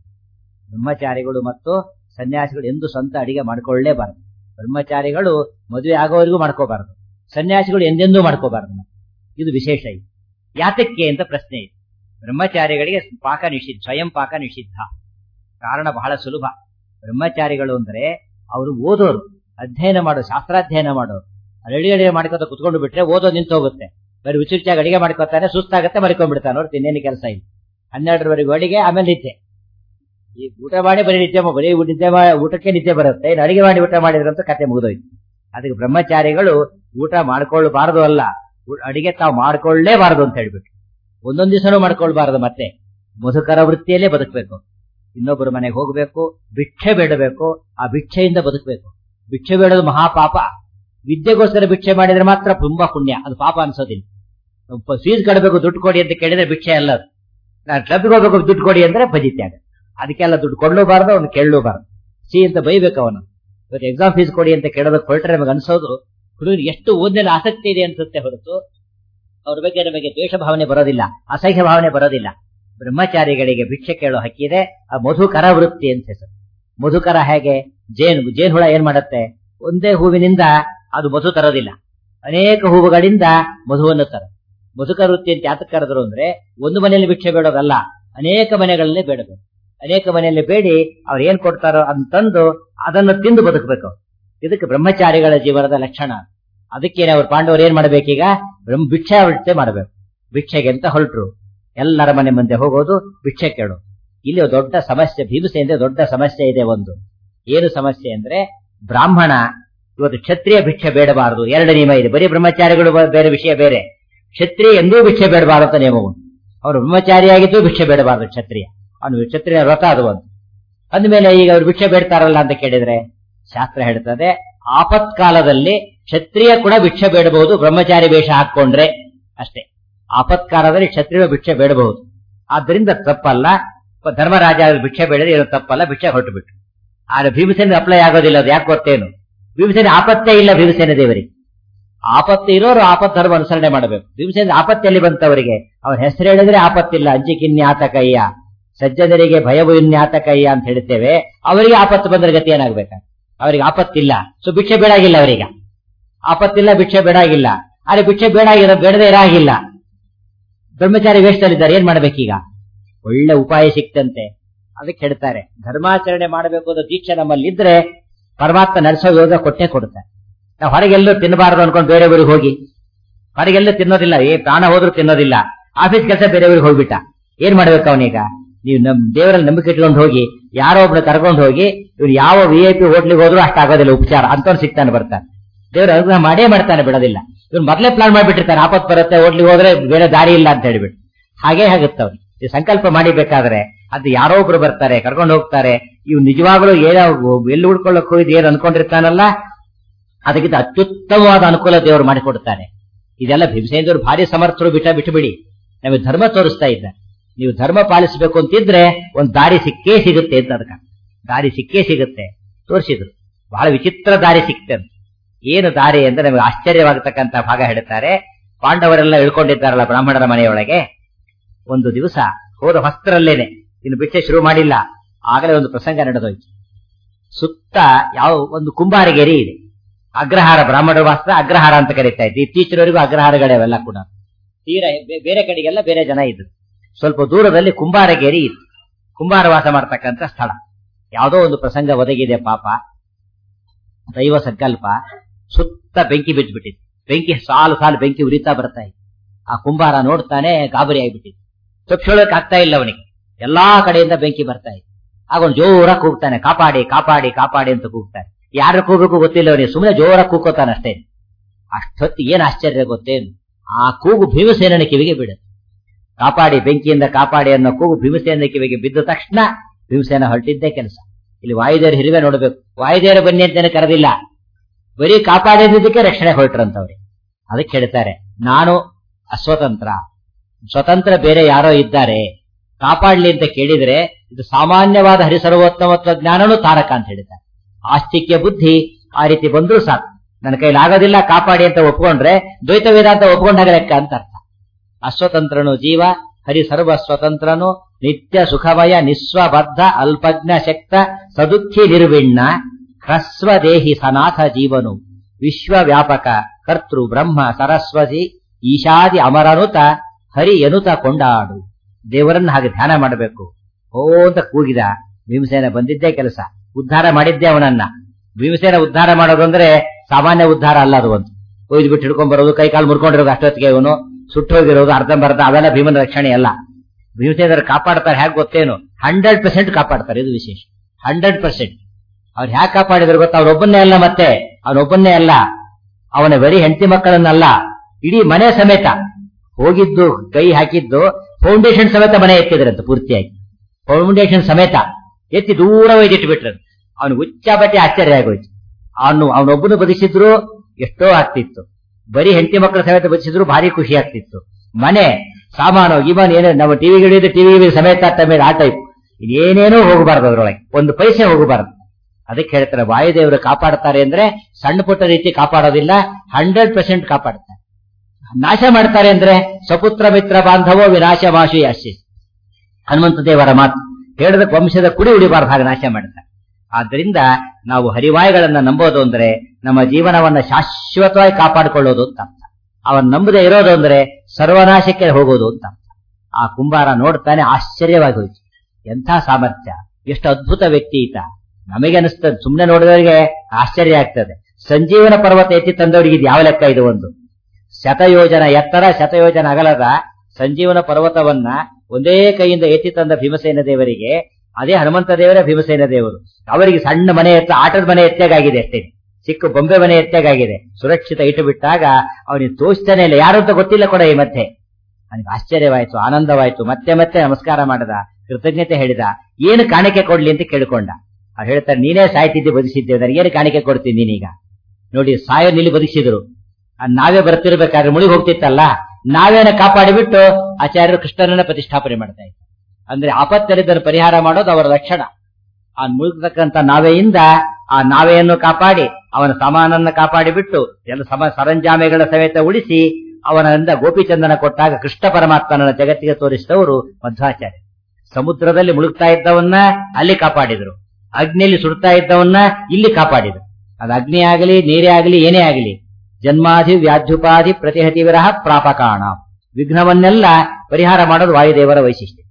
ಬ್ರಹ್ಮಚಾರಿಗಳು ಮತ್ತು ಸನ್ಯಾಸಿಗಳು ಎಂದು ಸ್ವಂತ ಅಡಿಗೆ ಮಾಡ್ಕೊಳ್ಳೇಬಾರದು ಬ್ರಹ್ಮಚಾರಿಗಳು ಮದುವೆ ಆಗೋವರೆಗೂ ಮಾಡ್ಕೋಬಾರದು ಸನ್ಯಾಸಿಗಳು ಎಂದೆಂದೂ ಮಾಡ್ಕೋಬಾರದು ಇದು ವಿಶೇಷ ಇದು ಯಾತಕ್ಕೆ ಅಂತ ಪ್ರಶ್ನೆ ಇದೆ ಬ್ರಹ್ಮಚಾರಿಗಳಿಗೆ ಪಾಕ ನಿಷಿದ್ಧ ಸ್ವಯಂ ಪಾಕ ನಿಷಿದ್ಧ ಕಾರಣ ಬಹಳ ಸುಲಭ ಬ್ರಹ್ಮಚಾರಿಗಳು ಅಂದ್ರೆ ಅವರು ಓದೋರು ಅಧ್ಯಯನ ಮಾಡೋ ಶಾಸ್ತ್ರಾಧ್ಯಯನ ಮಾಡೋರು ಅಡಿಗೆ ಅಡಿಗೆ ಮಾಡ್ಕೊತ ಕುತ್ಕೊಂಡು ಬಿಟ್ರೆ ಓದೋದು ನಿಂತು ಹೋಗುತ್ತೆ ಬರೀ ಉಚಿರ್ಚಾಗಿ ಅಡಿಗೆ ಮಾಡ್ಕೊತಾನೆ ಸುಸ್ತಾಗತ್ತೆ ಮರಿಕೊಂಡ್ಬಿಡ್ತಾನೆ ಅವ್ರು ಇನ್ನೇನು ಕೆಲಸ ಇಲ್ಲ ಹನ್ನೆರಡರವರೆಗೂ ಅಡಿಗೆ ಆಮೇಲೆ ನಿದ್ದೆ ಈ ಊಟ ಮಾಡಿ ಬರೀ ನಿದ್ದೆ ಮಾ- ಬರೀ ನಿದ್ದೆ ಮಾ- ಊಟಕ್ಕೆ ನಿದ್ದೆ ಬರುತ್ತೆ ಇನ್ನು ಅಡಿಗೆ ಮಾಡಿ ಊಟ ಮಾಡಿದ್ರಂತ ಕತೆ ಮುಗಿದೋಯ್ತು ಅದಕ್ಕೆ ಬ್ರಹ್ಮಚಾರಿಗಳು ಊಟ ಮಾಡ್ಕೊಳ್ಬಾರದು ಅಲ್ಲ ಉ- ಅಡಿಗೆ ತಾವು ಮಾಡ್ಕೊಳ್ಳೇಬಾರದು ಅಂತ ಹೇಳ್ಬಿಟ್ಟು ಒಂದೊಂದ್ ದಿವಸನೂ ಮಾಡ್ಕೊಳ್ಬಾರದು ಮತ್ತೆ ಮಧುಕರ ವೃತ್ತಿಯಲ್ಲೇ ಬದುಕಬೇಕು ಇನ್ನೊಬ್ಬರ ಮನೆಗೆ ಹೋಗಬೇಕು ಭಿಕ್ಷೆ ಬೇಡಬೇಕು ಆ ಭಿಕ್ಷೆಯಿಂದ ಬದುಕಬೇಕು ಭಿಕ್ಷೆ ಬೇಡೋದು ಮಹಾಪಾಪ ವಿದ್ಯೆಗೋಸ್ಕರ ಭಿಕ್ಷೆ ಮಾಡಿದ್ರೆ ಮಾತ್ರ ತುಂಬಾ ಪುಣ್ಯ ಅದು ಪಾಪ ಅನ್ಸೋದಿಲ್ಲ ಫೀಸ್ ಕಟ್ಟಬೇಕು ದುಡ್ಡು ಕೊಡಿ ಅಂತ ಕೇಳಿದ್ರೆ ಭಿಕ್ಷೆ ಅಲ್ಲ ಅದು ನಾನು ಕ್ಲಬ್ಗೆ ಹೋಗ್ಬೇಕು ದುಡ್ಡು ಕೊಡಿ ಅಂದ್ರೆ ಭಜಿತೆ ಆಗ ಅದಕ್ಕೆಲ್ಲ ದುಡ್ಡು ಕೊಡ್ಲೂಬಾರ್ದು ಅವ್ನು ಕೇಳಲೂಬಾರ್ದು ಸಿ ಅಂತ ಬೈಬೇಕು ಅವನು ಇವತ್ತು ಎಕ್ಸಾಮ್ ಫೀಸ್ ಕೊಡಿ ಅಂತ ಕೇಳೋದಕ್ಕೆ ಹೊರಟ್ರೆ ನಮಗೆ ಅನ್ಸೋದು ಹುಡುಗರು ಎಷ್ಟು ಓದಿನಲ್ಲಿ ಆಸಕ್ತಿ ಇದೆ ಅನ್ಸುತ್ತೆ ಹೊರತು ಅವ್ರ ಬಗ್ಗೆ ನಮಗೆ ದ್ವೇಷ ಭಾವನೆ ಬರೋದಿಲ್ಲ ಅಸಹ್ಯ ಭಾವನೆ ಬರೋದಿಲ್ಲ ಬ್ರಹ್ಮಚಾರಿಗಳಿಗೆ ಭಿಕ್ಷೆ ಕೇಳೋ ಹಕ್ಕಿದೆ ಆ ಮಧುಕರ ವೃತ್ತಿ ಅಂತ ಹೆಸರು ಮಧುಕರ ಹೇಗೆ ಜೇನು ಜೇನು ಹುಳ ಏನ್ ಮಾಡುತ್ತೆ ಒಂದೇ ಹೂವಿನಿಂದ ಅದು ಮಧು ತರೋದಿಲ್ಲ ಅನೇಕ ಹೂವುಗಳಿಂದ ಮಧುವನ್ನು ತರ ಮಧುಕರ ವೃತ್ತಿ ಅಂತ ಯಾತಕ್ಕೆ ಕರೆದ್ರು ಅಂದ್ರೆ ಒಂದು ಮನೆಯಲ್ಲಿ ಭಿಕ್ಷೆ ಬೇಡೋದಲ್ಲ ಅನೇಕ ಮನೆಗಳಲ್ಲಿ ಬೇಡಬೇಕು ಅನೇಕ ಮನೆಯಲ್ಲಿ ಬೇಡಿ ಅವ್ರು ಏನ್ ಕೊಡ್ತಾರೋ ಅದನ್ನ ತಂದು ಅದನ್ನು ತಿಂದು ಬದುಕಬೇಕು ಇದಕ್ಕೆ ಬ್ರಹ್ಮಚಾರಿಗಳ ಜೀವನದ ಲಕ್ಷಣ ಅದಕ್ಕೇನೆ ಅವ್ರು ಪಾಂಡವರು ಏನ್ ಮಾಡ್ಬೇಕೀಗ ಬ್ರಹ್ಮ ಭಿಕ್ಷಾ ವೃತ್ತಿ ಮಾಡಬೇಕು ಭಿಕ್ಷೆಗೆ ಅಂತ ಹೊರಟ್ರು ಎಲ್ಲರ ಮನೆ ಮುಂದೆ ಹೋಗೋದು ಭಿಕ್ಷೆ ಕೇಳು ಇಲ್ಲಿ ಒಂದು ದೊಡ್ಡ ಸಮಸ್ಯೆ ಭೀಮಸೇಂದ್ರ ದೊಡ್ಡ ಸಮಸ್ಯೆ ಇದೆ ಒಂದು ಏನು ಸಮಸ್ಯೆ ಅಂದ್ರೆ ಬ್ರಾಹ್ಮಣ ಇವತ್ತು ಕ್ಷತ್ರಿಯ ಭಿಕ್ಷೆ ಬೇಡಬಾರದು ಎರಡು ನಿಯಮ ಇದೆ ಬರೀ ಬ್ರಹ್ಮಚಾರಿಗಳು ಬ- ಬೇರೆ ವಿಷಯ ಬೇರೆ ಕ್ಷತ್ರಿಯ ಎಂದೂ ಭಿಕ್ಷೆ ಬೇಡಬಾರದು ಅಂತ ನಿಯಮ ಉಂಟು ಅವರು ಬ್ರಹ್ಮಚಾರಿಯಾಗಿದ್ದು ಭಿಕ್ಷೆ ಬೇಡಬಾರದು ಕ್ಷತ್ರಿಯ ಅವನು ಕ್ಷತ್ರಿಯ ವ್ರತ ಅದು ಒಂದು ಅಂದ್ಮೇಲೆ ಈಗ ಅವ್ರು ಭಿಕ್ಷೆ ಬೇಡ್ತಾರಲ್ಲ ಅಂತ ಕೇಳಿದ್ರೆ ಶಾಸ್ತ್ರ ಹೇಳ್ತದೆ ಆಪತ್ಕಾಲದಲ್ಲಿ ಕ್ಷತ್ರಿಯ ಕೂಡ ಭಿಕ್ಷೆ ಬೇಡಬಹುದು ಬ್ರಹ್ಮಚಾರಿ ವೇಷ ಹಾಕೊಂಡ್ರೆ ಅಷ್ಟೇ ಆಪತ್ಕಾಲದಲ್ಲಿ ಕ್ಷತ್ರಿಯ ಭಿಕ್ಷೆ ಬೇಡಬಹುದು ಆದ್ರಿಂದ ತಪ್ಪಲ್ಲ ಪ- ಧರ್ಮರಾಜ ಅವ್ರು ಭಿಕ್ಷೆ ಬೇಡದೆ ಏನು ತಪ್ಪಲ್ಲ ಭಿಕ್ಷೆ ಹೊರಟು ಬಿಟ್ಟು ಆದ್ರೆ ಭೀಮಸೇನ ಅಪ್ಲೈ ಆಗೋದಿಲ್ಲ ಅದು ಯಾಕೆ ಗೊತ್ತೇನು ಭೀಮಸೇನ ಆಪತ್ತೇ ಇಲ್ಲ ಭೀಮಸೇನ ದೇವರಿಗೆ ಆಪತ್ತು ಇರೋರು ಆಪತ್ ಧರ್ಮ ಅನುಸರಣೆ ಮಾಡಬೇಕು ಭೀಮಸೇನ ಆಪತ್ತಲ್ಲಿ ಬಂತವರಿಗೆ ಅವ್ರ ಹೆಸರು ಹೇಳಿದ್ರೆ ಆಪತ್ತಿಲ್ಲ ಅಂಜಿಕಿನ್ಯಾತಕಯ್ಯ ಸಜ್ಜನರಿಗೆ ಭಯವು ಇನ್ಯಾತಕಯ್ಯ ಅಂತ ಹೇಳ್ತೇವೆ ಅವರಿಗೆ ಆಪತ್ತು ಬಂದ್ರೆ ಗತಿ ಏನಾಗ್ಬೇಕು ಅವರಿಗೆ ಆಪತ್ತಿಲ್ಲ ಸೊ ಭಿಕ್ಷೆ ಬೇಡಾಗಿಲ್ಲ ಅವರಿಗೆ ಆಪತ್ತಿಲ್ಲ ಭಿಕ್ಷೆ ಬೇಡಾಗಿಲ್ಲ ಆದ್ರೆ ಭಿಕ್ಷೆ ಬೇಡಾಗಿರೋ ಬೇಡದೇ ಇರಾಗಿಲ್ಲ ಬ್ರಹ್ಮಚಾರಿ ವೇಷದಲ್ಲಿದ್ದಾರೆ ಏನ್ ಮಾಡ್ಬೇಕೀಗ ಒಳ್ಳೆ ಉಪಾಯ ಸಿಕ್ತಂತೆ ಅದಕ್ಕೆ ಹೇಳ್ತಾರೆ ಧರ್ಮಾಚರಣೆ ಮಾಡಬೇಕು ಅನ್ನೋ ದೀಕ್ಷೆ ನಮ್ಮಲ್ಲಿದ್ರೆ ಪರಮಾತ್ಮ ನಡೆಸೋ ಯೋಗ ಕೊಟ್ಟೆ ಕೊಡುತ್ತೆ ನಾವು ಹೊರಗೆಲ್ಲೂ ತಿನ್ನಬಾರದು ಅನ್ಕೊಂಡು ಬೇರೆಯವ್ರಿಗೆ ಹೋಗಿ ಹೊರಗೆಲ್ಲೂ ತಿನ್ನೋದಿಲ್ಲ ಏ ಪ್ರಾಣ ಹೋದ್ರೂ ತಿನ್ನೋದಿಲ್ಲ ಆಫೀಸ್ ಕೆಲಸ ಬೇರೆಯವ್ರಿಗೆ ಹೋಗ್ಬಿಟ್ಟ ಏನ್ ಮಾಡ್ಬೇಕು ಅವನೀಗ ನೀವು ನಮ್ ದೇವರಲ್ಲಿ ನಂಬಿಕೆ ಇಟ್ಕೊಂಡು ಹೋಗಿ ಯಾರೋ ಒಬ್ನ ಕರ್ಕೊಂಡು ಹೋಗಿ ಇವ್ರು ಯಾವ ವಿ ಐ ಪಿ ಹೋಟ್ಲಿಗೆ ಹೋದ್ರೂ ಅಷ್ಟಾಗೋದಿಲ್ಲ ಉಪಚಾರ ಅಂತವ್ನು ಸಿಗ್ತಾನೆ ಬರ್ತಾನೆ ದೇವ್ರ ಅನುಗ್ರಹ ಮಾಡೇ ಮಾಡ್ತಾನೆ ಬಿಡೋದಿಲ್ಲ ಇವ್ರು ಮೊದಲೇ ಪ್ಲಾನ್ ಮಾಡ್ಬಿಟ್ಟಿರ್ತಾನೆ ಆಪತ್ ಬರುತ್ತೆ ಹೋಟ್ಲಿಗೆ ಹೋದ್ರೆ ಬೇರೆ ದಾರಿ ಇಲ್ಲ ಅಂತ ಹೇಳ್ಬಿಟ್ಟು ಹಾಗೇ ಆಗುತ್ತವ್ರು ಈ ಸಂಕಲ್ಪ ಮಾಡಿಬೇಕಾದ್ರೆ ಅದು ಯಾರೋ ಒಬ್ರು ಬರ್ತಾರೆ ಕರ್ಕೊಂಡು ಹೋಗ್ತಾರೆ ಇವ್ ನಿಜವಾಗ್ಲೂ ಏನೋ ಎಲ್ಲಿ ಉಳ್ಕೊಳ್ಳಕ್ ಹೋಗಿದ್ ಏನ್ ಅನ್ಕೊಂಡಿರ್ತಾನಲ್ಲ ಅದಕ್ಕಿಂತ ಅತ್ಯುತ್ತಮವಾದ ಅನುಕೂಲ ದೇವರು ಮಾಡಿಕೊಡ್ತಾರೆ ಇದೆಲ್ಲ ಭೀಮಸೇಂದ್ರ ಭಾರಿ ಸಮರ್ಥರು ಬಿಟ್ಟ ಬಿಟ್ಟು ಬಿಡಿ ನಮಗೆ ಧರ್ಮ ತೋರಿಸ್ತಾ ಇದ್ದ ನೀವು ಧರ್ಮ ಪಾಲಿಸಬೇಕು ಅಂತಿದ್ರೆ ಒಂದ್ ದಾರಿ ಸಿಕ್ಕೇ ಸಿಗುತ್ತೆ ಅಂತ ಅದಕ್ಕ ದಾರಿ ಸಿಕ್ಕೇ ಸಿಗುತ್ತೆ ತೋರಿಸಿದ್ರು ಬಹಳ ವಿಚಿತ್ರ ದಾರಿ ಸಿಕ್ತೆ ಅಂತ ಏನು ದಾರಿ ಅಂದ್ರೆ ನಮಗೆ ಆಶ್ಚರ್ಯವಾಗತಕ್ಕಂತ ಭಾಗ ಹೇಳ್ತಾರೆ ಪಾಂಡವರೆಲ್ಲ ಇಳ್ಕೊಂಡಿದ್ದಾರಲ್ಲ ಬ್ರಾಹ್ಮಣರ ಮನೆಯೊಳಗೆ ಒಂದು ದಿವಸ ಹೋದ ಹೊಸ್ತರಲ್ಲೇನೆ ಇನ್ನು ಬಿಟ್ಟೆ ಶುರು ಮಾಡಿಲ್ಲ ಆಗಲೇ ಒಂದು ಪ್ರಸಂಗ ನಡೆದೋಯ್ತು ಸುತ್ತ ಯಾವ ಒಂದು ಕುಂಬಾರಗೇರಿ ಇದೆ ಅಗ್ರಹಾರ ಬ್ರಾಹ್ಮಣರ ವಾಸ್ತ ಅಗ್ರಹಾರ ಅಂತ ಕರೀತಾ ಇದ್ದೆ ಇತ್ತೀಚಿನವರೆಗೂ ಅಗ್ರಹಾರಗಳೇ ಅವೆಲ್ಲ ಕೂಡ ತೀರ ಬೇ- ಬೇರೆ ಕಡೆಗೆಲ್ಲ ಬೇರೆ ಜನ ಇದ್ರು ಸ್ವಲ್ಪ ದೂರದಲ್ಲಿ ಕುಂಬಾರಗೇರಿ ಇತ್ತು ಕುಂಬಾರ ವಾಸ ಮಾಡ್ತಕ್ಕಂಥ ಸ್ಥಳ ಯಾವುದೋ ಒಂದು ಪ್ರಸಂಗ ಒದಗಿದೆ ಪಾಪ ದೈವ ಸಂಕಲ್ಪ ಸುತ್ತ ಬೆಂಕಿ ಬಿದ್ದ್ಬಿಟ್ಟಿದೆ ಬೆಂಕಿ ಸಾಲು ಸಾಲು ಬೆಂಕಿ ಉರಿತಾ ಬರ್ತಾ ಇದೆ ಆ ಕುಂಬಾರ ನೋಡ್ತಾನೆ ಗಾಬರಿ ಆಗ್ಬಿಟ್ಟಿದೆ ತಪ್ಪಿಸೋಳಕ್ ಆಗ್ತಾ ಇಲ್ಲ ಅವನಿಗೆ ಎಲ್ಲಾ ಕಡೆಯಿಂದ ಬೆಂಕಿ ಬರ್ತಾ ಇದೆ ಆಗ ಅವ್ನು ಜೋರಾಗಿ ಕೂಗ್ತಾನೆ ಕಾಪಾಡಿ ಕಾಪಾಡಿ ಕಾಪಾಡಿ ಅಂತ ಕೂಗ್ತಾನೆ ಯಾರು ಕೂಗಬೇಕು ಗೊತ್ತಿಲ್ಲ ಅವನಿಗೆ ಸುಮ್ಮನೆ ಜೋರಾಗಿ ಕೂಗ್ಕೋತಾನೆ ಅಷ್ಟೇ ಅಷ್ಟೊತ್ತು ಏನ್ ಆಶ್ಚರ್ಯ ಗೊತ್ತೇನು ಆ ಕೂಗು ಭೀಮಸೇನನ ಕಿವಿಗೆ ಬಿಡುತ್ತೆ ಕಾಪಾಡಿ ಬೆಂಕಿಯಿಂದ ಕಾಪಾಡಿ ಅನ್ನೋ ಕೂಗು ಭೀಮಸೇನ ಕಿವಿಗೆ ಬಿದ್ದ ತಕ್ಷಣ ಭೀಮಸೇನ ಹೊರಟಿದ್ದೇ ಕೆಲಸ ಇಲ್ಲಿ ವಾಯುದೇವರ ಹಿರಿವೆ ನೋಡ್ಬೇಕು ವಾಯುದೇವರ ಬನ್ನಿ ಅಂತೇನೆ ಕರೆದಿಲ್ಲ ಬರೀ ಕಾಪಾಡಿದ್ದಕ್ಕೆ ರಕ್ಷಣೆ ಹೊರಟ್ರಂತವ್ರಿ ಅದಕ್ಕೆ ಹೇಳ್ತಾರೆ ನಾನು ಅಸ್ವತಂತ್ರ ಸ್ವತಂತ್ರ ಬೇರೆ ಯಾರೋ ಇದ್ದಾರೆ ಕಾಪಾಡ್ಲಿ ಅಂತ ಕೇಳಿದ್ರೆ ಇದು ಸಾಮಾನ್ಯವಾದ ಹರಿಸರ್ವೋತ್ತಮತ್ವ ಜ್ಞಾನನೂ ತಾರಕ ಅಂತ ಹೇಳಿದ್ದಾರೆ ಆಸ್ತಿಕ್ಯ ಬುದ್ಧಿ ಆ ರೀತಿ ಬಂದ್ರೂ ಸಾಕು ನನ್ನ ಕೈಲಿ ಆಗೋದಿಲ್ಲ ಕಾಪಾಡಿ ಅಂತ ಒಪ್ಕೊಂಡ್ರೆ ದ್ವೈತ ವೇದಾಂತ ಒಪ್ಕೊಂಡಾಗ ಲೆಕ್ಕ ಅಂತ ಅರ್ಥ ಅಸ್ವತಂತ್ರನು ಜೀವ ಹರಿ ಸರ್ವ ಸ್ವತಂತ್ರನು ನಿತ್ಯ ಸುಖಮಯ ನಿಸ್ವಬದ್ಧ ಅಲ್ಪಜ್ಞ ಶಕ್ತ ಸದುಖಿ ನಿರ್ವಿಣ್ಣ ಹ್ರಸ್ವ ದೇಹಿ ಸನಾಥ ಜೀವನು ವಿಶ್ವವ್ಯಾಪಕ ಕರ್ತೃ ಬ್ರಹ್ಮ ಸರಸ್ವತಿ ಈಶಾದಿ ಅಮರನುತ ಹರಿ ಎನುತ ಕೊಂಡಾಡು ದೇವರನ್ನ ಹಾಗೆ ಧ್ಯಾನ ಮಾಡಬೇಕು ಓ ಅಂತ ಕೂಗಿದ ಭೀಮಸೇನ ಬಂದಿದ್ದೇ ಕೆಲಸ ಉದ್ಧಾರ ಮಾಡಿದ್ದೆ ಅವನನ್ನ ಭೀಮಸೇನ ಉದ್ಧಾರ ಮಾಡೋದು ಅಂದ್ರೆ ಸಾಮಾನ್ಯ ಉದ್ಧಾರ ಅಲ್ಲ ಅದು ಒಂದು ಒಯ್ದು ಬಿಟ್ಟು ಹಿಡ್ಕೊಂಡ್ ಬರೋದು ಕೈ ಕಾಲು ಮುರ್ಕೊಂಡಿರೋದು ಅಷ್ಟೊತ್ತಿಗೆ ಇವನು ಸುಟ್ಟೋಗಿರೋದು ಅರ್ಧಂಬರ್ಧ ಅವೆಲ್ಲ ಭೀಮನ ರಕ್ಷಣೆ ಅಲ್ಲ ಭೀಮಸೇನರು ಕಾಪಾಡ್ತಾರೆ ಹೇಗೆ ಗೊತ್ತೇನು ಹಂಡ್ರೆಡ್ ಪರ್ಸೆಂಟ್ ಕಾಪಾಡ್ತಾರೆ ಇದು ವಿಶೇಷ ಹಂಡ್ರೆಡ್ ಪರ್ಸೆಂಟ್ ಅವ್ರು ಹ್ಯಾಕ್ ಕಾಪಾಡಿದ್ರು ಗೊತ್ತಾ ಅವನೊಬ್ಬನ್ನೇ ಅಲ್ಲ ಮತ್ತೆ ಅವನೊಬ್ಬನ್ನೇ ಅಲ್ಲ ಅವನ ಬರೀ ಹೆಂಡತಿ ಮಕ್ಕಳನ್ನಲ್ಲ ಇಡೀ ಮನೆ ಸಮೇತ ಹೋಗಿದ್ದು ಕೈ ಹಾಕಿದ್ದು ಫೌಂಡೇಶನ್ ಸಮೇತ ಮನೆ ಎತ್ತಿದ್ರಂತ ಪೂರ್ತಿಯಾಗಿ ಫೌಂಡೇಶನ್ ಸಮೇತ ಎತ್ತಿ ದೂರ ಒಯ್ದಿಟ್ಬಿಟ್ರು ಅವನು ಹುಚ್ಚಾಬಟ್ಟಿ ಆಶ್ಚರ್ಯ ಆಗೋಯ್ತು ಅವನು ಅವನೊಬ್ಬನು ಬದುಕಿಸಿದ್ರು ಎಷ್ಟೋ ಆಗ್ತಿತ್ತು ಬರೀ ಹೆಂಡತಿ ಮಕ್ಕಳ ಸಮೇತ ಬದುಕಿಸಿದ್ರು ಭಾರಿ ಖುಷಿ ಆಗ್ತಿತ್ತು ಮನೆ ಸಾಮಾನು ಇವನ್ ಏನೇ ನಾವು ಟಿವಿ ಹಿಡಿದು ಟಿವಿ ಸಮೇತ ತಮೇಲೆ ಆ ಟೈಪ್ ಏನೇನೂ ಹೋಗಬಾರ್ದು ಅದ್ರೊಳಗೆ ಒಂದು ಪೈಸೆ ಹೋಗಬಾರ್ದು ಅದಕ್ಕೆ ಹೇಳ್ತಾರೆ ವಾಯುದೇವರು ಕಾಪಾಡ್ತಾರೆ ಅಂದ್ರೆ ಸಣ್ಣ ಪುಟ್ಟ ರೀತಿ ಕಾಪಾಡೋದಿಲ್ಲ ಹಂಡ್ರೆಡ್ ಪರ್ಸೆಂಟ್ ಕಾಪಾಡ್ತಾರೆ ನಾಶ ಮಾಡ್ತಾರೆ ಅಂದ್ರೆ ಸಪುತ್ರ ಮಿತ್ರ ಬಾಂಧವೋ ವಿನಾಶ ಮಾಶಿ ಅಶಿ ಹನುಮಂತ ದೇವರ ಮಾತು ಹೇಳಿದ ವಂಶದ ಕುಡಿ ಉಳಿಬಾರ್ದು ಹಾಗೆ ನಾಶ ಮಾಡ್ತಾರೆ ಆದ್ರಿಂದ ನಾವು ಹರಿವಾಯುಗಳನ್ನ ನಂಬೋದು ಅಂದ್ರೆ ನಮ್ಮ ಜೀವನವನ್ನ ಶಾಶ್ವತವಾಗಿ ಕಾಪಾಡಿಕೊಳ್ಳೋದು ಅಂತ ಅರ್ಥ ಅವನ್ ನಂಬದೇ ಇರೋದು ಅಂದ್ರೆ ಸರ್ವನಾಶಕ್ಕೆ ಹೋಗೋದು ಅಂತ ಅರ್ಥ ಆ ಕುಂಬಾರ ನೋಡ್ತಾನೆ ಆಶ್ಚರ್ಯವಾಗಿ ಹೋಯ್ತು ಎಂಥ ಸಾಮರ್ಥ್ಯ ಎಷ್ಟು ಅದ್ಭುತ ವ್ಯಕ್ತಿ ಈತ ನಮಗೆ ಅನಿಸ್ತದೆ ಸುಮ್ಮನೆ ನೋಡಿದವರಿಗೆ ಆಶ್ಚರ್ಯ ಆಗ್ತದೆ ಸಂಜೀವನ ಪರ್ವತ ಎತ್ತಿ ತಂದವರಿಗೆ ಇದು ಯಾವ ಲೆಕ್ಕ ಇದು ಒಂದು ಶತಯೋಜನ ಎತ್ತರ ಶತಯೋಜನ ಅಗಲದ ಸಂಜೀವನ ಪರ್ವತವನ್ನ ಒಂದೇ ಕೈಯಿಂದ ಎತ್ತಿ ತಂದ ಭೀಮಸೇನ ದೇವರಿಗೆ ಅದೇ ಹನುಮಂತ ದೇವರೇ ಭೀಮಸೇನ ದೇವರು ಅವರಿಗೆ ಸಣ್ಣ ಮನೆ ಎತ್ತ ಆಟದ ಮನೆ ಎತ್ತಾಗಿದೆ ಅಷ್ಟೇ ಚಿಕ್ಕ ಬೊಂಬೆ ಮನೆ ಎತ್ತಾಗಿದೆ ಸುರಕ್ಷಿತ ಇಟ್ಟು ಬಿಟ್ಟಾಗ ಅವನಿಗೆ ತೋಚ್ತಾನೆ ಇಲ್ಲ ಯಾರು ಅಂತ ಗೊತ್ತಿಲ್ಲ ಕೂಡ ಈ ಮಧ್ಯೆ ಅವನಿಗೆ ಆಶ್ಚರ್ಯವಾಯ್ತು ಆನಂದವಾಯ್ತು ಮತ್ತೆ ಮತ್ತೆ ನಮಸ್ಕಾರ ಮಾಡದ ಕೃತಜ್ಞತೆ ಹೇಳಿದ ಏನು ಕಾಣಿಕೆ ಕೊಡ್ಲಿ ಅಂತ ಕೇಳ್ಕೊಂಡ ಅವ್ರು ಹೇಳ್ತಾರೆ ನೀನೇ ಸಾಯ್ತಿದ್ದೆ ಬದುಕಿಸಿದ್ದೇವೆ ನನಗೆ ಏನು ಕಾಣಿಕೆ ಕೊಡ್ತೀನಿ ನೀನೀಗ ನೋಡಿ ಸಾಯೋ ನಿಲ್ಲಿ ಬದುಕಿಸಿದ್ರು ಅದ್ ನಾವೇ ಬರ್ತಿರ್ಬೇಕಾದ್ರೆ ಮುಳುಗಿ ಹೋಗ್ತಿತ್ತಲ್ಲ ನಾವೇನ ಕಾಪಾಡಿಬಿಟ್ಟು ಆಚಾರ್ಯರು ಕೃಷ್ಣನನ್ನ ಪ್ರತಿಷ್ಠಾಪನೆ ಮಾಡ್ತಾ ಇದ್ರು ಅಂದ್ರೆ ಆಪತ್ತರಿದ್ದನ್ನು ಪರಿಹಾರ ಮಾಡೋದು ಅವರ ಲಕ್ಷಣ ಆ ಮುಳುಗತಕ್ಕಂತ ನಾವೆಯಿಂದ ಆ ನಾವೆಯನ್ನು ಕಾಪಾಡಿ ಅವನ ಸಮಾನನ್ನ ಕಾಪಾಡಿಬಿಟ್ಟು ಎಲ್ಲ ಸಮ ಸರಂಜಾಮೆಗಳ ಸಮೇತ ಉಳಿಸಿ ಅವನಿಂದ ಗೋಪಿಚಂದನ ಕೊಟ್ಟಾಗ ಕೃಷ್ಣ ಪರಮಾತ್ಮನ ಜಗತ್ತಿಗೆ ತೋರಿಸಿದವರು ಮಧ್ವಾಚಾರ್ಯ ಸಮುದ್ರದಲ್ಲಿ ಮುಳುಗ್ತಾ ಇದ್ದವನ್ನ ಅಲ್ಲಿ ಕಾಪಾಡಿದ್ರು ಅಗ್ನಿಯಲ್ಲಿ ಸುಡ್ತಾ ಇದ್ದವನ್ನ ಇಲ್ಲಿ ಕಾಪಾಡಿದ್ರು ಅದು ಅಗ್ನಿ ಆಗಲಿ ನೀರೇ ಆಗಲಿ ಏನೇ ಆಗಲಿ ಜನ್ಮಾಧಿ ವ್ಯಾಧ್ಯುಪಾಧಿ ಪ್ರತಿಹತಿ ವಿರಹ ಪ್ರಾಪಕಾಣ ವಿಘ್ನವನ್ನೆಲ್ಲ ಪರಿಹಾರ ಮಾಡೋದು ವಾಯುದೇವರ ವೈಶಿಷ್ಟ್ಯ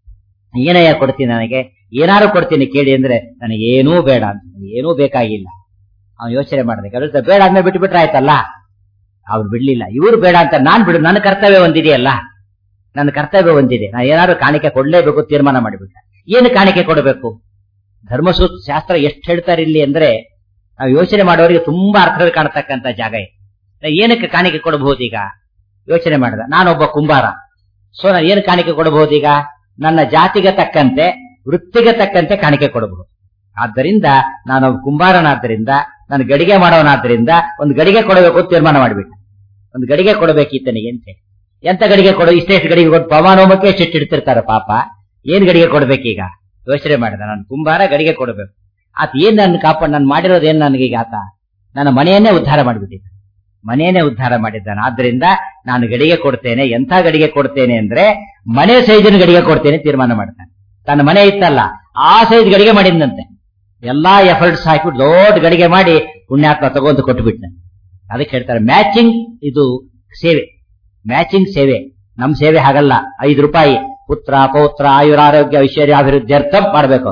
ಏನಯ್ಯ ಕೊಡ್ತೀನಿ ನನಗೆ ಏನಾರು ಕೊಡ್ತೀನಿ ಕೇಳಿ ಅಂದ್ರೆ ನನಗೇನೂ ಬೇಡ ಅಂತ ಏನೂ ಬೇಕಾಗಿಲ್ಲ ಅವನು ಯೋಚನೆ ಮಾಡಿದೆ ಕೆಲಸ ಬೇಡ ಅಂದ್ಮೇಲೆ ಬಿಟ್ಟು ಬಿಟ್ರೆ ಆಯ್ತಲ್ಲ ಅವ್ರು ಬಿಡ್ಲಿಲ್ಲ ಇವ್ರು ಬೇಡ ಅಂತ ನಾನ್ ಬಿಡು ನನ್ನ ಕರ್ತವ್ಯ ಒಂದಿದೆಯಲ್ಲ ನನ್ನ ಕರ್ತವ್ಯ ಒಂದಿದೆ ನಾನು ಏನಾದ್ರು ಕಾಣಿಕೆ ಕೊಡ್ಲೇಬೇಕು ತೀರ್ಮಾನ ಮಾಡಿಬಿಟ್ಟೆ ಏನು ಕಾಣಿಕೆ ಕೊಡಬೇಕು ಧರ್ಮಸೂತ್ರ ಶಾಸ್ತ್ರ ಎಷ್ಟು ಹೇಳ್ತಾರೆ ಇಲ್ಲಿ ಅಂದ್ರೆ ನಾವು ಯೋಚನೆ ಮಾಡೋರಿಗೆ ತುಂಬಾ ಅರ್ಥಗಳು ಕಾಣತಕ್ಕಂತ ಜಾಗ ಇದೆ ನಾವು ಏನಕ್ಕೆ ಕಾಣಿಕೆ ಕೊಡಬಹುದು ಈಗ ಯೋಚನೆ ಮಾಡಿದ ನಾನೊಬ್ಬ ಕುಂಬಾರ ಸೊ ನಾನು ಏನು ಕಾಣಿಕೆ ಕೊಡಬಹುದು ಈಗ ನನ್ನ ಜಾತಿಗೆ ತಕ್ಕಂತೆ ವೃತ್ತಿಗೆ ತಕ್ಕಂತೆ ಕಾಣಿಕೆ ಕೊಡಬಹುದು ಆದ್ದರಿಂದ ನಾನು ಕುಂಬಾರನಾದ್ದರಿಂದ ನಾನು ಗಡಿಗೆ ಮಾಡೋನಾದ್ದರಿಂದ ಒಂದು ಗಡಿಗೆ ಕೊಡಬೇಕು ಅಂತ ತೀರ್ಮಾನ ಮಾಡಿಬಿಟ್ಟೆ ಒಂದು ಗಡಿಗೆ ಕೊಡಬೇಕಿತ್ತನಿಗೆ ಅಂತ ಎಂತ ಗಡಿಗೆ ಕೊಡು ಇಷ್ಟೆಷ್ಟು ಗಡಿಗೆ ಕೊಟ್ಟು ಪವನೋಮಕ್ಕೆ ಎಷ್ಟು ಇಡ್ತಿರ್ತಾರೆ ಪಾಪ ಏನ್ ಗಡಿಗೆ ಕೊಡ್ಬೇಕೀಗ ಯೋಚನೆ ಮಾಡಿದ ನಾನು ಕುಂಬಾರ ಗಡಿಗೆ ಕೊಡಬೇಕು ಆತ ಏನ್ ನನ್ನ ಕಾಪಾಡ್ ನಾನು ಮಾಡಿರೋದು ಏನ್ ನನಗೀಗ ಆತ ನನ್ನ ಮನೆಯನ್ನೇ ಉದ್ಧಾರ ಮಾಡಿಬಿಟ್ಟಿದ್ದ ಮನೆಯನ್ನೇ ಉದ್ಧಾರ ಮಾಡಿದ್ದಾನೆ ಆದ್ರಿಂದ ನಾನು ಗಡಿಗೆ ಕೊಡ್ತೇನೆ ಎಂಥ ಗಡಿಗೆ ಕೊಡ್ತೇನೆ ಅಂದ್ರೆ ಮನೆ ಸೈಜಿನ ಗಡಿಗೆ ಕೊಡ್ತೇನೆ ತೀರ್ಮಾನ ಮಾಡ್ತಾನೆ ತನ್ನ ಮನೆ ಇತ್ತಲ್ಲ ಆ ಸೈಜ್ ಗಡಿಗೆ ಮಾಡಿದಂತೆ ಎಲ್ಲಾ ಎಫರ್ಟ್ಸ್ ಹಾಕಿಬಿಟ್ಟು ದೊಡ್ಡ ಗಡಿಗೆ ಮಾಡಿ ಪುಣ್ಯಾತ್ಮ ತಗೊಂಡು ಕೊಟ್ಟುಬಿಟ್ಟ ಅದಕ್ಕೆ ಹೇಳ್ತಾರೆ ಮ್ಯಾಚಿಂಗ್ ಇದು ಸೇವೆ ಮ್ಯಾಚಿಂಗ್ ಸೇವೆ ನಮ್ ಸೇವೆ ಹಾಗಲ್ಲ ಐದು ರೂಪಾಯಿ ಪುತ್ರ ಪೌತ್ರ ಆಯುರಾರೋಗ್ಯ ಐಶ್ವರ್ಯಾಭಿವೃದ್ಧಿ ಅರ್ಥ ಮಾಡ್ಬೇಕು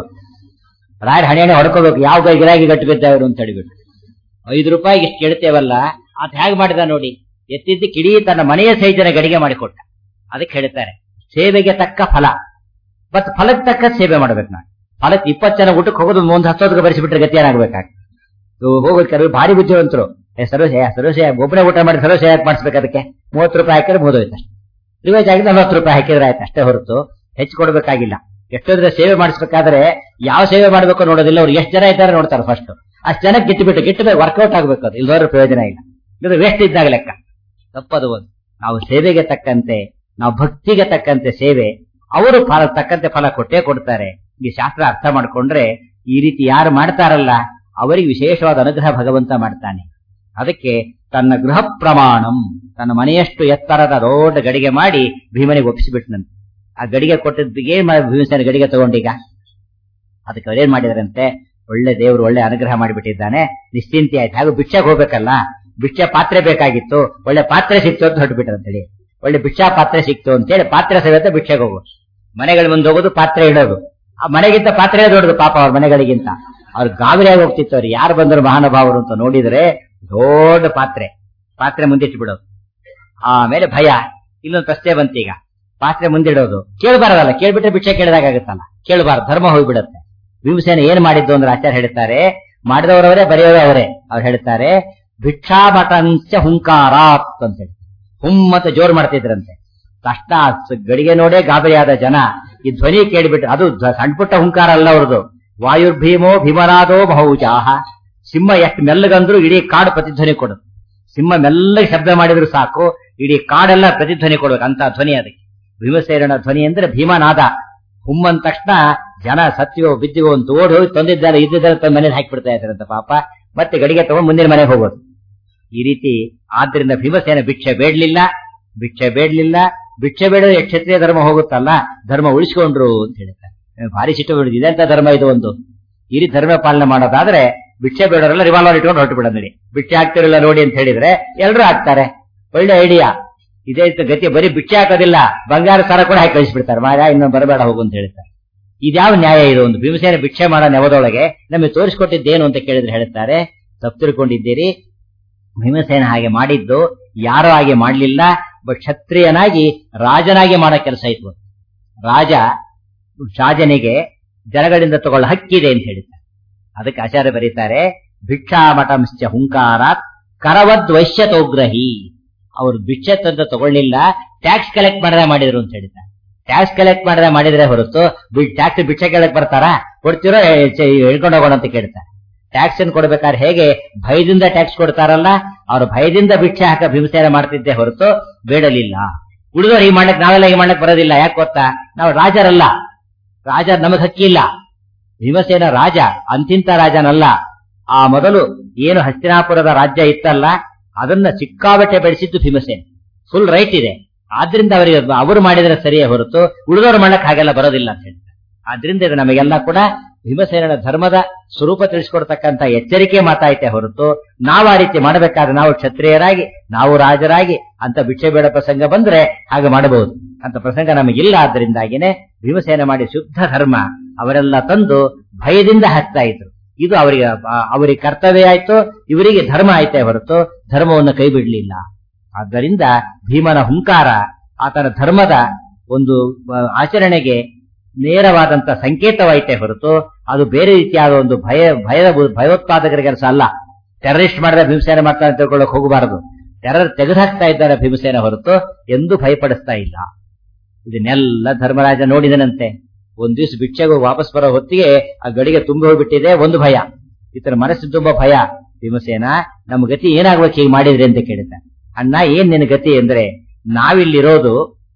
ರಾಯರ್ ಹಣೆಣೆ ಹೊಡ್ಕೋಬೇಕು ಯಾವ ಕೈ ಗಿರಾಗಿ ಗಟ್ಟು ಬಿದ್ದವರು ಅಂತ ಹೇಳಿಬಿಟ್ಟು ಐದು ರೂಪಾಯಿಗೆ ಇಷ್ಟು ಕೇಳ್ತೇವಲ್ಲ ಆತ ಹೇಗೆ ಮಾಡಿದ ನೋಡಿ ಎತ್ತಿದ್ದ ಕಿಡಿ ತನ್ನ ಮನೆಯ ಸೈಜನ ಗಡಿಗೆ ಮಾಡಿಕೊಟ್ಟ ಅದಕ್ಕೆ ಹೇಳ್ತಾರೆ ಸೇವೆಗೆ ತಕ್ಕ ಫಲ ಮತ್ ಫಲಕ್ಕೆ ತಕ್ಕ ಸೇವೆ ಮಾಡ್ಬೇಕು ನಾನು ಫಲಕ್ಕೆ ಇಪ್ಪತ್ತು ಜನ ಊಟಕ್ಕೆ ಹೋಗೋದು ಒಂದು ಹತ್ತೋದಕ್ಕೆ ಬರೆಸಿಬಿಟ್ರೆ ಗತಿ ಏನಾಗ್ಬೇಕಾಗ ಹೋಗೋದು ಕೆಲವು ಭಾರಿ ಬುದ್ಧಿವಂತರು ಏ ಸರ್ವಸೇ ಸರ್ವಸೇ ಒಬ್ಬನೇ ಊಟ ಮಾಡಿ ಸರ್ವಸೇ ಯಾಕೆ ಮಾಡಿಸ್ಬೇಕು ಅದಕ್ಕೆ ಮೂವತ್ತು ರೂಪಾಯಿ ಹಾಕಿದ್ರೆ ಮುಗಿದೋಯ್ತು ಅಷ್ಟೇ ರಿವೇಜ್ ಆಗಿ ನಲ್ವತ್ತು ರೂಪಾಯಿ ಹಾಕಿದ್ರೆ ಆಯ್ತು ಅಷ್ಟೇ ಹೊರತು ಹೆಚ್ಚು ಕೊಡಬೇಕಾಗಿಲ್ಲ ಎಷ್ಟೋದ್ರೆ ಸೇವೆ ಮಾಡಿಸ್ಬೇಕಾದ್ರೆ ಯಾವ ಸೇವೆ ಮಾಡಬೇಕು ನೋಡೋದಿಲ್ಲ ಅವ್ರು ಎಷ್ಟು ಜನ ಇದ್ದಾರೆ ನೋಡ್ತಾರೆ ಫಸ್ಟ್ ಅಷ್ಟು ಜನಕ್ಕೆ ಗಿಟ್ಟುಬಿಟ್ಟು ಗಿಟ್ಟು ವರ್ಕೌಟ್ ಆಗ್ಬೇಕು ಅದು ಇಲ್ದೋರ ಪ್ರಯೋಜನ ಇಲ್ಲ ಇದು ವೇಸ್ಟ್ ಇದ್ದಾಗ ಲೆಕ್ಕ ತಪ್ಪದು ಒಂದು ನಾವು ಸೇವೆಗೆ ತಕ್ಕಂತೆ ನಾವು ಭಕ್ತಿಗೆ ತಕ್ಕಂತೆ ಸೇವೆ ಅವರು ಫಲ ತಕ್ಕಂತೆ ಫಲ ಕೊಟ್ಟೇ ಕೊಡ್ತಾರೆ ಈ ಶಾಸ್ತ್ರ ಅರ್ಥ ಮಾಡ್ಕೊಂಡ್ರೆ ಈ ರೀತಿ ಯಾರು ಮಾಡ್ತಾರಲ್ಲ ಅವರಿಗೆ ವಿಶೇಷವಾದ ಅನುಗ್ರಹ ಭಗವಂತ ಮಾಡ್ತಾನೆ ಅದಕ್ಕೆ ತನ್ನ ಗೃಹ ಪ್ರಮಾಣಂ ತನ್ನ ಮನೆಯಷ್ಟು ಎತ್ತರದ ದೊಡ್ಡ ಗಡಿಗೆ ಮಾಡಿ ಭೀಮನಿಗೆ ಒಪ್ಪಿಸಿಬಿಟ್ನಂತೆ ಆ ಗಡಿಗೆ ಕೊಟ್ಟಿದ್ದಕ್ಕೆ ಏನ್ ಮಾಡಿ ಭೀಮಸೇನ ಗಡಿಗೆ ತಗೊಂಡೀಗ ಅದಕ್ಕೆ ಅವ್ರೇನ್ ಮಾಡಿದಾರಂತೆ ಒಳ್ಳೆ ದೇವರು ಒಳ್ಳೆ ಅನುಗ್ರಹ ಮಾಡಿಬಿಟ್ಟಿದ್ದಾನೆ ನಿಶ್ಚಿಂತೆ ಆಯ್ತು ಹಾಗೂ ಭಿಕ್ಷೆಗೆ ಹೋಗ್ಬೇಕಲ್ಲ ಭಿಕ್ಷೆ ಪಾತ್ರೆ ಬೇಕಾಗಿತ್ತು ಒಳ್ಳೆ ಪಾತ್ರೆ ಸಿಕ್ತು ಅಂತ ಹೊರಟ್ಬಿಟ್ರಂತೇಳಿ ಒಳ್ಳೆ ಭಿಕ್ಷಾ ಪಾತ್ರೆ ಸಿಕ್ತು ಅಂತೇಳಿ ಪಾತ್ರೆ ಸಮೇತ ಭಿಕ್ಷೆಗೆ ಹೋಗು ಮನೆಗಳ ಮುಂದೆ ಹೋಗೋದು ಪಾತ್ರೆ ಇಡೋದು ಆ ಮನೆಗಿಂತ ಪಾತ್ರೆ ದೊಡ್ಡದು ಪಾಪ ಅವ್ರ ಮನೆಗಳಿಗಿಂತ ಅವ್ರು ಗಾಬರಿಯಾಗಿ ಹೋಗ್ತಿತ್ತು ಅವ್ರು ಯಾರು ಬಂದರು ಮಹಾನುಭಾವರು ಅಂತ ನೋಡಿದ್ರೆ ದೊಡ್ಡ ಪಾತ್ರೆ ಪಾತ್ರೆ ಮುಂದಿಟ್ಟು ಬಿಡೋದು ಆಮೇಲೆ ಭಯ ಇಲ್ಲೊಂದು ಪ್ರಶ್ನೆ ಬಂತೀಗ ಪಾತ್ರೆ ಮುಂದಿಡೋದು ಕೇಳಬಾರದಲ್ಲ ಕೇಳ್ಬಿಟ್ರೆ ಭಿಕ್ಷೆ ಕೇಳಿದಾಗತ್ತಲ್ಲ ಕೇಳಬಾರ್ದು ಧರ್ಮ ಹೋಗ್ಬಿಡುತ್ತೆ ಭೀಮಸೇನ ಏನ್ ಮಾಡಿದ್ದು ಅಂದ್ರೆ ಆಚಾರ್ಯ ಹೇಳ್ತಾರೆ ಮಾಡಿದವರವರೇ ಬರೆಯೋರು ಅವರೇ ಅವ್ರು ಹೇಳ್ತಾರೆ ಭಿಕ್ಷಾಭಟಂಚ ಹುಂಕಾರಾತ್ ಅಂತ ಹೇಳಿ ಹುಮ್ಮತ್ತ ಜೋರ್ ಮಾಡ್ತಿದ್ರಂತೆ ತಕ್ಷಣ ಸ- ಗಡಿಗೆ ನೋಡೇ ಗಾಬರಿಯಾದ ಜನ ಈ ಧ್ವನಿ ಕೇಳಿಬಿಟ್ರೆ ಅದು ಧ್ವ- ಸಣ್ಣ ಪುಟ್ಟ ಹುಂಕಾರ ಅಲ್ಲ ಅವ್ರದ್ದು ವಾಯುರ್ಭೀಮೋ ಭೀಮನಾದೋ ಬಹುಜಾಹ ಸಿಂಹ ಎಷ್ಟು ಮೆಲ್ಲಗಂದ್ರು ಇಡೀ ಕಾಡು ಪ್ರತಿಧ್ವನಿ ಕೊಡುದು ಸಿಂಹ ಮೆಲ್ಲಗೆ ಶಬ್ದ ಮಾಡಿದ್ರು ಸಾಕು ಇಡೀ ಕಾಡೆಲ್ಲ ಪ್ರತಿಧ್ವನಿ ಕೊಡ್ಬೇಕು ಅಂತ ಧ್ವನಿ ಅದಕ್ಕೆ ಭೀಮಸೇನ ಧ್ವನಿ ಅಂದ್ರೆ ಭೀಮನಾದ ಹುಮ್ಮಂದ ತಕ್ಷಣ ಜನ ಸತ್ಯವೋ ಬಿದ್ದಿವೋ ಅಂತ ಓಡಿ ಹೋಗಿ ತಂದಿದ್ದಾರೆ ಇದ್ದಿದ್ದಾರೆ ತಂದು ಮನೇಲಿ ಹಾಕಿಬಿಡ್ತಾ ಇದ್ದಾರಂತ ಪಾಪ ಮತ್ತೆ ಗಡಿಗೆ ತಗೊಂಡು ಮುಂದಿನ ಮನೆಗೆ ಹೋಗೋದು ಈ ರೀತಿ ಆದ್ರಿಂದ ಭೀಮಸೇನ ಭಿಕ್ಷೆ ಬೇಡ್ಲಿಲ್ಲ ಭಿಕ್ಷೆ ಬೇಡ್ಲಿಲ್ಲ ಭಿಕ್ಷೆ ಬೇಡದೆ ಕ್ಷತ್ರಿಯ ಧರ್ಮ ಹೋಗುತ್ತಲ್ಲ ಧರ್ಮ ಉಳಿಸ್ಕೊಂಡ್ರು ಅಂತ ಹೇಳ್ತಾರೆ ಏ, ಭಾರಿ ಸಿಟ್ಟು ಬಿಡುದು ಇದೆಂತ ಧರ್ಮ ಇದು ಒಂದು ಈ ರೀತಿ ಧರ್ಮ ಪಾಲನೆ ಮಾಡೋದಾದ್ರೆ ಭಿಕ್ಷೆ ಬೇಡೋರೆಲ್ಲ ರಿವಾಲ್ವರ್ ಇಟ್ಕೊಂಡು ಹೊರಟು ಬಿಡೋದು ನಡಿ ಭಿಕ್ಷೆ ಹಾಕ್ತಿರಲ್ಲ ನೋಡಿ ಅಂತ ಹೇಳಿದ್ರೆ ಎಲ್ಲರೂ ಹಾಕ್ತಾರೆ ಒಳ್ಳೆ ಐಡಿಯಾ ಇದೇ ರೀತಿ ಗತಿ ಬರೀ ಭಿಕ್ಷೆ ಹಾಕೋದಿಲ್ಲ ಬಂಗಾರ ಸರ ಕೂಡ ಹಾಕಿ ಕಳಿಸ್ಬಿಡ್ತಾರೆ ಮಾರ ಇನ್ನು ಬರಬೇಡ ಹೋಗು ಅಂತ ಹೇಳ್ತಾರೆ ಇದ್ಯಾವ ನ್ಯಾಯ ಇದು ಒಂದು ಭೀಮಸೇನ ಭಿಕ್ಷೆ ಮಾಡೋ ನೆವದೊಳಗೆ ನಮಗೆ ತೋರಿಸ್ಕೊಟ್ಟಿದ್ದೇನು ಅಂತ ಕೇಳಿದ್ರೆ ಹೇಳ್ತಾರೆ ತಪ್ಪು ತಿಳ್ಕೊಂಡಿದ್ದೀರಿ ಭೀಮಸೇನ ಹಾಗೆ ಮಾಡಿದ್ದು ಯಾರೋ ಹಾಗೆ ಮಾಡಲಿಲ್ಲ ಬಟ್ ಕ್ಷತ್ರಿಯನಾಗಿ ರಾಜನಾಗಿ ಮಾಡೋ ಕೆಲಸ ಇತ್ತು ಅದು. ರಾಜ ರಾಜನಿಗೆ ಜನಗಳಿಂದ ತಗೊಳ್ಳ ಹಕ್ಕಿದೆ ಅಂತ ಹೇಳಿದ್ದಾರೆ ಅದಕ್ಕೆ ಆಚಾರ್ಯ ಬರೀತಾರೆ ಭಿಕ್ಷಾಮಠಂಶ್ಚ ಹುಂಕಾರಾತ್ ಕರವದ್ ವೈಶ್ಯತೋಗ್ರಹಿ ಅವರು ಭಿಕ್ಷೆ ತಂದು ತಗೊಳ್ಳಿಲ್ಲ ಟ್ಯಾಕ್ಸ್ ಕಲೆಕ್ಟ್ ಮಾಡದೆ ಮಾಡಿದ್ರು ಅಂತ ಹೇಳಿದ್ದಾರೆ ಟ್ಯಾಕ್ಸ್ ಕಲೆಕ್ಟ್ ಮಾಡದೆ ಮಾಡಿದ್ರೆ ಹೊರತು ಟ್ಯಾಕ್ಸ್ ಭಿಕ್ಷೆ ಕೇಳಕ್ ಬರ್ತಾರಾ ಕೊಡ್ತಿರೋ ಹೇಳ್ಕೊಂಡು ಹೋಗೋಣ ಅಂತ ಕೇಳ್ತಾರೆ ಟ್ಯಾಕ್ಸ್ ಅನ್ನು ಕೊಡ್ಬೇಕಾದ್ರೆ ಹೇಗೆ ಭಯದಿಂದ ಟ್ಯಾಕ್ಸ್ ಕೊಡ್ತಾರಲ್ಲ ಅವ್ರ ಭಯದಿಂದ ಭಿಕ್ಷೆ ಹಾಕ ಭೀಮಸೇನ ಮಾಡ್ತಿದ್ದೆ ಹೊರತು ಬೇಡಲಿಲ್ಲ ಉಳಿದವ್ರು ಹೀಗೆ ಮಾಡಕ್ ನಾವೆಲ್ಲ ಹೀಗೆ ಮಾಡಕ್ ಬರೋದಿಲ್ಲ ಯಾಕೆ ಗೊತ್ತಾ ನಾವು ರಾಜರಲ್ಲ ರಾಜ ನಮಗ್ ಹಕ್ಕಿಲ್ಲ ಭೀಮಸೇನ ರಾಜ ಅಂತಿಂತ ರಾಜನಲ್ಲ ಆ ಮೊದಲು ಏನು ಹಸ್ತಿನಾಪುರದ ರಾಜ್ಯ ಇತ್ತಲ್ಲ ಅದನ್ನ ಸಿಕ್ಕಾಬಟ್ಟೆ ಬೆಳೆಸಿದ್ದು ಭೀಮಸೇನ ಫುಲ್ ರೈಟ್ ಇದೆ ಆದ್ರಿಂದ ಅವರಿಗೆ ಅವರು ಮಾಡಿದ್ರೆ ಸರಿಯೇ ಹೊರತು ಉಳಿದವರು ಮಾಡಕ್ ಹಾಗೆಲ್ಲ ಬರೋದಿಲ್ಲ ಅಂತ ಹೇಳ್ತಾರೆ ಆದ್ರಿಂದ ಇದು ನಮಗೆಲ್ಲ ಕೂಡ ಭೀಮಸೇನನ ಧರ್ಮದ ಸ್ವರೂಪ ತಿಳಿಸ್ಕೊಡ್ತಕ್ಕಂತ ಎಚ್ಚರಿಕೆ ಮಾತಾಯ್ತೆ ಹೊರತು ನಾವು ಆ ರೀತಿ ಮಾಡಬೇಕಾದ್ರೆ ನಾವು ಕ್ಷತ್ರಿಯರಾಗಿ ನಾವು ರಾಜರಾಗಿ ಅಂತ ಭಿಕ್ಷೆ ಬೇಡ ಪ್ರಸಂಗ ಬಂದ್ರೆ ಹಾಗೆ ಮಾಡಬಹುದು ಅಂತ ಪ್ರಸಂಗ ನಮಗಿಲ್ಲ ಆದ್ರಿಂದಾಗಿನೇ ಭೀಮಸೇನ ಮಾಡಿ ಶುದ್ಧ ಧರ್ಮ ಅವರೆಲ್ಲ ತಂದು ಭಯದಿಂದ ಹಾಕ್ತಾ ಇದ್ರು ಇದು ಅವರಿಗೆ ಆ- ಅವರಿಗೆ ಕರ್ತವ್ಯ ಆಯ್ತು ಇವರಿಗೆ ಧರ್ಮ ಆಯ್ತೆ ಹೊರತು ಧರ್ಮವನ್ನು ಕೈ ಬಿಡ್ಲಿಲ್ಲ ಆದ್ದರಿಂದ ಭೀಮನ ಹುಂಕಾರ ಆತನ ಧರ್ಮದ ಒಂದು ಆ, ಆಚರಣೆಗೆ ನೇರವಾದಂತ ಸಂಕೇತವಾಯ್ತೆ ಹೊರತು ಅದು ಬೇರೆ ರೀತಿಯಾದ ಒಂದು ಭಯ ಭಯದ ಭಯೋತ್ಪಾದಕರ ಕೆಲಸ ಅಲ್ಲ ಟೆರರಿಸ್ಟ್ ಮಾಡಿದ್ರೆ ಭೀಮಸೇನ ಮಾಡ್ತಾರೆ ಅಂತ ತಿಳ್ಕೊಳ್ಳೋಕೆ ಹೋಗಬಾರದು ಟೆರರ್ ತೆಗೆದುಹಾಕ್ತಾ ಇದ್ದಾರೆ ಭೀಮಸೇನ ಹೊರತು ಎಂದೂ ಭಯಪಡಿಸ್ತಾ ಇಲ್ಲ ಇದನ್ನೆಲ್ಲ ಧರ್ಮರಾಜ ನೋಡಿದನಂತೆ ಒಂದ್ ದಿವಸ ಭಿಕ್ಷೆಗೆ ವಾಪಸ್ ಬರೋ ಹೊತ್ತಿಗೆ ಆ ಗಡಿಗೆ ತುಂಬಿ ಹೋಗ್ಬಿಟ್ಟಿದೆ ಒಂದು ಭಯ ಈತನ ಮನಸ್ಸು ತುಂಬಾ ಭಯ ಭೀಮಸೇನ ನಮ್ಮ ಗತಿ ಏನಾಗ್ಬೇಕು ಹೀಗೆ ಮಾಡಿದ್ರಿ ಅಂತ ಕೇಳಿದ ಅಣ್ಣ ಏನ್ ನಿನ್ನ ಗತಿ ಅಂದ್ರೆ ನಾವಿಲ್ಲಿರೋದು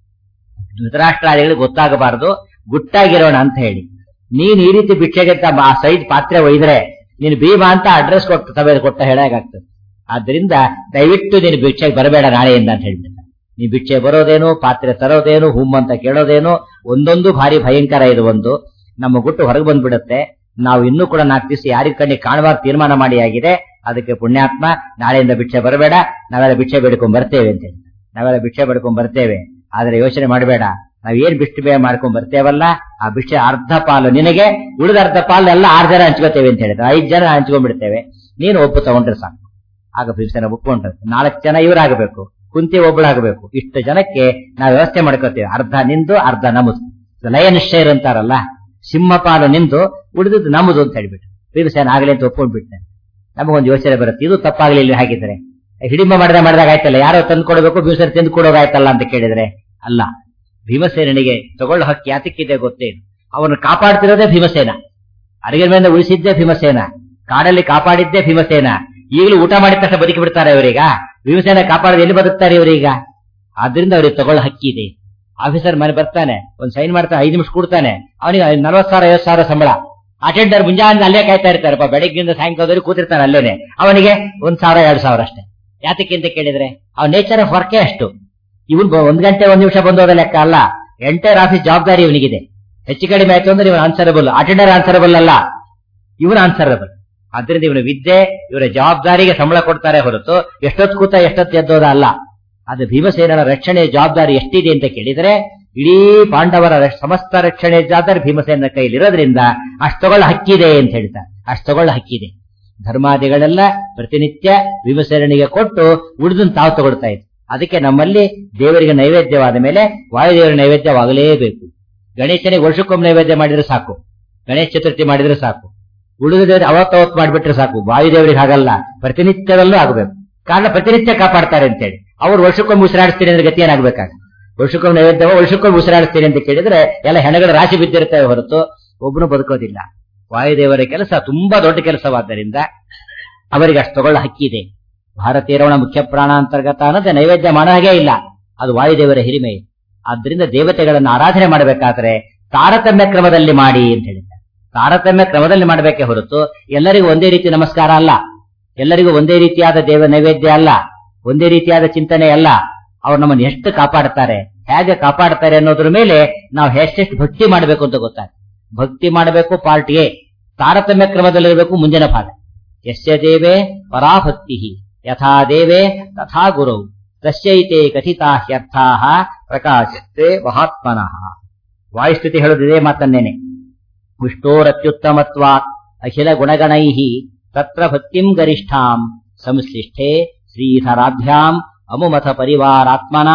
ಧೃತರಾಷ್ಟ್ರಾದಿಗಳಿಗೆ ಗೊತ್ತಾಗಬಾರದು ಗುಟ್ಟಾಗಿರೋಣ ಅಂತ ಹೇಳಿ ನೀನ್ ಈ ರೀತಿ ಭಿಕ್ಷೆಗೆ ಅಂತ ಆ ಸೈಡ್ ಪಾತ್ರೆ ಒಯ್ದ್ರೆ ನೀನು ಭೀಮ ಅಂತ ಅಡ್ರೆಸ್ ಕೊಟ್ಟು ತವೆ ಕೊಟ್ಟ ಹೇಳಾಗ್ತದೆ ಆದ್ರಿಂದ ದಯವಿಟ್ಟು ನೀನು ಭಿಕ್ಷೆಗೆ ಬರಬೇಡ ನಾಳೆಯಿಂದ ಅಂತ ಹೇಳ್ಬಿಟ್ಟ ನೀ ಭಿಕ್ಷೆ ಬರೋದೇನು ಪಾತ್ರೆ ತರೋದೇನು ಹುಮ್ ಅಂತ ಕೇಳೋದೇನು ಒಂದೊಂದು ಭಾರಿ ಭಯಂಕರ ಇದು ಒಂದು ನಮ್ಮ ಗುಟ್ಟು ಹೊರಗೆ ಬಂದ್ಬಿಡುತ್ತೆ ನಾವು ಇನ್ನೂ ಕೂಡ ನಾಲ್ಕು ದಿವಸ ಯಾರಿಗ ಕಣ್ಣಿಗೆ ಕಾಣಬಾರ್ದು ತೀರ್ಮಾನ ಮಾಡಿ ಆಗಿದೆ ಅದಕ್ಕೆ ಪುಣ್ಯಾತ್ಮ ನಾಳೆಯಿಂದ ಭಿಕ್ಷೆ ಬರಬೇಡ ನಾವೆಲ್ಲ ಭಿಕ್ಷೆ ಬೇಡ್ಕೊಂಡ್ ಬರ್ತೇವೆ ಅಂತ ಹೇಳಿ ನಾವೆಲ್ಲ ಭಿಕ್ಷೆ ಬೇಡ್ಕೊಂಡ್ ಬರ್ತೇವೆ ಆದ್ರೆ ಯೋಚನೆ ಮಾಡಬೇಡ ನಾವ್ ಏನ್ ಭಿಕ್ಷೆ ಬೇ ಮಾಡ್ಕೊಂಡ್ ಬರ್ತೇವಲ್ಲ ಆ ಭಿಕ್ಷೆ ಅರ್ಧ ಪಾಲು ನಿನಗೆ ಉಳಿದ ಅರ್ಧ ಪಾಲು ಎಲ್ಲ ಆರು ಜನ ಹಂಚ್ಕೋತೇವೆ ಅಂತ ಹೇಳಿದ್ರೆ ಐದ್ ಜನ ಹಂಚ್ಕೊಂಡ್ಬಿಡ್ತೇವೆ ನೀನು ಒಪ್ಪು ತಗೊಂಡ್ರೆ ಸಾಕು ಆಗ ಭೀಮಸೇನ ಒಪ್ಕೊಂಡ್ರೆ ನಾಲ್ಕು ಜನ ಇವರಾಗಬೇಕು ಕುಂತಿ ಒಬ್ಬಳಾಗಬೇಕು ಇಷ್ಟು ಜನಕ್ಕೆ ನಾವು ವ್ಯವಸ್ಥೆ ಮಾಡ್ಕೋತೇವೆ ಅರ್ಧ ನಿಂದು ಅರ್ಧ ನಮ್ಮದು ಲಯನ್ ಶೇರ್ ಅಂತಾರಲ್ಲ ಸಿಂಹಪಾಲು ನಿಂದು ಉಳಿದದ್ದು ನಮ್ಮದು ಅಂತ ಹೇಳ್ಬಿಟ್ಟು ಭೀಮಸೇನ ಆಗಲಿ ಅಂತ ಒಪ್ಕೊಂಡ್ಬಿಟ್ಟೆ ನಮಗೊಂದು ಯೋಚನೆ ಬರುತ್ತೆ ಇದು ತಪ್ಪಾಗ್ಲಿಲ್ಲ ಹಾಗಿದ್ರೆ ಹಿಡಿಂಬ ಮಾಡಿದ ಮಾಡಿದಾಗ ಆಯ್ತಲ್ಲ ಯಾರೋ ತಂದು ಕೊಡಬೇಕು ಭೀಮಸೇನ ತಂದು ಕೊಡೋದಾಯ್ತಲ್ಲ ಅಂತ ಕೇಳಿದ್ರೆ ಅಲ್ಲ ಭೀಮಸೇನಿಗೆ ತಗೊಳ್ಳೋ ಹಕ್ಕಿ ಯಾತಕ್ಕಿದೆ ಗೊತ್ತೇ ಅವನು ಕಾಪಾಡ್ತಿರೋದೇ ಭೀಮಸೇನ ಅಡಿಗೆ ಮೇಲೆ ಉಳಿಸಿದ್ದೇ ಭೀಮಸೇನ ಕಾಡಲ್ಲಿ ಕಾಪಾಡಿದ್ದೇ ಭೀಮಸೇನ ಈಗಲೂ ಊಟ ಮಾಡಿದ ತಕ್ಷಣ ಬದುಕಿ ಬಿಡ್ತಾರೆ ಇವರೀಗ ಭೀಮಸೇನ ಕಾಪಾಡೋದು ಎಲ್ಲಿ ಬದುಕ್ತಾರೆ ಇವರೀಗ ಆದ್ರಿಂದ ಅವ್ರಿಗೆ ತಗೊಳ್ಳೋ ಹಕ್ಕಿ ಇದೆ ಆಫೀಸರ್ ಮನೆ ಬರ್ತಾನೆ ಒಂದ್ ಸೈನ್ ಮಾಡ್ತಾನೆ ಐದು ನಿಮಿಷ ಕೊಡ್ತಾನೆ ಅವನಿಗೆ ನಲ್ವತ್ ಸಾವಿರ ಐವತ್ ಸಾವಿರ ಸಂಬಳ ಅಟೆಂಡರ್ ಮುಂಜಾನೆ ಅಲ್ಲೇ ಕಾಯ್ತಾ ಇರ್ತಾರಪ್ಪ ಬೆಳಗ್ಗಿಂದ ಸಾಯಂಕಾಲದವರೆಗೆ ಕೂತಿರ್ತಾನೆ ಅಲ್ಲೇನೆ ಅವನಿಗೆ ಒಂದ್ ಸಾವಿರ ಎರಡ್ ಸಾವಿರ ಅಷ್ಟೇ ಯಾತಕ್ಕೆ ಅಂತ ಕೇಳಿದ್ರೆ ಅವ್ನ ನೇಚರ್ ಆಫ್ ವರ್ಕೇ ಅಷ್ಟು ಇವನ್ ಬ- ಒಂದ್ ಗಂಟೆ ಒಂದ್ ನಿಮಿಷ ಬಂದೋದ ಲೆಕ್ಕ ಅಲ್ಲ ಎಂಟೈರ್ ಆಫೀಸ್ ಜವಾಬ್ದಾರಿ ಇವನಿಗಿದೆ ಹೆಚ್ಚು ಕಡಿಮೆ ಆಯ್ತು ಅಂದ್ರೆ ಇವನು ಆನ್ಸರಬಲ್ ಅಟೆಂಡರ್ ಆನ್ಸರಬಲ್ ಅಲ್ಲ ಇವನು ಆನ್ಸರಬಲ್ ಆದ್ರಿಂದ ಇವನು ವಿದ್ಯೆ ಇವರ ಜವಾಬ್ದಾರಿಗೆ ಸಂಬಳ ಕೊಡ್ತಾರೆ ಹೊರತು ಎಷ್ಟೊತ್ತು ಕೂತ ಎಷ್ಟೊತ್ತು ಎದ್ದೋದ ಅಲ್ಲ ಅದು ಭೀಮಸೇನನ ರಕ್ಷಣೆಯ ಜವಾಬ್ದಾರಿ ಎಷ್ಟಿದೆ ಅಂತ ಕೇಳಿದ್ರೆ ಇಡೀ ಪಾಂಡವರ ರಕ್ಷ- ಸಮಸ್ತ ರಕ್ಷಣೆಯ ಜವಾಬ್ದಾರಿ ಭೀಮಸೇನ ಕೈಲಿರೋದ್ರಿಂದ ಅಷ್ಟು ತಗೊಳ್ಳ ಹಕ್ಕಿದೆ ಅಂತ ಹೇಳ್ತಾರೆ ಅಷ್ಟು ತಗೊಳ್ಳ ಹಕ್ಕಿದೆ ಧರ್ಮಾದಿಗಳೆಲ್ಲ ಪ್ರತಿನಿತ್ಯ ಭೀಮಸೇನಿಗೆ ಕೊಟ್ಟು ಉಳಿದನ್ ತಾವು ತಗೊಳ್ತಾ ಇದ್ರು ಅದಕ್ಕೆ ನಮ್ಮಲ್ಲಿ ದೇವರಿಗೆ ನೈವೇದ್ಯವಾದ ಮೇಲೆ ವಾಯುದೇವರ ನೈವೇದ್ಯವಾಗಲೇಬೇಕು ಗಣೇಶನಿಗೆ ವರ್ಷಕ್ಕೊಮ್ಮೆ ನೈವೇದ್ಯ ಮಾಡಿದ್ರೆ ಸಾಕು ಗಣೇಶ ಚತುರ್ಥಿ ಮಾಡಿದ್ರೆ ಸಾಕು ಉಳಿದ ದೇವರಿಗೆ ಅವತ್ತವತ್ತು ಮಾಡಿಬಿಟ್ರೆ ಸಾಕು ವಾಯುದೇವರಿಗೆ ಹಾಗಲ್ಲ ಪ್ರತಿನಿತ್ಯದಲ್ಲೂ ಆಗಬೇಕು ಕಾರಣ ಪ್ರತಿನಿತ್ಯ ಕಾಪಾಡ್ತಾರೆ ಅಂತೇಳಿ ಅವ್ರು ವರ್ಷಕ್ಕೊಮ್ಮೆ ಉಸಿರಾಡಿಸ್ತೀನಿ ಅಂದ್ರೆ ಗತಿ ಏನಾಗ್ಬೇಕಾಗ ವರ್ಷಕ್ಕೊಮ್ಮೆ ನೈವೇದ್ಯ ವರ್ಷಕ್ಕೊಮ್ಮೆ ಉಸಿರಾಡಿಸ್ತೀನಿ ಅಂತ ಕೇಳಿದ್ರೆ ಎಲ್ಲ ಹೆಣಗಳ ರಾಶಿ ಬಿದ್ದಿರ್ತವೆ ಹೊರತು ಒಬ್ಬನು ಬದುಕೋದಿಲ್ಲ ವಾಯುದೇವರ ಕೆಲಸ ತುಂಬಾ ದೊಡ್ಡ ಕೆಲಸವಾದ್ದರಿಂದ ಅವರಿಗೆ ಅಷ್ಟು ತಗೊಳ್ಳ ಹಕ್ಕಿದೆ ಭಾರತೀಯರವಣ ಮುಖ್ಯ ಪ್ರಾಣ ಅಂತರ್ಗತ ಅನ್ನೋದೇ ನೈವೇದ್ಯ ಮಾಡೋ ಹಾಗೆ ಇಲ್ಲ ಅದು ವಾಯುದೇವರ ಹಿರಿಮೆ ಆದ್ರಿಂದ ದೇವತೆಗಳನ್ನು ಆರಾಧನೆ ಮಾಡಬೇಕಾದ್ರೆ ತಾರತಮ್ಯ ಕ್ರಮದಲ್ಲಿ ಮಾಡಿ ಅಂತ ಹೇಳಿದ್ದಾರೆ ತಾರತಮ್ಯ ಕ್ರಮದಲ್ಲಿ ಮಾಡಬೇಕೇ ಹೊರತು ಎಲ್ಲರಿಗೂ ಒಂದೇ ರೀತಿ ನಮಸ್ಕಾರ ಅಲ್ಲ ಎಲ್ಲರಿಗೂ ಒಂದೇ ರೀತಿಯಾದ ದೇವ ನೈವೇದ್ಯ ಅಲ್ಲ ಒಂದೇ ರೀತಿಯಾದ ಚಿಂತನೆ ಅಲ್ಲ ಅವ್ರು ನಮ್ಮನ್ನು ಎಷ್ಟು ಕಾಪಾಡ್ತಾರೆ ಹೇಗೆ ಕಾಪಾಡ್ತಾರೆ ಅನ್ನೋದ್ರ ಮೇಲೆ ನಾವು ಎಷ್ಟೆಷ್ಟು ಭಕ್ತಿ ಮಾಡಬೇಕು ಅಂತ ಗೊತ್ತಾಗ ಭಕ್ತಿ ಮಾಡಬೇಕು ಪಾರ್ಟ್ ಎ ತಾರತಮ್ಯ ಕ್ರಮದಲ್ಲಿರಬೇಕು ಮುಂದಿನ ಭಾಗ ಯಸ್ಯ ದೇವೇ ಪರಾಭಕ್ತಿ ಯಥಾ ದೇವೇ ತಥಾ ಗುರು ತಸ್ಯೈತೆ ಕಥಿತಾ ಹ್ಯರ್ಥಾ ಪ್ರಕಾಶತೆ ಮಹಾತ್ಮನಃ ವಾಯುಸ್ಥಿತಿ ಹೇಳುದಿದೆ ಮಾತನ್ನೇನೆ ವಿಷ್ಣೋರತ್ಯುತ್ತಮತ್ವಾತ್ ಅಖಿಲ ಗುಣಗಣೈ ತತ್ರ ಭಕ್ತಿಂ ಗರಿಷ್ಠಾಂ ಸಂಶ್ಲಿಷ್ಠೆ ಶ್ರೀಧರಾಭ್ಯಾಂ ಅಮುಮಥ ಪರಿವಾರಾತ್ಮನ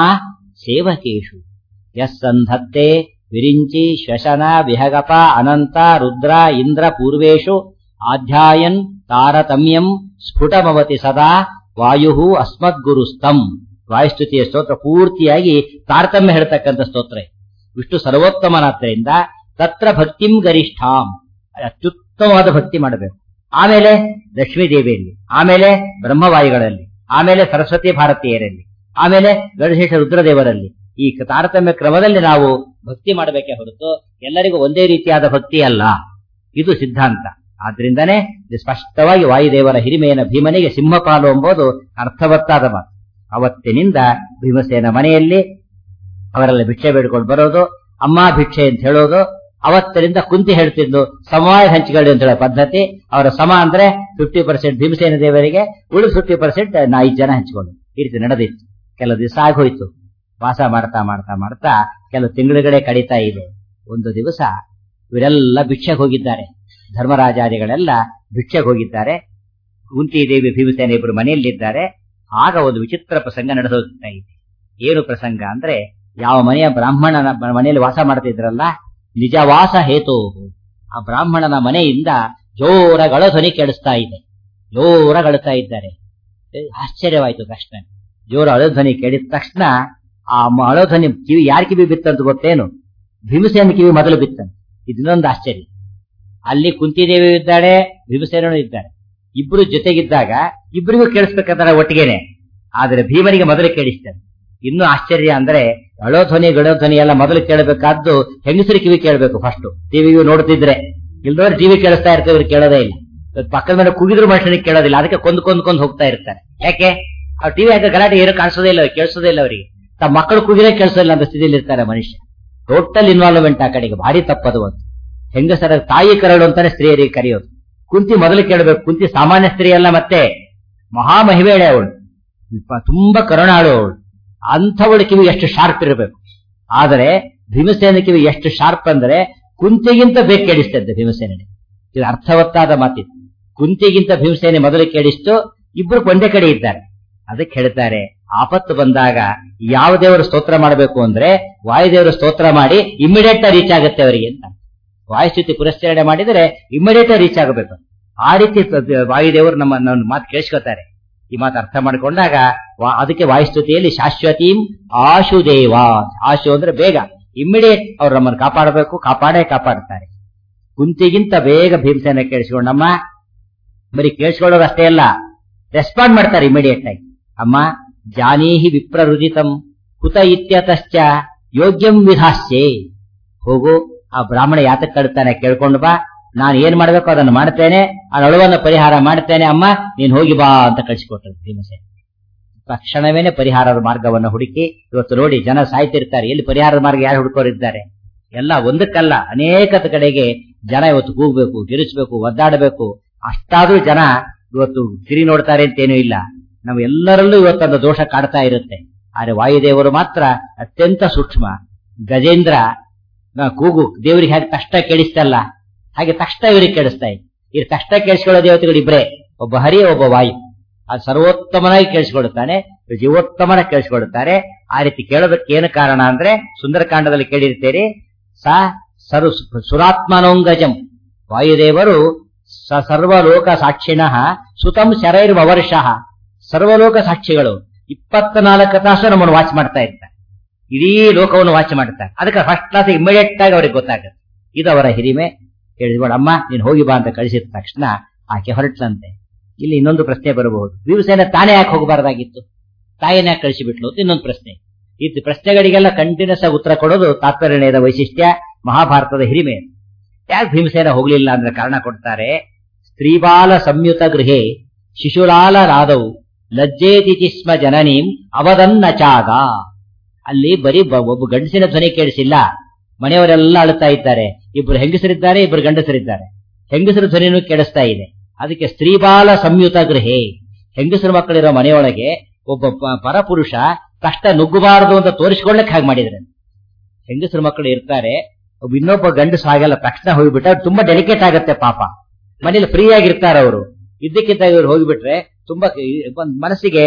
ಸೇವಕೇಶು ಯಸ್ಸಂಧತ್ತೆ ವಿರಿಂಚಿ ಶ್ವಶನ ವಿಹಗಪ ಅನಂತ ರುದ್ರ ಇಂದ್ರ ಪೂರ್ವೇಶು ಆಧ್ಯಾಯನ್ ತಾರತಮ್ಯಂ ಸ್ಫುಟಮವತಿ ಸದಾ ವಾಯು ಅಸ್ಮದ್ಗುರುಸ್ತಂ ವಾಯುಸ್ತುತಿಯ ಸ್ತೋತ್ರ ಪೂರ್ತಿಯಾಗಿ ತಾರತಮ್ಯ ಹೇಳ್ತಕ್ಕಂಥ ಸ್ತೋತ್ರ ವಿಷ್ಣು ಸರ್ವೋತ್ತಮನಾದ್ದರಿಂದ ತತ್ರ ಭಕ್ತಿಂ ಗರಿಷ್ಠಾಂ ಅತ್ಯುತ್ತಮವಾದ ಭಕ್ತಿ ಮಾಡಬೇಕು ಆಮೇಲೆ ಲಕ್ಷ್ಮೀ ದೇವಿಯಲ್ಲಿ ಆಮೇಲೆ ಬ್ರಹ್ಮವಾಯುಗಳಲ್ಲಿ ಆಮೇಲೆ ಸರಸ್ವತಿ ಭಾರತೀಯರಲ್ಲಿ ಆಮೇಲೆ ಗಣೇಶ ರುದ್ರದೇವರಲ್ಲಿ ಈ ತಾರತಮ್ಯ ಕ್ರಮದಲ್ಲಿ ನಾವು ಭಕ್ತಿ ಮಾಡಬೇಕೇ ಹೊರತು ಎಲ್ಲರಿಗೂ ಒಂದೇ ರೀತಿಯಾದ ಭಕ್ತಿ ಅಲ್ಲ ಇದು ಸಿದ್ಧಾಂತ ಆದ್ರಿಂದನೇ ಇದು ಸ್ಪಷ್ಟವಾಗಿ ವಾಯುದೇವರ ಹಿರಿಮೆಯನ ಭೀಮನಿಗೆ ಸಿಂಹಪಾಲು ಎಂಬುದು ಅರ್ಥವತ್ತಾದ ಮಾತು ಅವತ್ತಿನಿಂದ ಭೀಮಸೇನ ಮನೆಯಲ್ಲಿ ಅವರೆಲ್ಲ ಭಿಕ್ಷೆ ಬೇಡ್ಕೊಂಡು ಬರೋದು ಅಮ್ಮ ಭಿಕ್ಷೆ ಅಂತ ಹೇಳೋದು ಅವತ್ತರಿಂದ ಕುಂತಿ ಹೇಳ್ತಿದ್ದು ಸಮವಾಯ ಹಂಚಿಕೊಳ್ಳಿ ಅಂತ ಹೇಳೋ ಪದ್ಧತಿ ಅವರ ಸಮ ಅಂದ್ರೆ ಫಿಫ್ಟಿ ಪರ್ಸೆಂಟ್ ಭೀಮಸೇನ ದೇವರಿಗೆ ಉಳಿದ ಫಿಫ್ಟಿ ಪರ್ಸೆಂಟ್ ಐದು ಜನ ಹಂಚಿಕೊಂಡು ಈ ರೀತಿ ನಡೆದಿತ್ತು ಕೆಲವು ದಿವಸ ಆಗೋಯ್ತು ವಾಸ ಮಾಡ್ತಾ ಮಾಡ್ತಾ ಮಾಡ್ತಾ ಕೆಲವು ತಿಂಗಳುಗಳೇ ಕಡಿತಾ ಇದೆ ಒಂದು ದಿವಸ ಇವರೆಲ್ಲ ಭಿಕ್ಷೆಗೆ ಹೋಗಿದ್ದಾರೆ ಧರ್ಮರಾಜಾದಿಗಳೆಲ್ಲ ಭಿಕ್ಷೆಗೆ ಹೋಗಿದ್ದಾರೆ ಕುಂತಿ ದೇವಿ ಭೀಮಸೇನ ಇಬ್ಬರು ಮನೆಯಲ್ಲಿದ್ದಾರೆ ಆಗ ಒಂದು ವಿಚಿತ್ರ ಪ್ರಸಂಗ ನಡೆದೋಗ್ತಾ ಇದೆ ಏನು ಪ್ರಸಂಗ ಅಂದ್ರೆ ಯಾವ ಮನೆಯ ಬ್ರಾಹ್ಮಣನ ಮನೆಯಲ್ಲಿ ವಾಸ ಮಾಡ್ತಿದ್ರಲ್ಲ ನಿಜವಾಸ ಹೇತು ಆ ಬ್ರಾಹ್ಮಣನ ಮನೆಯಿಂದ ಜೋರಗಳ ಧ್ವನಿ ಕೇಳಿಸ್ತಾ ಇದೆ ಜೋರಗಳುತ್ತಾ ಇದ್ದಾರೆ ಆಶ್ಚರ್ಯವಾಯ್ತು ತಕ್ಷಣ ಜೋರ ಅಳಧ್ವನಿ ಕೇಳಿದ ತಕ್ಷಣ ಆ ಅಳಧ್ವನಿ ಕಿವಿ ಯಾರ ಕಿವಿ ಬಿತ್ತಂತ ಗೊತ್ತೇನು ಭೀಮಸೇನ ಕಿವಿ ಮೊದಲು ಬಿತ್ತಂತ ಇದನ್ನೊಂದು ಆಶ್ಚರ್ಯ ಅಲ್ಲಿ ಕುಂತಿದೇವಿ ಇದ್ದಾಳೆ ಭೀಮಸೇನನು ಇದ್ದಾರೆ ಇಬ್ರು ಜೊತೆಗಿದ್ದಾಗ ಇಬ್ಬರಿಗೂ ಕೇಳಿಸ್ಬೇಕಂತಾರೆ ಒಟ್ಟಿಗೆನೆ ಆದ್ರೆ ಭೀಮನಿಗೆ ಮೊದಲು ಕೇಳಿಸ್ತಾನೆ ಇನ್ನು ಆಶ್ಚರ್ಯ ಅಂದ್ರೆ ಅಳೋಧ್ವನಿ ಗಡೋಧ್ವನಿ ಎಲ್ಲ ಮೊದಲು ಕೇಳಬೇಕಾದ್ದು ಹೆಂಗಸರಿ ಕಿವಿ ಕೇಳಬೇಕು ಫಸ್ಟ್ ಟಿವಿಗೂ ನೋಡ್ತಿದ್ರೆ ಇಲ್ದವ್ರು ಟಿವಿ ಕೇಳಿಸ್ತಾ ಇರ್ತೇವೆ ಕೇಳೋದೇ ಇಲ್ಲ ಪಕ್ಕದ ಮೇಲೆ ಕುಗಿದ್ರು ಮನುಷ್ಯನಿಗೆ ಕೇಳೋದಿಲ್ಲ ಅದಕ್ಕೆ ಕೊಂದ್ ಕೊಂದ್ ಕೊಂದ್ ಹೋಗ್ತಾ ಇರ್ತಾರೆ ಯಾಕೆ ಆ ಟಿವಿ ಹಾಕಿ ಗಲಾಟೆ ಏನು ಕಾಣಿಸೋದೇ ಇಲ್ಲ ಕೇಳಿಸೋದೇ ಇಲ್ಲ ಅವರಿಗೆ ತಮ್ಮ ಮಕ್ಕಳು ಕುಗಿದ್ರೆ ಕೇಳಿಸೋದಿಲ್ಲ ಅಂತ ಸ್ಥಿತಿಯಲ್ಲಿ ಇರ್ತಾರೆ ಮನುಷ್ಯ ಟೋಟಲ್ ಇನ್ವಾಲ್ವ್ಮೆಂಟ್ ಆ ಕಡೆಗೆ ಭಾರಿ ತಪ್ಪದು ಅದು ಹೆಂಗಸರ ತಾಯಿ ಕರಳು ಅಂತಾನೆ ಸ್ತ್ರೀಯರಿಗೆ ಕರೆಯೋದು ಕುಂತಿ ಮೊದಲು ಕೇಳಬೇಕು ಕುಂತಿ ಸಾಮಾನ್ಯ ಸ್ತ್ರೀ ಅಲ್ಲ ಮತ್ತೆ ಮಹಾಮಹಿಮೇಳೆ ಅವಳು ತುಂಬಾ ಕರುಣಾಳು ಅವಳು ಅಂಥವಳ ಕಿವಿ ಎಷ್ಟು ಶಾರ್ಪ್ ಇರಬೇಕು ಆದರೆ ಭೀಮಸೇನ ಕಿವಿ ಎಷ್ಟು ಶಾರ್ಪ್ ಅಂದ್ರೆ ಕುಂತಿಗಿಂತ ಬೇಕು ಕೇಳಿಸ್ತದೆ ಭೀಮಸೇನೆ ಇದು ಅರ್ಥವತ್ತಾದ ಮಾತಿತ್ತು ಕುಂತಿಗಿಂತ ಭೀಮಸೇನೆ ಮೊದಲು ಕೇಳಿಸ್ತು ಇಬ್ರು ಒಂದೇ ಕಡೆ ಇದ್ದಾರೆ ಅದಕ್ಕೆ ಹೇಳ್ತಾರೆ ಆಪತ್ತು ಬಂದಾಗ ಯಾವ ದೇವರು ಸ್ತೋತ್ರ ಮಾಡಬೇಕು ಅಂದ್ರೆ ವಾಯುದೇವರು ಸ್ತೋತ್ರ ಮಾಡಿ ಇಮಿಡಿಯೇಟ್ ರೀಚ್ ಆಗುತ್ತೆ ಅವರಿಗೆ ಅಂತ ವಾಯುಸ್ಥಿತಿ ಪುರಸ್ಕರಣೆ ಮಾಡಿದರೆ ಇಮಿಡಿಯೇಟ್ ರೀಚ್ ಆಗಬೇಕು ಆ ರೀತಿ ವಾಯುದೇವರು ನಮ್ಮ ನನ್ನ ಮಾತು ಕೇಳಿಸ್ಕೊತಾರೆ ಈ ಮಾತು ಅರ್ಥ ಮಾಡಿಕೊಂಡಾಗ ಅದಕ್ಕೆ ವಾಯುಸ್ತುತಿಯಲ್ಲಿ ಶಾಶ್ವತೀಂ ಆಶುದೇವ ಆಶು ಅಂದ್ರೆ ಬೇಗ ಇಮ್ಮಿಡಿಯೇಟ್ ಅವ್ರು ನಮ್ಮನ್ನು ಕಾಪಾಡಬೇಕು ಕಾಪಾಡೇ ಕಾಪಾಡ್ತಾರೆ ಕುಂತಿಗಿಂತ ಬೇಗ ಭೀಮಸೇನ ಕೇಳಿಸ್ಕೊಂಡಮ್ಮ ಬರೀ ಕೇಳಿಸ್ಕೊಳ್ಳೋದು ಅಷ್ಟೇ ಅಲ್ಲ ರೆಸ್ಪಾಂಡ್ ಮಾಡ್ತಾರೆ ಇಮಿಡಿಯೇಟ್ ಆಗಿ ಅಮ್ಮ ಜಾನೀಹಿ ವಿಪ್ರರುಜಿತಂ ಕುತ ಇತ್ಯತಶ್ಚ ಯೋಗ್ಯಂ ವಿಧಾಸ್ಯೆ ಹೋಗು ಆ ಬ್ರಾಹ್ಮಣ ಯಾತಕ್ ಕಳ್ತಾನೆ ಕೇಳ್ಕೊಂಡು ಬಾ ನಾನು ಏನ್ ಮಾಡ್ಬೇಕು ಅದನ್ನು ಮಾಡ್ತೇನೆ ಆ ಅಳುವನ್ನ ಪರಿಹಾರ ಮಾಡ್ತೇನೆ ಅಮ್ಮ ನೀನ್ ಹೋಗಿ ಬಾ ಅಂತ ಕಳಿಸಿಕೊಟ್ರು ಭೀಮಸೇನ ತಕ್ಷಣವೇನೆ ಪರಿಹಾರದ ಮಾರ್ಗವನ್ನು ಹುಡುಕಿ ಇವತ್ತು ನೋಡಿ ಜನ ಸಾಯ್ತಿರ್ತಾರೆ ಎಲ್ಲಿ ಪರಿಹಾರದ ಮಾರ್ಗ ಯಾರು ಹುಡುಕೋರಿದ್ದಾರೆ ಎಲ್ಲ ಒಂದಕ್ಕಲ್ಲ ಅನೇಕ ಕಡೆಗೆ ಜನ ಇವತ್ತು ಕೂಗ್ಬೇಕು ಗಿರಿಸ್ಬೇಕು ಒದ್ದಾಡಬೇಕು ಅಷ್ಟಾದ್ರೂ ಜನ ಇವತ್ತು ತಿರಿ ನೋಡ್ತಾರೆ ಅಂತೇನೂ ಇಲ್ಲ ನಾವು ಎಲ್ಲರಲ್ಲೂ ಇವತ್ತೊಂದು ದೋಷ ಕಾಡ್ತಾ ಇರುತ್ತೆ ಆದ್ರೆ ವಾಯುದೇವರು ಮಾತ್ರ ಅತ್ಯಂತ ಸೂಕ್ಷ್ಮ ಗಜೇಂದ್ರ ಕೂಗು ದೇವರಿಗೆ ಹಾಗೆ ಕಷ್ಟ ಕೇಳಿಸ್ತಲ್ಲ ಹಾಗೆ ತಕ್ಷಣ ಇವರಿಗೆ ಕೇಳಿಸ್ತಾ ಇದೆ ಈ ಕಷ್ಟ ಕೇಳಿಸ್ಕೊಳ್ಳೋ ದೇವತೆಗಳು ಇಬ್ರೇ ಒಬ್ಬ ಹರಿ ಒಬ್ಬ ವಾಯು ಅದು ಸರ್ವೋತ್ತಮನಾಗಿ ಕೇಳಿಸ್ಕೊಳ್ತಾನೆ ಜೀವೋತ್ತಮನ ಕೇಳಿಸ್ಕೊಡುತ್ತಾರೆ ಆ ರೀತಿ ಕೇಳೋದಕ್ಕೆ ಏನು ಕಾರಣ ಅಂದ್ರೆ ಸುಂದರಕಾಂಡದಲ್ಲಿ ಕೇಳಿರ್ತೀರಿ ಸ ಸರು ಸುರಾತ್ಮನೋಂಗಜಂ ವಾಯುದೇವರು ಸ ಸರ್ವಲೋಕ ಸಾಕ್ಷಿಣಃ ಸುತಂ ಶರೈರ್ವರ್ಷಃ ಸರ್ವಲೋಕ ಸಾಕ್ಷಿಗಳು ಇಪ್ಪತ್ನಾಲ್ಕು ತಾಸು ನಮ್ಮನ್ನು ವಾಚ್ ಮಾಡ್ತಾ ಇರ್ತಾರೆ ಇಡೀ ಲೋಕವನ್ನು ವಾಚ್ ಮಾಡ್ತಾರೆ ಅದಕ್ಕೆ ಫಸ್ಟ್ ಕ್ಲಾಸ್ ಇಮಿಡಿಯೇಟ್ ಆಗಿ ಅವ್ರಿಗೆ ಗೊತ್ತಾಗುತ್ತೆ ಇದು ಅವರ ಹಿರಿಮೆ ಹೇಳಿದ್ಬೇಡ ಅಮ್ಮ ನೀನು ಹೋಗಿ ಬಾ ಅಂತ ಕಳಿಸಿದ ತಕ್ಷಣ ಆಕೆ ಹೊರಟ್ಲಂತೆ ಇಲ್ಲಿ ಇನ್ನೊಂದು ಪ್ರಶ್ನೆ ಬರಬಹುದು ಭೀಮಸೇನ ತಾನೇ ಯಾಕೆ ಹೋಗಬಾರ್ದಾಗಿತ್ತು ತಾಯಿನ ಯಾಕೆ ಕಳಿಸಿಬಿಟ್ಲು ಅಂತ ಇನ್ನೊಂದು ಪ್ರಶ್ನೆ ಈ ಪ್ರಶ್ನೆಗಳಿಗೆಲ್ಲ ಕಂಟಿನ್ಯೂಸ್ ಆಗಿ ಉತ್ತರ ಕೊಡೋದು ತಾತ್ಪರ್ಯದ ವೈಶಿಷ್ಟ್ಯ ಮಹಾಭಾರತದ ಹಿರಿಮೆ ಯಾಕೆ ಭೀಮಸೇನ ಹೋಗ್ಲಿಲ್ಲ ಅಂದ್ರೆ ಕಾರಣ ಕೊಡ್ತಾರೆ ಸ್ತ್ರೀಬಾಲ ಸಂಯುತ ಗೃಹೆ ಶಿಶುಲಾಲ ರಾಧವು ಲಜ್ಜೇತಿ ಸ್ಮ ಜನನೀಂ ಅವದನ್ನಚಾಗ ಅಲ್ಲಿ ಬರೀ ಬ- ಒಬ್ಬ ಗಂಡಸಿನ ಧ್ವನಿ ಕೇಳಿಸಿಲ್ಲ ಮನೆಯವರೆಲ್ಲ ಅಳುತ್ತಾ ಇದ್ದಾರೆ ಇಬ್ರು ಹೆಂಗಸರಿದ್ದಾರೆ ಇಬ್ರು ಗಂಡಸರಿದ್ದಾರೆ ಹೆಂಗಸರ ಧ್ವನಿನೂ ಕೇಳಿಸ್ತಾ ಇದೆ ಅದಕ್ಕೆ ಸ್ತ್ರೀಬಾಲ ಸಂಯುತ ಗೃಹೆ ಹೆಂಗಸರು ಮಕ್ಕಳಿರೋ ಮನೆಯೊಳಗೆ ಒಬ್ಬ ಪ- ಪರಪುರುಷ ಕಷ್ಟ ನುಗ್ಗಬಾರದು ಅಂತ ತೋರಿಸ್ಕೊಳ್ಳಕ್ಕೆ ಹಾಗೆ ಮಾಡಿದ್ರೆ ಹೆಂಗಸರು ಮಕ್ಕಳು ಇರ್ತಾರೆ ಒಬ್ಬ ಇನ್ನೊಬ್ಬ ಗಂಡಸು ಹಾಗೆಲ್ಲ ತಕ್ಷಣ ಹೋಗ್ಬಿಟ್ರೆ ಅವ್ರು ತುಂಬಾ ಡೆಲಿಕೇಟ್ ಆಗತ್ತೆ ಪಾಪ ಮನೇಲಿ ಫ್ರೀ ಆಗಿರ್ತಾರೆ ಅವರು ಇದ್ದಕ್ಕಿದ್ದಾಗ ಇವ್ರು ಹೋಗ್ಬಿಟ್ರೆ ತುಂಬಾ ಒಂದ್ ಮನಸ್ಸಿಗೆ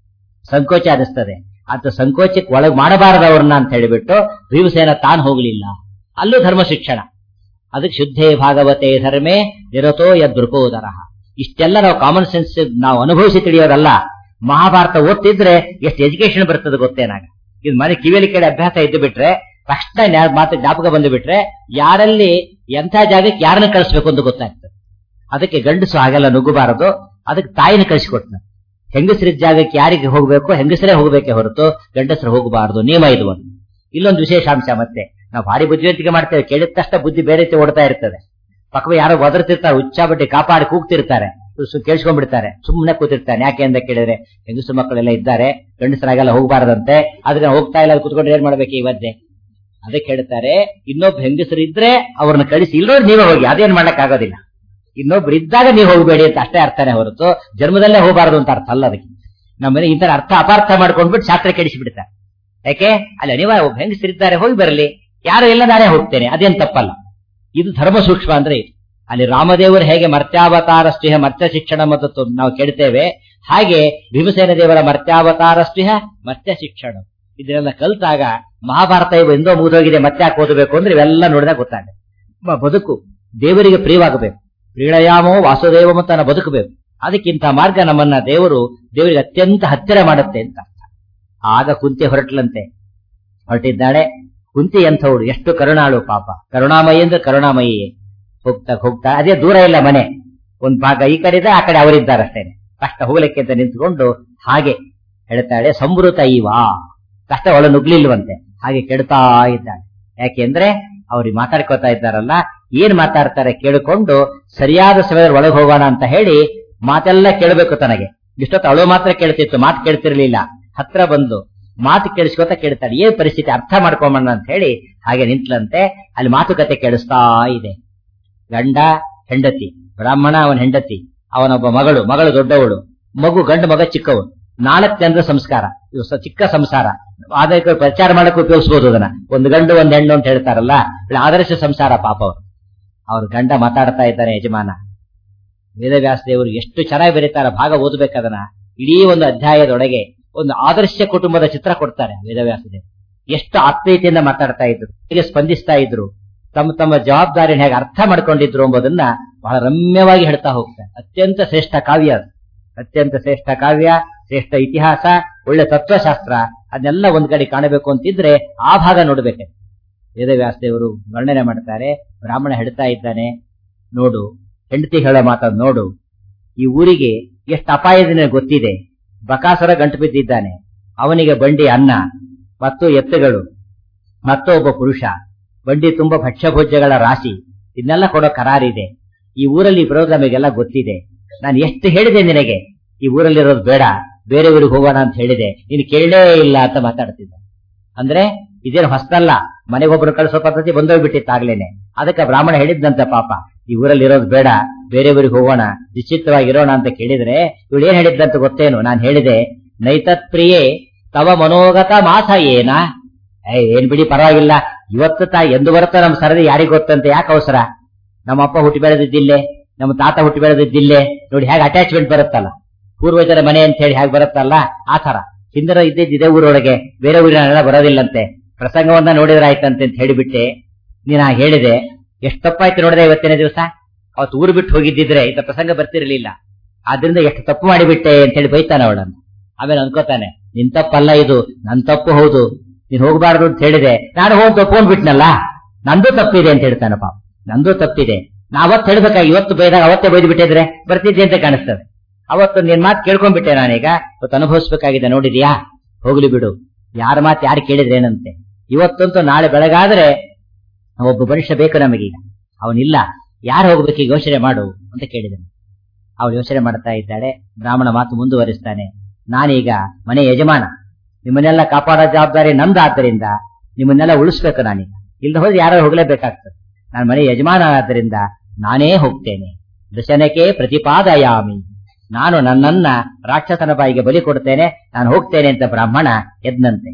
ಸಂಕೋಚ ಅನಿಸ್ತದೆ ಅಂತ ಸಂಕೋಚಕ್ಕೆ ಒಳಗ್ ಮಾಡಬಾರದು ಅವ್ರನ್ನ ಅಂತ ಹೇಳಿಬಿಟ್ಟು ಭೀಮಸೇನ ತಾನು ಹೋಗ್ಲಿಲ್ಲ ಅಲ್ಲೂ ಧರ್ಮ ಶಿಕ್ಷಣ ಅದಕ್ಕೆ ಶುದ್ಧೇ ಭಾಗವತೆ ಧರ್ಮೇ ನಿರತೋ ಯದೃಕೋದರ ಇಷ್ಟೆಲ್ಲ ನಾವು ಕಾಮನ್ ಸೆನ್ಸ್ ನಾವು ಅನುಭವಿಸಿ ತಿಳಿಯೋದಲ್ಲ ಮಹಾಭಾರತ ಓದ್ತಿದ್ರೆ ಎಷ್ಟು ಎಜುಕೇಶನ್ ಬರ್ತದೆ ಗೊತ್ತೇನಾಗ ಇದು ಮನೆ ಕಿವಿಯಲ್ಲಿ ಕೇಳಿ ಅಭ್ಯಾಸ ಇದ್ದು ಬಿಟ್ರೆ ತಕ್ಷಣ ನ್ಯಾ- ಮಾತು ಜ್ಞಾಪಕ ಬಂದು ಬಿಟ್ರೆ ಯಾರಲ್ಲಿ ಎಂಥ ಜಾಗಕ್ಕೆ ಯಾರನ್ನ ಕಳಿಸ್ಬೇಕು ಅಂತ ಗೊತ್ತಾಗ್ತದೆ ಅದಕ್ಕೆ ಗಂಡಸು ಹಾಗೆಲ್ಲ ನುಗ್ಗಬಾರದು ಅದಕ್ಕೆ ತಾಯಿನ ಕಳಿಸಿಕೊಟ್ನ ಹೆಂಗಸರಿದ್ದ ಜಾಗಕ್ಕೆ ಯಾರಿಗೆ ಹೋಗ್ಬೇಕು ಹೆಂಗಸರೇ ಹೋಗ್ಬೇಕೆ ಹೊರತು ಗಂಡಸರು ಹೋಗಬಾರದು ನಿಯಮ ಇದು ಒಂದು ಇಲ್ಲೊಂದು ವಿಶೇಷಾಂಶ ಮತ್ತೆ ನಾವು ಭಾರಿ ಬುದ್ಧಿವಂತಿಕೆ ಮಾಡ್ತೇವೆ ಕೇಳಿದ ತಕ್ಷಣ ಬುದ್ಧಿ ಬೇರೆ ರೀತಿ ಓಡ್ತಾ ಇರ್ತದೆ ಪಕ್ಕವ ಯಾರೋ ಒದರ್ತಿರ್ತಾರೆ ಉಚ್ಚಾಬಟ್ಟಿ ಕಾಪಾಡಿ ಕೂಗ್ತಿರ್ತಾರೆ ಇವ್ರು ಸು- ಕೇಳಿಸ್ಕೊಂಡ್ಬಿಡ್ತಾರೆ ಸುಮ್ಮನೆ ಕೂತಿರ್ತಾನೆ ಯಾಕೆ ಅಂತ ಕೇಳಿದ್ರೆ ಹೆಂಗಸರು ಮಕ್ಕಳೆಲ್ಲ ಇದ್ದಾರೆ ಗಂಡಸರಾಗೆಲ್ಲ ಹೋಗಬಾರದಂತೆ ಅದಕ್ಕೆ ನಾವು ಹೋಗ್ತಾ ಇಲ್ಲ ಕೂತ್ಕೊಂಡು ಏನ್ ಮಾಡ್ಬೇಕು ಇವತ್ತೇ ಅದಕ್ಕೆ ಹೇಳ್ತಾರೆ ಇನ್ನೊಬ್ಬ ಹೆಂಗಸರು ಇದ್ರೆ ಅವ್ರನ್ನ ಕಳಿಸಿ ಇಲ್ಲೋರು ನೀವೇ ಹೋಗಿ ಅದೇನ್ ಮಾಡಕ್ ಆಗೋದಿಲ್ಲ ಇನ್ನೊಬ್ರು ಇದ್ದಾಗ ನೀವು ಹೋಗಬೇಡಿ ಅಂತ ಅಷ್ಟೇ ಅರ್ಥನೇ ಹೊರತು ಜನ್ಮದಲ್ಲೇ ಹೋಗಬಾರದು ಅಂತ ಅರ್ಥ ಅಲ್ಲ ಅದಕ್ಕೆ ನಮ್ಮನೆ ಇಂತರ ಅರ್ಥ ಅಪಾರ್ಥ ಮಾಡ್ಕೊಂಡ್ಬಿಟ್ಟು ಶಾಸ್ತ್ರ ಕೆಡಿಸಿ ಬಿಡ್ತಾರೆ ಯಾಕೆ ಅಲ್ಲಿ ಅನಿವಾರ್ಯ ಒಬ್ಬ ಹೆಂಗಸರಿದ್ದಾರೆ ಹೋಗಿ ಬರಲಿ ಯಾರು ಇಲ್ಲ ನಾನೇ ಹೋಗ್ತೇನೆ ಅದೇನ್ ತಪ್ಪಲ್ಲ ಇದು ಧರ್ಮ ಸೂಕ್ಷ್ಮ ಅಂದ್ರೆ ಇದು. ಅಲ್ಲಿ ರಾಮದೇವರು ಹೇಗೆ ಮರ್ತ್ಯಾವತಾರ ಸ್ನೇಹ ಮರ್ತ್ಯ ಶಿಕ್ಷಣ ಮತ್ತು ತು- ನಾವು ಕೇಳ್ತೇವೆ ಹಾಗೆ ಭೀಮಸೇನ ದೇವರ ಮರ್ತ್ಯಾವತಾರ ಸ್ನೇಹ ಮರ್ತ್ಯ ಶಿಕ್ಷಣ ಇದನ್ನೆಲ್ಲ ಕಲ್ತಾಗ ಮಹಾಭಾರತ ಇವು ಎಂದೋ ಮುಗಿದೋಗಿದೆ ಮತ್ತೆ ಯಾಕೆ ಓದಬೇಕು ಅಂದ್ರೆ ಇವೆಲ್ಲ ನೋಡಿದಾಗ ಗೊತ್ತಾಗುತ್ತೆ ಮ- ಬದುಕು ದೇವರಿಗೆ ಪ್ರಿಯವಾಗಬೇಕು ಪ್ರೀಳಯಾಮೋ ವಾಸುದೇವ ಮತ್ತು ತನ್ನ ಬದುಕಬೇಕು ಅದಕ್ಕಿಂತ ಮಾರ್ಗ ನಮ್ಮನ್ನ ದೇವರು ದೇವರಿಗೆ ಅತ್ಯಂತ ಹತ್ತಿರ ಮಾಡುತ್ತೆ ಅಂತ ಅರ್ಥ. ಆಗ ಕುಂತಿ ಹೊರಟ್ಲಂತೆ ಹೊರಟಿದ್ದಾಳೆ ಕುಂತಿ ಎಂಥವಳು ಎಷ್ಟು ಕರುಣಾಳು ಪಾಪ ಕರುಣಾಮಯಿ ಅಂದ್ರೆ ಕರುಣಾಮಯಿಯೇ ಹೋಗ್ತಾ ಹೋಗ್ತಾ ಅದೇ ದೂರ ಇಲ್ಲ ಮನೆ ಒಂದ್ ಭಾಗ ಈ ಕಡೆ ಇದೆ ಆ ಕಡೆ ಅವರಿದ್ದಾರೆ ಅಷ್ಟೇನೆ ಕಷ್ಟ ಹೋಗ್ಲಿಕ್ಕೆ ಅಂತ ನಿಂತ್ಕೊಂಡು ಹಾಗೆ ಹೇಳ್ತಾಳೆ ಸಂವೃತ ಇವಾ ಕಷ್ಟ ಒಳ ನುಗ್ಲಿಲ್ವಂತೆ ಹಾಗೆ ಕೆಡ್ತಾ ಇದ್ದಾಳೆ ಯಾಕೆಂದ್ರೆ ಅವ್ರಿಗೆ ಮಾತಾಡ್ಕೋತಾ ಇದ್ದಾರಲ್ಲ ಏನ್ ಮಾತಾಡ್ತಾರೆ ಕೇಳಿಕೊಂಡು ಸರಿಯಾದ ಸಮಯದಲ್ಲಿ ಒಳಗೆ ಹೋಗೋಣ ಅಂತ ಹೇಳಿ ಮಾತೆಲ್ಲ ಕೇಳಬೇಕು ತನಗೆ ಇಷ್ಟೊತ್ತು ಅವಳು ಮಾತ್ರ ಕೇಳ್ತಿತ್ತು ಮಾತು ಕೇಳ್ತಿರ್ಲಿಲ್ಲ ಹತ್ರ ಬಂದು ಮಾತು ಕೇಳಿಸ್ಕೊತ ಕೇಳ್ತಾಳೆ ಏನ್ ಪರಿಸ್ಥಿತಿ ಅರ್ಥ ಮಾಡ್ಕೊಂಬಣ್ಣ ಅಂತ ಹೇಳಿ ಹಾಗೆ ನಿಂತ್ಲಂತೆ ಅಲ್ಲಿ ಮಾತುಕತೆ ಕೇಳಿಸ್ತಾ ಇದೆ ಗಂಡ ಹೆಂಡತಿ ಬ್ರಾಹ್ಮಣ ಅವನ ಹೆಂಡತಿ ಅವನೊಬ್ಬ ಮಗಳು ಮಗಳು ದೊಡ್ಡವಳು ಮಗು ಗಂಡು ಮಗ ಚಿಕ್ಕವಳು ನಾಲ್ಕು ಜನರ ಸಂಸ್ಕಾರ ಇದು ಸ- ಚಿಕ್ಕ ಸಂಸಾರ ಆದಕ್ಕೆ ಪ್ರಚಾರ ಮಾಡಕ್ಕೆ ಉಪಯೋಗಿಸಬಹುದು ಅದನ್ನ ಒಂದು ಗಂಡು ಒಂದು ಹೆಣ್ಣು ಅಂತ ಹೇಳ್ತಾರಲ್ಲ ಇಲ್ಲಿ ಆದರ್ಶ ಸಂಸಾರ ಪಾಪ ಅವರು ಅವ್ರ ಗಂಡ ಮಾತಾಡ್ತಾ ಇದ್ದಾನೆ ಯಜಮಾನ ವೇದವ್ಯಾಸ ದೇವರು ಎಷ್ಟು ಚೆನ್ನಾಗಿ ಬರೀತಾರ ಭಾಗ ಓದಬೇಕದನ್ನ ಇಡೀ ಒಂದು ಅಧ್ಯಾಯದೊಳಗೆ ಒಂದು ಆದರ್ಶ ಕುಟುಂಬದ ಚಿತ್ರ ಕೊಡ್ತಾರೆ ವೇದವ್ಯಾಸ ದೇವರು ಎಷ್ಟು ಆತ್ಮೀಯತೆಯಿಂದ ಮಾತಾಡ್ತಾ ಇದ್ರು ಹೇಗೆ ಸ್ಪಂದಿಸ್ತಾ ಇದ್ರು ತಮ್ಮ ತಮ್ಮ ಜವಾಬ್ದಾರಿನ ಹೇಗೆ ಅರ್ಥ ಮಾಡ್ಕೊಂಡಿದ್ರು ಎಂಬುದನ್ನ ಬಹಳ ರಮ್ಯವಾಗಿ ಹೇಳ್ತಾ ಹೋಗ್ತಾರೆ ಅತ್ಯಂತ ಶ್ರೇಷ್ಠ ಕಾವ್ಯ ಅದು ಅತ್ಯಂತ ಶ್ರೇಷ್ಠ ಕಾವ್ಯ ಶ್ರೇಷ್ಠ ಇತಿಹಾಸ ಒಳ್ಳೆ ತತ್ವಶಾಸ್ತ್ರ ಅದನ್ನೆಲ್ಲ ಒಂದ್ ಕಡೆ ಕಾಣಬೇಕು ಅಂತಿದ್ರೆ ಆ ಭಾಗ ನೋಡ್ಬೇಕು ವೇದವ್ಯಾಸ ದೇವರು ವರ್ಣನೆ ಮಾಡ್ತಾರೆ ಬ್ರಾಹ್ಮಣ ಹೇಳ್ತಾ ಇದ್ದಾನೆ ನೋಡು ಹೆಂಡತಿ ಹೇಳೋ ಮಾತನ್ನು ನೋಡು ಈ ಊರಿಗೆ ಎಷ್ಟು ಅಪಾಯದಿಂದ ಗೊತ್ತಿದೆ ಬಕಾಸುರ ಗಂಟು ಬಿದ್ದಿದ್ದಾನೆ ಅವನಿಗೆ ಬಂಡಿ ಅನ್ನ ಮತ್ತು ಎತ್ತುಗಳು ಮತ್ತು ಒಬ್ಬ ಪುರುಷ ಬಂಡಿ ತುಂಬಾ ಭಕ್ಷ್ಯಭೋಜ್ಯಗಳ ರಾಶಿ ಇದನ್ನೆಲ್ಲ ಕೊಡೋ ಕರಾರಿದೆ ಈ ಊರಲ್ಲಿ ಬರೋದು ನಮಗೆಲ್ಲ ಗೊತ್ತಿದೆ ನಾನು ಎಷ್ಟು ಹೇಳಿದೆ ನಿನಗೆ ಈ ಊರಲ್ಲಿರೋದು ಬೇಡ ಬೇರೆ ಊರಿಗೆ ಹೋಗೋಣ ಅಂತ ಹೇಳಿದೆ ನೀನು ಕೇಳಲೇ ಇಲ್ಲ ಅಂತ ಮಾತಾಡ್ತಿದ್ದ ಅಂದ್ರೆ ಇದೇನು ಹೊಸದಲ್ಲ ಮನೆಗೊಬ್ಬರು ಕಳಿಸೋ ಪದ್ಧತಿ ಬಂದೋಗ್ಬಿಟ್ಟಿತ್ತಾಗ್ಲೇನೆ ಅದಕ್ಕೆ ಬ್ರಾಹ್ಮಣ ಹೇಳಿದ್ದಂತೆ ಪಾಪ ಈ ಊರಲ್ಲಿ ಇರೋದು ಬೇಡ ಬೇರೆ ಊರಿಗೆ ಹೋಗೋಣ ನಿಶ್ಚಿತವಾಗಿರೋಣ ಅಂತ ಕೇಳಿದ್ರೆ ಇವಳು ಏನ್ ಹೇಳಿದ್ದಂತ ಗೊತ್ತೇನು ನಾನು ಹೇಳಿದೆ ನೈತತ್ ಪ್ರಿಯೇ ತವ ಮನೋಗತ ಮಾಸ ಏನ ಏ ಏನ್ ಬಿಡಿ ಪರವಾಗಿಲ್ಲ ಇವತ್ತು ತಾ ಎಂದು ಬರುತ್ತೋ ನಮ್ ಸರದಿ ಯಾರಿಗ್ ಗೊತ್ತಂತೆ ಯಾಕೆ ಅವಸರ ನಮ್ಮ ಅಪ್ಪ ಹುಟ್ಟಿ ಬೆಳೆದಿದ್ದಿಲ್ಲೇ ನಮ್ಮ ತಾತ ಹುಟ್ಟಿ ಬೆಳೆದಿದ್ದಿಲ್ಲೇ ನೋಡಿ ಹೇಗೆ ಅಟ್ಯಾಚ್ಮೆಂಟ್ ಬರುತ್ತಲ್ಲ ಪೂರ್ವಜರ ಮನೆ ಅಂತ ಹೇಳಿ ಹೇಗೆ ಬರುತ್ತಲ್ಲ ಆ ತರ ಹಿಂದಿನ ಇದ್ದಿದ್ದು ಇದೇ ಊರೊಳಗೆ ಬೇರೆ ಊರಿನೆಲ್ಲ ಬರೋದಿಲ್ಲಂತೆ ಪ್ರಸಂಗವನ್ನ ನೋಡಿದ್ರೆ ಆಯ್ತಂತೆ ಅಂತ ಹೇಳಿಬಿಟ್ಟೆ ನೀನ್ ಆ ಹೇಳಿದೆ ಎಷ್ಟು ತಪ್ಪಾಯ್ತು ನೋಡಿದೆ ಇವತ್ತಿನ ದಿವಸ ಅವತ್ತು ಊರು ಬಿಟ್ಟು ಹೋಗಿದ್ದಿದ್ರೆ ಇಂಥ ಪ್ರಸಂಗ ಬರ್ತಿರ್ಲಿಲ್ಲ ಆದ್ರಿಂದ ಎಷ್ಟು ತಪ್ಪು ಮಾಡಿಬಿಟ್ಟೆ ಅಂತ ಹೇಳಿ ಬೈತಾನೆ ಅವಳನ್ನು ಆಮೇಲೆ ಅನ್ಕೋತಾನೆ ನಿನ್ ತಪ್ಪಲ್ಲ ಇದು ನನ್ ತಪ್ಪು ಹೌದು ನೀನ್ ಹೋಗ್ಬಾರ್ದು ಅಂತ ಹೇಳಿದೆ ನಾನು ಹೋಗಿ ತಪ್ಪೋನ್ ಬಿಟ್ನಲ್ಲ ನಂದು ತಪ್ಪಿದೆ ಅಂತ ಹೇಳ್ತಾನೆ ಪಾಪ ನಂದು ತಪ್ಪಿದೆ ನಾ ಅವತ್ತು ಹೇಳ್ಬೇಕಾಗಿ ಇವತ್ತು ಬೈದಾಗ ಅವತ್ತೇ ಬೈದು ಬಿಟ್ಟಿದ್ರೆ ಬರ್ತಿದ್ದೆ ಅಂತ ಕಾಣಿಸ್ತದೆ ಅವತ್ತು ನಿನ್ ಮಾತು ಕೇಳ್ಕೊಂಡ್ಬಿಟ್ಟೆ ನಾನೀಗ ಇವತ್ತು ಅನುಭವಿಸ್ಬೇಕಾಗಿದೆ ನೋಡಿದ್ಯಾ ಹೋಗ್ಲಿ ಬಿಡು ಯಾರ ಮಾತು ಯಾರು ಕೇಳಿದ್ರೆ ಏನಂತೆ ಇವತ್ತಂತೂ ನಾಳೆ ಬೆಳಗಾದ್ರೆ ಒಬ್ಬ ಮನುಷ್ಯ ಬೇಕು ನಮಗೀಗ ಅವನಿಲ್ಲ ಯಾರು ಹೋಗ್ಬೇಕು ಯೋಚನೆ ಮಾಡು ಅಂತ ಕೇಳಿದನು ಅವಳು ಯೋಚನೆ ಮಾಡ್ತಾ ಇದ್ದಾಳೆ ಬ್ರಾಹ್ಮಣ ಮಾತು ಮುಂದುವರಿಸ್ತಾನೆ ನಾನೀಗ ಮನೆ ಯಜಮಾನ ನಿಮ್ಮನ್ನೆಲ್ಲ ಕಾಪಾಡೋ ಜವಾಬ್ದಾರಿ ನಂದು ಆದ್ದರಿಂದ ನಿಮ್ಮನ್ನೆಲ್ಲ ಉಳಿಸ್ಬೇಕು ನಾನೀಗ ಇಲ್ದ ಹೋದ್ರೆ ಯಾರು ಹೋಗ್ಲೇಬೇಕಾಗ್ತದೆ ನಾನು ಮನೆ ಯಜಮಾನ ಆದ್ದರಿಂದ ನಾನೇ ಹೋಗ್ತೇನೆ ದಶನಕ್ಕೆ ಪ್ರತಿಪಾದಯಾಮಿ ನಾನು ನನ್ನನ್ನ ರಾಕ್ಷಸನ ಬಾಯಿಗೆ ಬಲಿ ಕೊಡ್ತೇನೆ ನಾನು ಹೋಗ್ತೇನೆ ಅಂತ ಬ್ರಾಹ್ಮಣ ಎದ್ನಂತೆ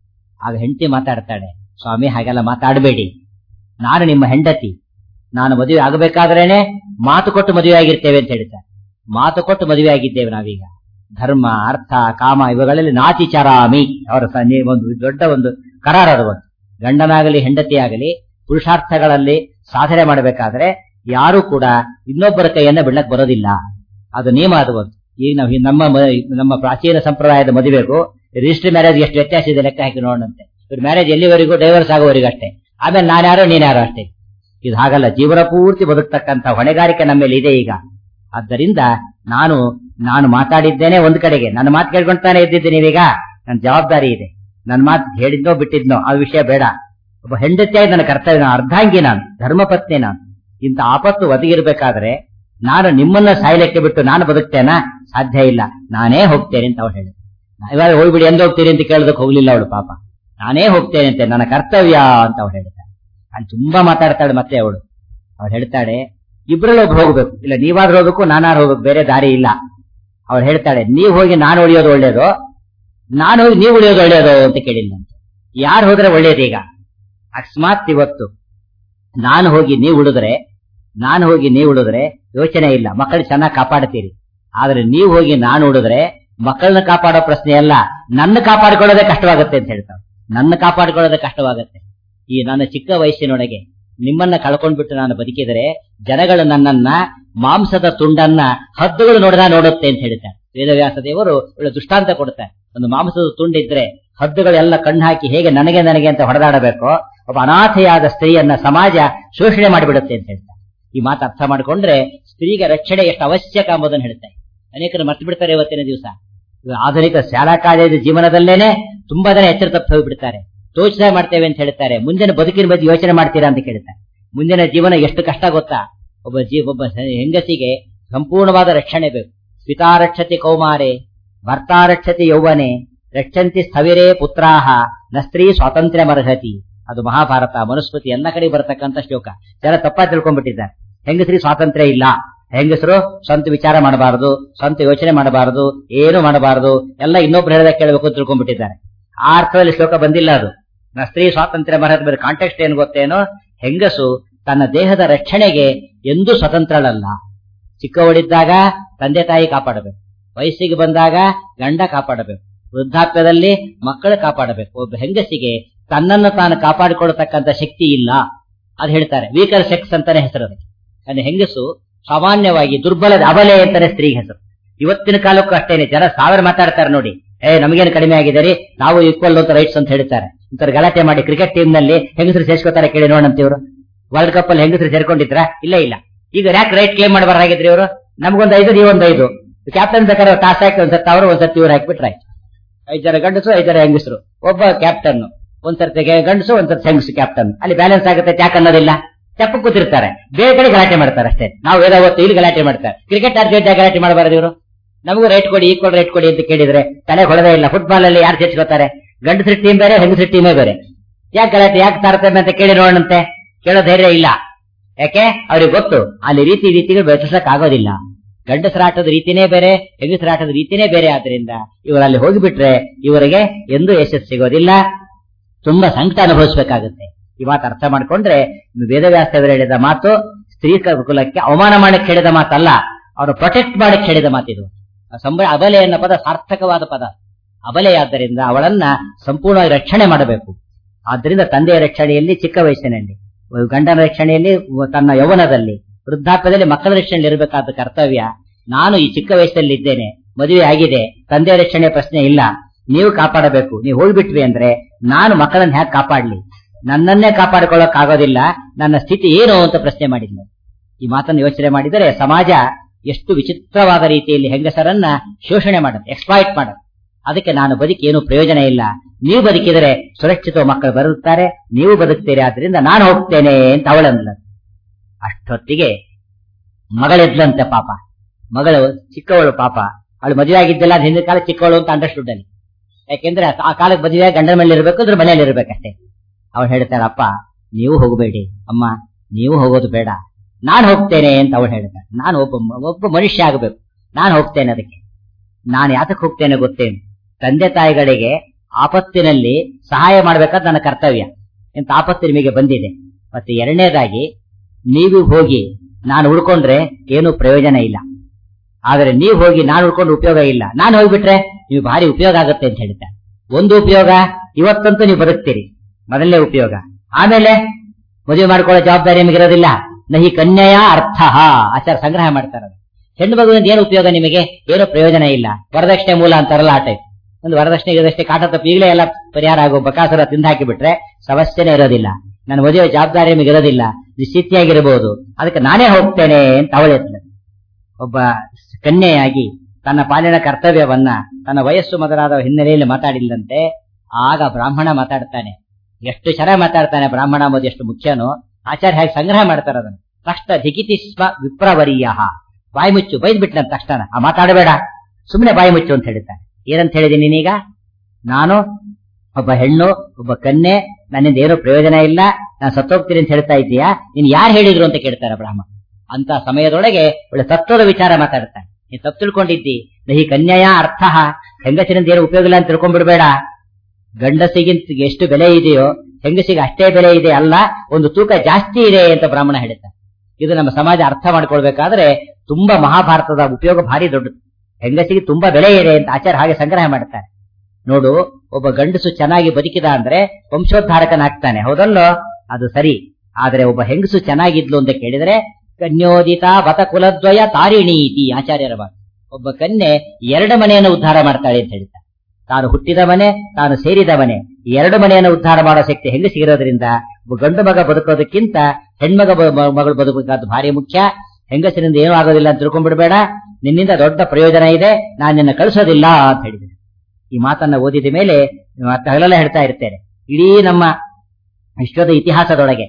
ಆಗ ಹೆಂಡತಿ ಮಾತಾಡ್ತಾಳೆ ಸ್ವಾಮಿ ಹಾಗೆಲ್ಲ ಮಾತಾಡಬೇಡಿ ನಾನು ನಿಮ್ಮ ಹೆಂಡತಿ ನಾನು ಮದುವೆ ಆಗಬೇಕಾದ್ರೇನೆ ಮಾತು ಕೊಟ್ಟು ಮದುವೆ ಆಗಿರ್ತೇವೆ ಅಂತ ಹೇಳ್ತಾರೆ ಮಾತು ಕೊಟ್ಟು ಮದುವೆ ಆಗಿದ್ದೇವೆ ನಾವೀಗ ಧರ್ಮ ಅರ್ಥ ಕಾಮ ಇವುಗಳಲ್ಲಿ ನಾತಿಚರಾಮಿ ಅವರ ಸ- ನೀವು ಒಂದು ದೊಡ್ಡ ಒಂದು ಕರಾರ ಅದು ಒಂದು ಗಂಡನಾಗಲಿ ಹೆಂಡತಿಯಾಗಲಿ ಪುರುಷಾರ್ಥಗಳಲ್ಲಿ ಸಾಧನೆ ಮಾಡಬೇಕಾದ್ರೆ ಯಾರು ಕೂಡ ಇನ್ನೊಬ್ಬರ ಕೈಯನ್ನ ಬಿಡ್ಲಕ್ ಬರೋದಿಲ್ಲ ಅದು ನಿಯಮ ಅದು ಒಂದು ಈಗ ನಾವು ಹಿ- ನಮ್ಮ ಮ- ನಮ್ಮ ಪ್ರಾಚೀನ ಸಂಪ್ರದಾಯದ ಮದುವೆಗೂ ರಿಜಿಸ್ಟರ್ ಮ್ಯಾರೇಜ್ ಎಷ್ಟು ವ್ಯತ್ಯಾಸ ಇದೆ ಲೆಕ್ಕ ಹಾಕಿ ನೋಡಂತೆ ಇವ್ರ ಮ್ಯಾರೇಜ್ ಎಲ್ಲಿವರೆಗೂ ಡೈವರ್ಸ್ ಆಗೋವರೆಗೂ ಅಷ್ಟೇ ಆಮೇಲೆ ನಾನ್ಯಾರೋ ನೀನ್ಯಾರೋ ಅಷ್ಟೇ ಇದು ಹಾಗಲ್ಲ ಜೀವನ ಪೂರ್ತಿ ಬದುಕ್ತಕ್ಕಂಥ ಹೊಣೆಗಾರಿಕೆ ನಮ್ಮ ಮೇಲೆ ಇದೆ ಈಗ ಆದ್ದರಿಂದ ನಾನು ನಾನು ಮಾತಾಡಿದ್ದೇನೆ ಒಂದ್ ಕಡೆಗೆ ನನ್ನ ಮಾತು ಕೇಳ್ಕೊಂತಾನೆ ಇದ್ದಿದ್ದೆ ನೀವೀಗ ನನ್ನ ಜವಾಬ್ದಾರಿ ಇದೆ ನನ್ನ ಮಾತು ಹೇಳಿದ್ನೋ ಬಿಟ್ಟಿದ್ನೋ ಆ ವಿಷಯ ಬೇಡ ಒಬ್ಬ ಹೆಂಡತಿಯಾಗಿ ನನ್ನ ಕರ್ತವ್ಯ ನಾನು ಅರ್ಧಾಂಗಿ ನಾನು ಧರ್ಮಪತ್ನಿ ನಾನು ಇಂಥ ಆಪತ್ತು ಒದಗಿರ್ಬೇಕಾದ್ರೆ ನಾನು ನಿಮ್ಮನ್ನ ಸಾಯ್ಲಿಕ್ಕೆ ಬಿಟ್ಟು ನಾನು ಬದುಕ್ತೇನಾ ಸಾಧ್ಯ ಇಲ್ಲ ನಾನೇ ಹೋಗ್ತೇನೆ ಅಂತ ಅವಳು ಹೇಳಿದ ಇವಾಗ ಹೋಗ್ಬಿಡಿ ಎಂದು ಹೋಗ್ತೀರಿ ಅಂತ ಕೇಳೋದಕ್ಕೆ ಹೋಗ್ಲಿಲ್ಲ ಅವಳು ಪಾಪ ನಾನೇ ಹೋಗ್ತೇನೆ ಅಂತ ನನ್ನ ಕರ್ತವ್ಯ ಅಂತ ಅವಳು ಹೇಳ್ತಾಳೆ ಅಲ್ಲಿ ತುಂಬಾ ಮಾತಾಡ್ತಾಳೆ ಮತ್ತೆ ಅವಳು ಅವಳು ಹೇಳ್ತಾಳೆ ಇಬ್ರಲ್ಲಿ ಒಬ್ರು ಹೋಗ್ಬೇಕು ಇಲ್ಲ ನೀವಾದ್ರೂ ಹೋಗ್ಬೇಕು ನಾನಾದ್ರೂ ಹೋಗ್ಬೇಕು ಬೇರೆ ದಾರಿ ಇಲ್ಲ ಅವ್ರು ಹೇಳ್ತಾಳೆ ನೀವ್ ಹೋಗಿ ನಾನು ಉಳಿಯೋದು ಒಳ್ಳೇದು ನಾನು ಹೋಗಿ ನೀವು ಉಳಿಯೋದು ಒಳ್ಳೇದು ಅಂತ ಕೇಳಿಲ್ಲ ಯಾರು ಹೋದ್ರೆ ಒಳ್ಳೇದೀಗ ಅಕಸ್ಮಾತ್ ಇವತ್ತು ನಾನು ಹೋಗಿ ನೀವು ಉಳಿದ್ರೆ ನಾನು ಹೋಗಿ ನೀವು ಉಳಿದ್ರೆ ಯೋಚನೆ ಇಲ್ಲ ಮಕ್ಕಳು ಚೆನ್ನಾಗಿ ಕಾಪಾಡ್ತೀರಿ ಆದ್ರೆ ನೀವು ಹೋಗಿ ನಾನು ಉಳಿದ್ರೆ ಮಕ್ಕಳನ್ನ ಕಾಪಾಡೋ ಪ್ರಶ್ನೆ ಅಲ್ಲ ನನ್ನ ಕಾಪಾಡಿಕೊಳ್ಳೋದೇ ಕಷ್ಟವಾಗುತ್ತೆ ಅಂತ ಹೇಳ್ತಾವೆ ನನ್ನ ಕಾಪಾಡಿಕೊಳ್ಳೋದೇ ಕಷ್ಟವಾಗುತ್ತೆ ಈ ನನ್ನ ಚಿಕ್ಕ ವಯಸ್ಸಿನೊಳಗೆ ನಿಮ್ಮನ್ನ ಕಳ್ಕೊಂಡ್ಬಿಟ್ಟು ನಾನು ಬದುಕಿದರೆ ಜನಗಳು ನನ್ನನ್ನ ಮಾಂಸದ ತುಂಡನ್ನ ಹದ್ದುಗಳು ನೋಡಿದ ನೋಡುತ್ತೆ ಅಂತ ಹೇಳ್ತಾರೆ ವೇದವ್ಯಾಸ ದೇವರು ಒಳ್ಳೆ ದೃಷ್ಟಾಂತ ಕೊಡ್ತಾರೆ ಒಂದು ಮಾಂಸದ ತುಂಡಿದ್ರೆ ಹದ್ದುಗಳೆಲ್ಲ ಕಣ್ಣು ಹಾಕಿ ಹೇಗೆ ನನಗೆ ನನಗೆ ಅಂತ ಹೊಡೆದಾಡಬೇಕು ಒಬ್ಬ ಅನಾಥೆಯಾದ ಸ್ತ್ರೀಯನ್ನ ಸಮಾಜ ಶೋಷಣೆ ಮಾಡಿಬಿಡುತ್ತೆ ಅಂತ ಹೇಳ್ತಾರೆ ಈ ಮಾತು ಅರ್ಥ ಮಾಡಿಕೊಂಡ್ರೆ ಸ್ತ್ರೀಗೆ ರಕ್ಷಣೆ ಎಷ್ಟು ಅವಶ್ಯಕ ಎಂಬುದನ್ನು ಹೇಳ್ತಾರೆ ಅನೇಕರು ಮರ್ತು ಬಿಡ್ತಾರೆ ಇವತ್ತಿನ ದಿವಸ ಇವಾಗ ಆಧುನಿಕ ಶಾಲಾ ಕಾಲೇಜು ಜೀವನದಲ್ಲೇನೆ ತುಂಬಾ ಜನ ಎಚ್ಚರ ತಪ್ಪಿ ಹೋಗ್ಬಿಡ್ತಾರೆ ತೋಚನೆ ಮಾಡ್ತೇವೆ ಅಂತ ಹೇಳ್ತಾರೆ ಮುಂದಿನ ಬದುಕಿನ ಬಗ್ಗೆ ಯೋಚನೆ ಮಾಡ್ತೀರಾ ಅಂತ ಕೇಳ್ತಾರೆ ಮುಂದಿನ ಜೀವನ ಎಷ್ಟು ಕಷ್ಟ ಗೊತ್ತಾ ಒಬ್ಬ ಜೀ ಒಬ್ಬ ಹೆಂಗಸಿಗೆ ಸಂಪೂರ್ಣವಾದ ರಕ್ಷಣೆ ಬೇಕು ಪಿತಾ ರಕ್ಷತಿ ಕೌಮಾರೆ ಭರ್ತಾ ರಕ್ಷತಿ ಯೌವನೆ ರಕ್ಷಂತಿ ಸ್ಥವಿರೇ ಪುತ್ರಾಹ ನ ಸ್ತ್ರೀ ಸ್ವಾತಂತ್ರ್ಯ ಮರ್ಹತಿ ಅದು ಮಹಾಭಾರತ ಮನುಸ್ಮೃತಿ ಎಲ್ಲ ಕಡೆ ಬರತಕ್ಕಂತ ಶ್ಲೋಕ ಜನ ತಪ್ಪಾ ತಿಳ್ಕೊಂಡ್ಬಿಟ್ಟಿದ್ದಾರೆ ಹೆಂಗಸ್ರಿ ಸ್ವಾತಂತ್ರ್ಯ ಇಲ್ಲ ಹೆಂಗಸರು ಸ್ವಂತ ವಿಚಾರ ಮಾಡಬಾರದು ಸ್ವಂತ ಯೋಚನೆ ಮಾಡಬಾರದು ಏನು ಮಾಡಬಾರದು ಎಲ್ಲ ಇನ್ನೊಬ್ರು ಹೇಳಿದ ಕೇಳಬೇಕು ಅಂತ ತಿಳ್ಕೊಂಡ್ಬಿಟ್ಟಿದ್ದಾರೆ ಆ ಅರ್ಥದಲ್ಲಿ ಶ್ಲೋಕ ಬಂದಿಲ್ಲ ಅದು ನ ಸ್ತ್ರೀ ಸ್ವಾತಂತ್ರ್ಯ ಮರದ ಮೇಲೆ ಕಾಂಟೆಕ್ಸ್ಟ್ ಏನ್ ಗೊತ್ತೇನೋ ಹೆಂಗಸು ತನ್ನ ದೇಹದ ರಕ್ಷಣೆಗೆ ಎಂದೂ ಸ್ವತಂತ್ರಳಲ್ಲ ಚಿಕ್ಕವಳಿದ್ದಾಗ ತಂದೆ ತಾಯಿ ಕಾಪಾಡಬೇಕು ವಯಸ್ಸಿಗೆ ಬಂದಾಗ ಗಂಡ ಕಾಪಾಡಬೇಕು ವೃದ್ಧಾಪ್ಯದಲ್ಲಿ ಮಕ್ಕಳು ಕಾಪಾಡಬೇಕು ಒಬ್ಬ ಹೆಂಗಸಿಗೆ ತನ್ನನ್ನು ತಾನು ಕಾಪಾಡಿಕೊಳ್ಳತಕ್ಕಂತ ಶಕ್ತಿ ಇಲ್ಲ ಅದು ಹೇಳ್ತಾರೆ ವೀಕರ್ ಸೆಕ್ಸ್ ಅಂತಾನೆ ಹೆಸರು ಅದಕ್ಕೆ ಅಂದ್ರೆ ಹೆಂಗಸು ಸಾಮಾನ್ಯವಾಗಿ ದುರ್ಬಲದ ಅಬಲೆ ಅಂತಾನೆ ಸ್ತ್ರೀಗೆ ಹೆಸರು ಇವತ್ತಿನ ಕಾಲಕ್ಕೂ ಅಷ್ಟೇನೆ ಜನ ಸಾವಿರ ಮಾತಾಡ್ತಾರೆ ನೋಡಿ ಏ ನಮಗೇನು ಕಡಿಮೆ ಆಗಿದೆ ರೀ ನಾವು ಈಕ್ವಲ್ ಅಂತ ರೈಟ್ಸ್ ಅಂತ ಹೇಳ್ತಾರೆ ಇಂತರ ಗಲಾಟೆ ಮಾಡಿ ಕ್ರಿಕೆಟ್ ಟೀಮ್ ನಲ್ಲಿ ಹೆಂಗಸರು ಸೇರ್ಸ್ಕೋತಾರೆ ಕೇಳಿ ನೋಡಂತಿವ್ರು ವರ್ಲ್ಡ್ ಕಪ್ ಅಲ್ಲಿ ಹೆಂಗಸರು ಸೇರ್ಕೊಂಡಿದ್ರ ಇಲ್ಲ ಇಲ್ಲ ಈಗ ಯಾಕೆ ರೈಟ್ ಕ್ಲೇಮ್ ಮಾಡಬಾರಾಗಿದ್ರಿ ಇವರು ನಮಗೊಂದು ಐದು ನೀವೊಂದು ಐದು ಕ್ಯಾಪ್ಟನ್ ಬೇಕಾದ್ರೆ ಟಾಸ್ ಹಾಕಿ ಒಂದ್ಸತಿ ಅವರು ಒಂದ್ಸತಿ ಇವ್ರು ಹಾಕ್ಬಿಟ್ರೆ ಆಯ್ತು ಐದು ಜನ ಗಂಡಸು ಐದು ಜನ ಹೆಂಗಸರು ಒಬ್ಬ ಕ್ಯಾಪ್ಟನ್ ಒಂದ್ಸರ್ತಿ ಗಂಡಸು ಒಂದ್ಸರ್ತಿ ಹೆಂಗಸು ಕ್ಯಾಪ್ಟನ್ ಅಲ್ಲಿ ಬ್ಯಾಲೆನ್ಸ್ ಆಗುತ್ತೆ ಯಾಕೆ ಅನ್ನೋದಿಲ್ಲ ಚಪ್ಪ ಕೂತಿರ್ತಾರೆ ಬೇರೆ ಕಡೆ ಗಲಾಟೆ ಮಾಡ್ತಾರೆ ಅಷ್ಟೇ ನಾವು ವೇದ ಹೊತ್ತು ಇಲ್ಲಿ ಗಲಾಟೆ ಮಾಡ್ತಾರೆ ಕ್ರಿಕೆಟ್ ಅರ್ಜೆಂಟ್ ಗಲಾಟೆ ಮಾಡಬಾರದು ಇವರು ನಮಗೂ ರೈಟ್ ಕೊಡಿ ಈಕ್ವಲ್ ರೈಟ್ ಕೊಡಿ ಅಂತ ಕೇಳಿದ್ರೆ ತಲೆ ಹೊಡೆದೇ ಇಲ್ಲ ಫುಟ್ಬಾಲ್ ಅಲ್ಲಿ ಯಾರು ಸೇರ್ಸ್ಕೊತಾರೆ ಗಂಡಸರಿ ಟೀಮ್ ಬೇರೆ ಹೆಂಗಸರಿ ಟೀಮೇ ಬೇರೆ ಯಾಕೆ ಗಲಾಟೆ ಯಾಕೆ ತಾರತಮ್ಯ ಅಂತ ಕೇಳಿ ನೋಡೋಣಂತೆ ಕೇಳೋ ಧೈರ್ಯ ಇಲ್ಲ ಯಾಕೆ ಅವ್ರಿಗೆ ಗೊತ್ತು ಅಲ್ಲಿ ರೀತಿ ರೀತಿಗಳು ಬೆಳೆಸಕ್ ಆಗೋದಿಲ್ಲ ಗಂಡಸರ ಆಟದ ರೀತಿನೇ ಬೇರೆ ಹೆಂಗಸರ ಆಟದ ರೀತಿನೇ ಬೇರೆ ಆದ್ರಿಂದ ಇವರು ಅಲ್ಲಿ ಹೋಗಿಬಿಟ್ರೆ ಇವರಿಗೆ ಎಂದೂ ಯಶಸ್ಸು ಸಿಗೋದಿಲ್ಲ ತುಂಬಾ ಸಂಕಟ ಅನುಭವಿಸಬೇಕಾಗುತ್ತೆ ಈ ಮಾತು ಅರ್ಥ ಮಾಡ್ಕೊಂಡ್ರೆ ವೇದವ್ಯಾಸವರು ಹೇಳಿದ ಮಾತು ಸ್ತ್ರೀ ಕುಲಕ್ಕೆ ಅವಮಾನ ಮಾಡಕ್ಕೆ ಹೇಳಿದ ಮಾತಲ್ಲ ಅವರು ಪ್ರೊಟೆಕ್ಟ್ ಮಾಡಕ್ಕೆ ಹೇಳಿದ ಮಾತಿದು ಸಂಬಳ ಅಬಲೆ ಅನ್ನೋ ಪದ ಸಾರ್ಥಕವಾದ ಪದ ಅಬಲೆಯಾದ್ದರಿಂದ ಅವಳನ್ನ ಸಂಪೂರ್ಣವಾಗಿ ರಕ್ಷಣೆ ಮಾಡಬೇಕು ಆದ್ರಿಂದ ತಂದೆಯ ರಕ್ಷಣೆಯಲ್ಲಿ ಚಿಕ್ಕ ವಯಸ್ಸಿನಲ್ಲಿ ಗಂಡನ ರಕ್ಷಣೆಯಲ್ಲಿ ತನ್ನ ಯೌವನದಲ್ಲಿ ವೃದ್ಧಾಪ್ಯದಲ್ಲಿ ಮಕ್ಕಳ ರಕ್ಷಣೆಯಲ್ಲಿ ಇರಬೇಕಾದ ಕರ್ತವ್ಯ ನಾನು ಈ ಚಿಕ್ಕ ವಯಸ್ಸಲ್ಲಿ ಇದ್ದೇನೆ ಮದುವೆ ಆಗಿದೆ ತಂದೆಯ ರಕ್ಷಣೆ ಪ್ರಶ್ನೆ ಇಲ್ಲ ನೀವು ಕಾಪಾಡಬೇಕು ನೀವು ಹೋಗ್ಬಿಟ್ವಿ ಅಂದ್ರೆ ನಾನು ಮಕ್ಕಳನ್ನ ಹ್ಯಾಕ್ ಕಾಪಾಡ್ಲಿ ನನ್ನನ್ನೇ ಕಾಪಾಡಿಕೊಳ್ಳಕ್ ಆಗೋದಿಲ್ಲ ನನ್ನ ಸ್ಥಿತಿ ಏನು ಅಂತ ಪ್ರಶ್ನೆ ಮಾಡಿದ್ನು ಈ ಮಾತನ್ನು ಯೋಚನೆ ಮಾಡಿದರೆ ಸಮಾಜ ಎಷ್ಟು ವಿಚಿತ್ರವಾದ ರೀತಿಯಲ್ಲಿ ಹೆಂಗಸರನ್ನ ಶೋಷಣೆ ಮಾಡುತ್ತೆ ಎಕ್ಸ್ಪ್ಲಾಯ್ಟ್ ಮಾಡುತ್ತೆ ಅದಕ್ಕೆ ನಾನು ಬದುಕಿ ಏನು ಪ್ರಯೋಜನ ಇಲ್ಲ ನೀವು ಬದುಕಿದರೆ ಸುರಕ್ಷಿತ ಮಕ್ಕಳು ಬರುತ್ತಾರೆ ನೀವು ಬದುಕ್ತೀರಿ ಆದ್ರಿಂದ ನಾನು ಹೋಗ್ತೇನೆ ಅಂತ ಅವಳಂದ್ಲ ಅಷ್ಟೊತ್ತಿಗೆ ಮಗಳೆದ್ಲಂತೆ ಪಾಪ ಮಗಳು ಚಿಕ್ಕವಳು ಪಾಪ ಅವಳು ಮದುವೆ ಆಗಿದ್ದೆಲ್ಲ ಅದು ಹಿಂದಿನ ಕಾಲ ಚಿಕ್ಕವಳು ಅಂತ ಅಂಡರ್ಸ್ಟುಡ್ ಅಲ್ಲಿ ಯಾಕೆಂದ್ರೆ ಆ ಕಾಲಕ್ಕೆ ಮದುವೆ ಗಂಡನ ಮೇಲೆ ಇರಬೇಕು ಅದ್ರ ಮನೆಯಲ್ಲಿ ಇರ್ಬೇಕಷ್ಟೇ ಅವಳು ಹೇಳ್ತಾಳೆ ಅಪ್ಪ ನೀವು ಹೋಗಬೇಡಿ ಅಮ್ಮ ನೀವು ಹೋಗೋದು ಬೇಡ ನಾನು ಹೋಗ್ತೇನೆ ಅಂತ ಅವಳು ಹೇಳ್ತಾಳೆ ನಾನು ಒಬ್ಬ ಒಬ್ಬ ಮನುಷ್ಯ ಆಗಬೇಕು ನಾನು ಹೋಗ್ತೇನೆ ಅದಕ್ಕೆ ನಾನು ಯಾತಕ್ಕೆ ಹೋಗ್ತೇನೆ ಗೊತ್ತೇನು ತಂದೆ ತಾಯಿಗಳಿಗೆ ಆಪತ್ತಿನಲ್ಲಿ ಸಹಾಯ ಮಾಡ್ಬೇಕಾದ್ ನನ್ನ ಕರ್ತವ್ಯ ಇಂತ ಆಪತ್ತು ನಿಮಗೆ ಬಂದಿದೆ ಮತ್ತೆ ಎರಡನೇದಾಗಿ ನೀವು ಹೋಗಿ ನಾನು ಉಳ್ಕೊಂಡ್ರೆ ಏನು ಪ್ರಯೋಜನ ಇಲ್ಲ ಆದರೆ ನೀವು ಹೋಗಿ ನಾನು ಉಳ್ಕೊಂಡು ಉಪಯೋಗ ಇಲ್ಲ ನಾನು ಹೋಗ್ಬಿಟ್ರೆ ನೀವು ಭಾರಿ ಉಪಯೋಗ ಆಗುತ್ತೆ ಅಂತ ಹೇಳ್ತಾರೆ ಒಂದು ಉಪಯೋಗ ಇವತ್ತಂತೂ ನೀವು ಬದುಕ್ತೀರಿ ಮೊದಲನೇ ಉಪಯೋಗ ಆಮೇಲೆ ಮದುವೆ ಮಾಡ್ಕೊಳ್ಳೋ ಜವಾಬ್ದಾರಿ ನಿಮಗಿರೋದಿಲ್ಲ ನಹಿ ಕನ್ಯೆಯ ಅರ್ಥ ಆಚಾರ ಸಂಗ್ರಹ ಮಾಡ್ತಾರೆ ಹೆಣ್ಣು ಮಗುವಿಂದ ಏನು ಉಪಯೋಗ ನಿಮಗೆ ಏನು ಪ್ರಯೋಜನ ಇಲ್ಲ ವರದಕ್ಷಿಣೆ ಮೂಲ ಅಂತಾರಲ್ಲ ಆ ಟೈಪ್ ಒಂದು ವರದಕ್ಷಿಣೆ ಇದಷ್ಟೇ ಕಾಟ ತಪ್ಪು ಈಗಲೇ ಎಲ್ಲ ಪರಿಹಾರ ಆಗೋ ಬಕಾಸುರ ತಿಂದು ಹಾಕಿಬಿಟ್ರೆ ಸಮಸ್ಯೆನೇ ಇರೋದಿಲ್ಲ ನನ್ನ ಮದುವೆ ಜವಾಬ್ದಾರಿ ನಿಮಗೆ ಇರೋದಿಲ್ಲ ನಿಶ್ಚಿತಿಯಾಗಿರಬಹುದು ಅದಕ್ಕೆ ನಾನೇ ಹೋಗ್ತೇನೆ ಅಂತ ಅವಳೆ ಒಬ್ಬ ಕನ್ಯೆಯಾಗಿ ತನ್ನ ಪಾಲಿನ ಕರ್ತವ್ಯವನ್ನ ತನ್ನ ವಯಸ್ಸು ಮೊದಲಾದ ಹಿನ್ನೆಲೆಯಲ್ಲಿ ಮಾತಾಡಿಲ್ಲಂತೆ ಆಗ ಬ್ರಾಹ್ಮಣ ಮಾತಾಡ್ತಾನೆ ಎಷ್ಟು ಚೆನ್ನಾಗಿ ಮಾತಾಡ್ತಾನೆ ಬ್ರಾಹ್ಮಣ ಅಂಬುದು ಎಷ್ಟು ಮುಖ್ಯನೋ ಆಚಾರ್ಯ ಹೇಗೆ ಸಂಗ್ರಹ ಮಾಡ್ತಾರೆ ಅದನ್ನು ತಕ್ಷಣ ಧಿಕಿತಿ ಸ್ವ ವಿಪ್ರವರೀಯ ಬಾಯಿ ಮುಚ್ಚು ಬೈದ್ ಬಿಟ್ಟ ತಕ್ಷಣ ಆ ಮಾತಾಡಬೇಡ ಸುಮ್ಮನೆ ಬಾಯಿ ಮುಚ್ಚು ಅಂತ ಹೇಳ್ತಾನೆ ಏನಂತ ಹೇಳಿದೀನಿ ನೀನೀಗ ನಾನು ಒಬ್ಬ ಹೆಣ್ಣು ಒಬ್ಬ ಕನ್ಯೆ ನನ್ನಿಂದ ಏನೂ ಪ್ರಯೋಜನ ಇಲ್ಲ ನಾನು ಸತ್ತೋಗ್ತೀನಿ ಅಂತ ಹೇಳ್ತಾ ಇದ್ದೀಯಾ ನೀನ್ ಯಾರು ಹೇಳಿದ್ರು ಅಂತ ಕೇಳ್ತಾರೆ ಬ್ರಾಹ್ಮಣ ಅಂತ ಸಮಯದೊಳಗೆ ಒಳ್ಳೆ ತತ್ವದ ವಿಚಾರ ಮಾತಾಡ್ತಾನೆ ನೀನ್ ತಪ್ಪು ತಿಳ್ಕೊಂಡಿದ್ದಿ ಈ ಕನ್ಯೆಯ ಅರ್ಥ ಹೆಂಗಸಿನಿಂದ ಏನು ಉಪಯೋಗ ಇಲ್ಲ ಅಂತ ತಿಳ್ಕೊಂಡ್ಬಿಡ್ಬೇಡ ಗಂಡಸಿಗಿಂತ ಎಷ್ಟು ಬೆಲೆ ಇದೆಯೋ ಹೆಂಗಸಿಗೆ ಅಷ್ಟೇ ಬೆಲೆ ಇದೆ ಅಲ್ಲ ಒಂದು ತೂಕ ಜಾಸ್ತಿ ಇದೆ ಅಂತ ಬ್ರಾಹ್ಮಣ ಹೇಳ್ತಾನೆ ಇದು ನಮ್ಮ ಸಮಾಜ ಅರ್ಥ ಮಾಡ್ಕೊಳ್ಬೇಕಾದ್ರೆ ತುಂಬಾ ಮಹಾಭಾರತದ ಉಪಯೋಗ ಭಾರಿ ದೊಡ್ಡದು ಹೆಂಗಸಿಗೆ ತುಂಬಾ ಬೆಲೆ ಇದೆ ಅಂತ ಆಚಾರ ಹಾಗೆ ಸಂಗ್ರಹ ಮಾಡ್ತಾರೆ ನೋಡು ಒಬ್ಬ ಗಂಡಸು ಚೆನ್ನಾಗಿ ಬದುಕಿದ ಅಂದ್ರೆ ವಂಶೋದ್ಧಾರಕನಾಗ್ತಾನೆ ಹೌದಲ್ಲೋ ಅದು ಸರಿ ಆದ್ರೆ ಒಬ್ಬ ಹೆಂಗಸು ಚೆನ್ನಾಗಿದ್ಲು ಅಂತ ಕೇಳಿದ್ರೆ ಕನ್ಯೋದಿತ ಬತ ಕುಲದ್ವಯ ತಾರಿಣೀತಿ ಆಚಾರ್ಯರ ಮಾತು ಒಬ್ಬ ಕನ್ಯೆ ಎರಡು ಮನೆಯನ್ನು ಉದ್ಧಾರ ಮಾಡ್ತಾಳೆ ಅಂತ ಹೇಳ್ತಾರೆ ತಾನು ಹುಟ್ಟಿದ ಮನೆ ತಾನು ಸೇರಿದ ಮನೆ ಎರಡು ಮನೆಯನ್ನು ಉದ್ಧಾರ ಮಾಡೋ ಶಕ್ತಿ ಹೆಂಗಸಿಗಿರೋದ್ರಿಂದ ಒಬ್ಬ ಗಂಡು ಮಗ ಬದುಕೋದಕ್ಕಿಂತ ಹೆಣ್ಮಗ ಮಗಳು ಬದುಕಬೇಕಾದ್ದು ಭಾರಿ ಮುಖ್ಯ ಹೆಂಗಸಿನಿಂದ ಏನೂ ಆಗೋದಿಲ್ಲ ಅಂತ ತಿಳ್ಕೊಂಡ್ಬಿಡ್ಬೇಡ ನಿನ್ನಿಂದ ದೊಡ್ಡ ಪ್ರಯೋಜನ ಇದೆ ನಾನು ನಿನ್ನ ಕಳಿಸೋದಿಲ್ಲ ಅಂತ ಹೇಳಿದೆ ಈ ಮಾತನ್ನ ಓದಿದ ಮೇಲೆ ಮತ್ತೆ ಹಗಲೆಲ್ಲ ಹೇಳ್ತಾ ಇರ್ತೇನೆ ಇಡೀ ನಮ್ಮ ವಿಶ್ವದ ಇತಿಹಾಸದೊಳಗೆ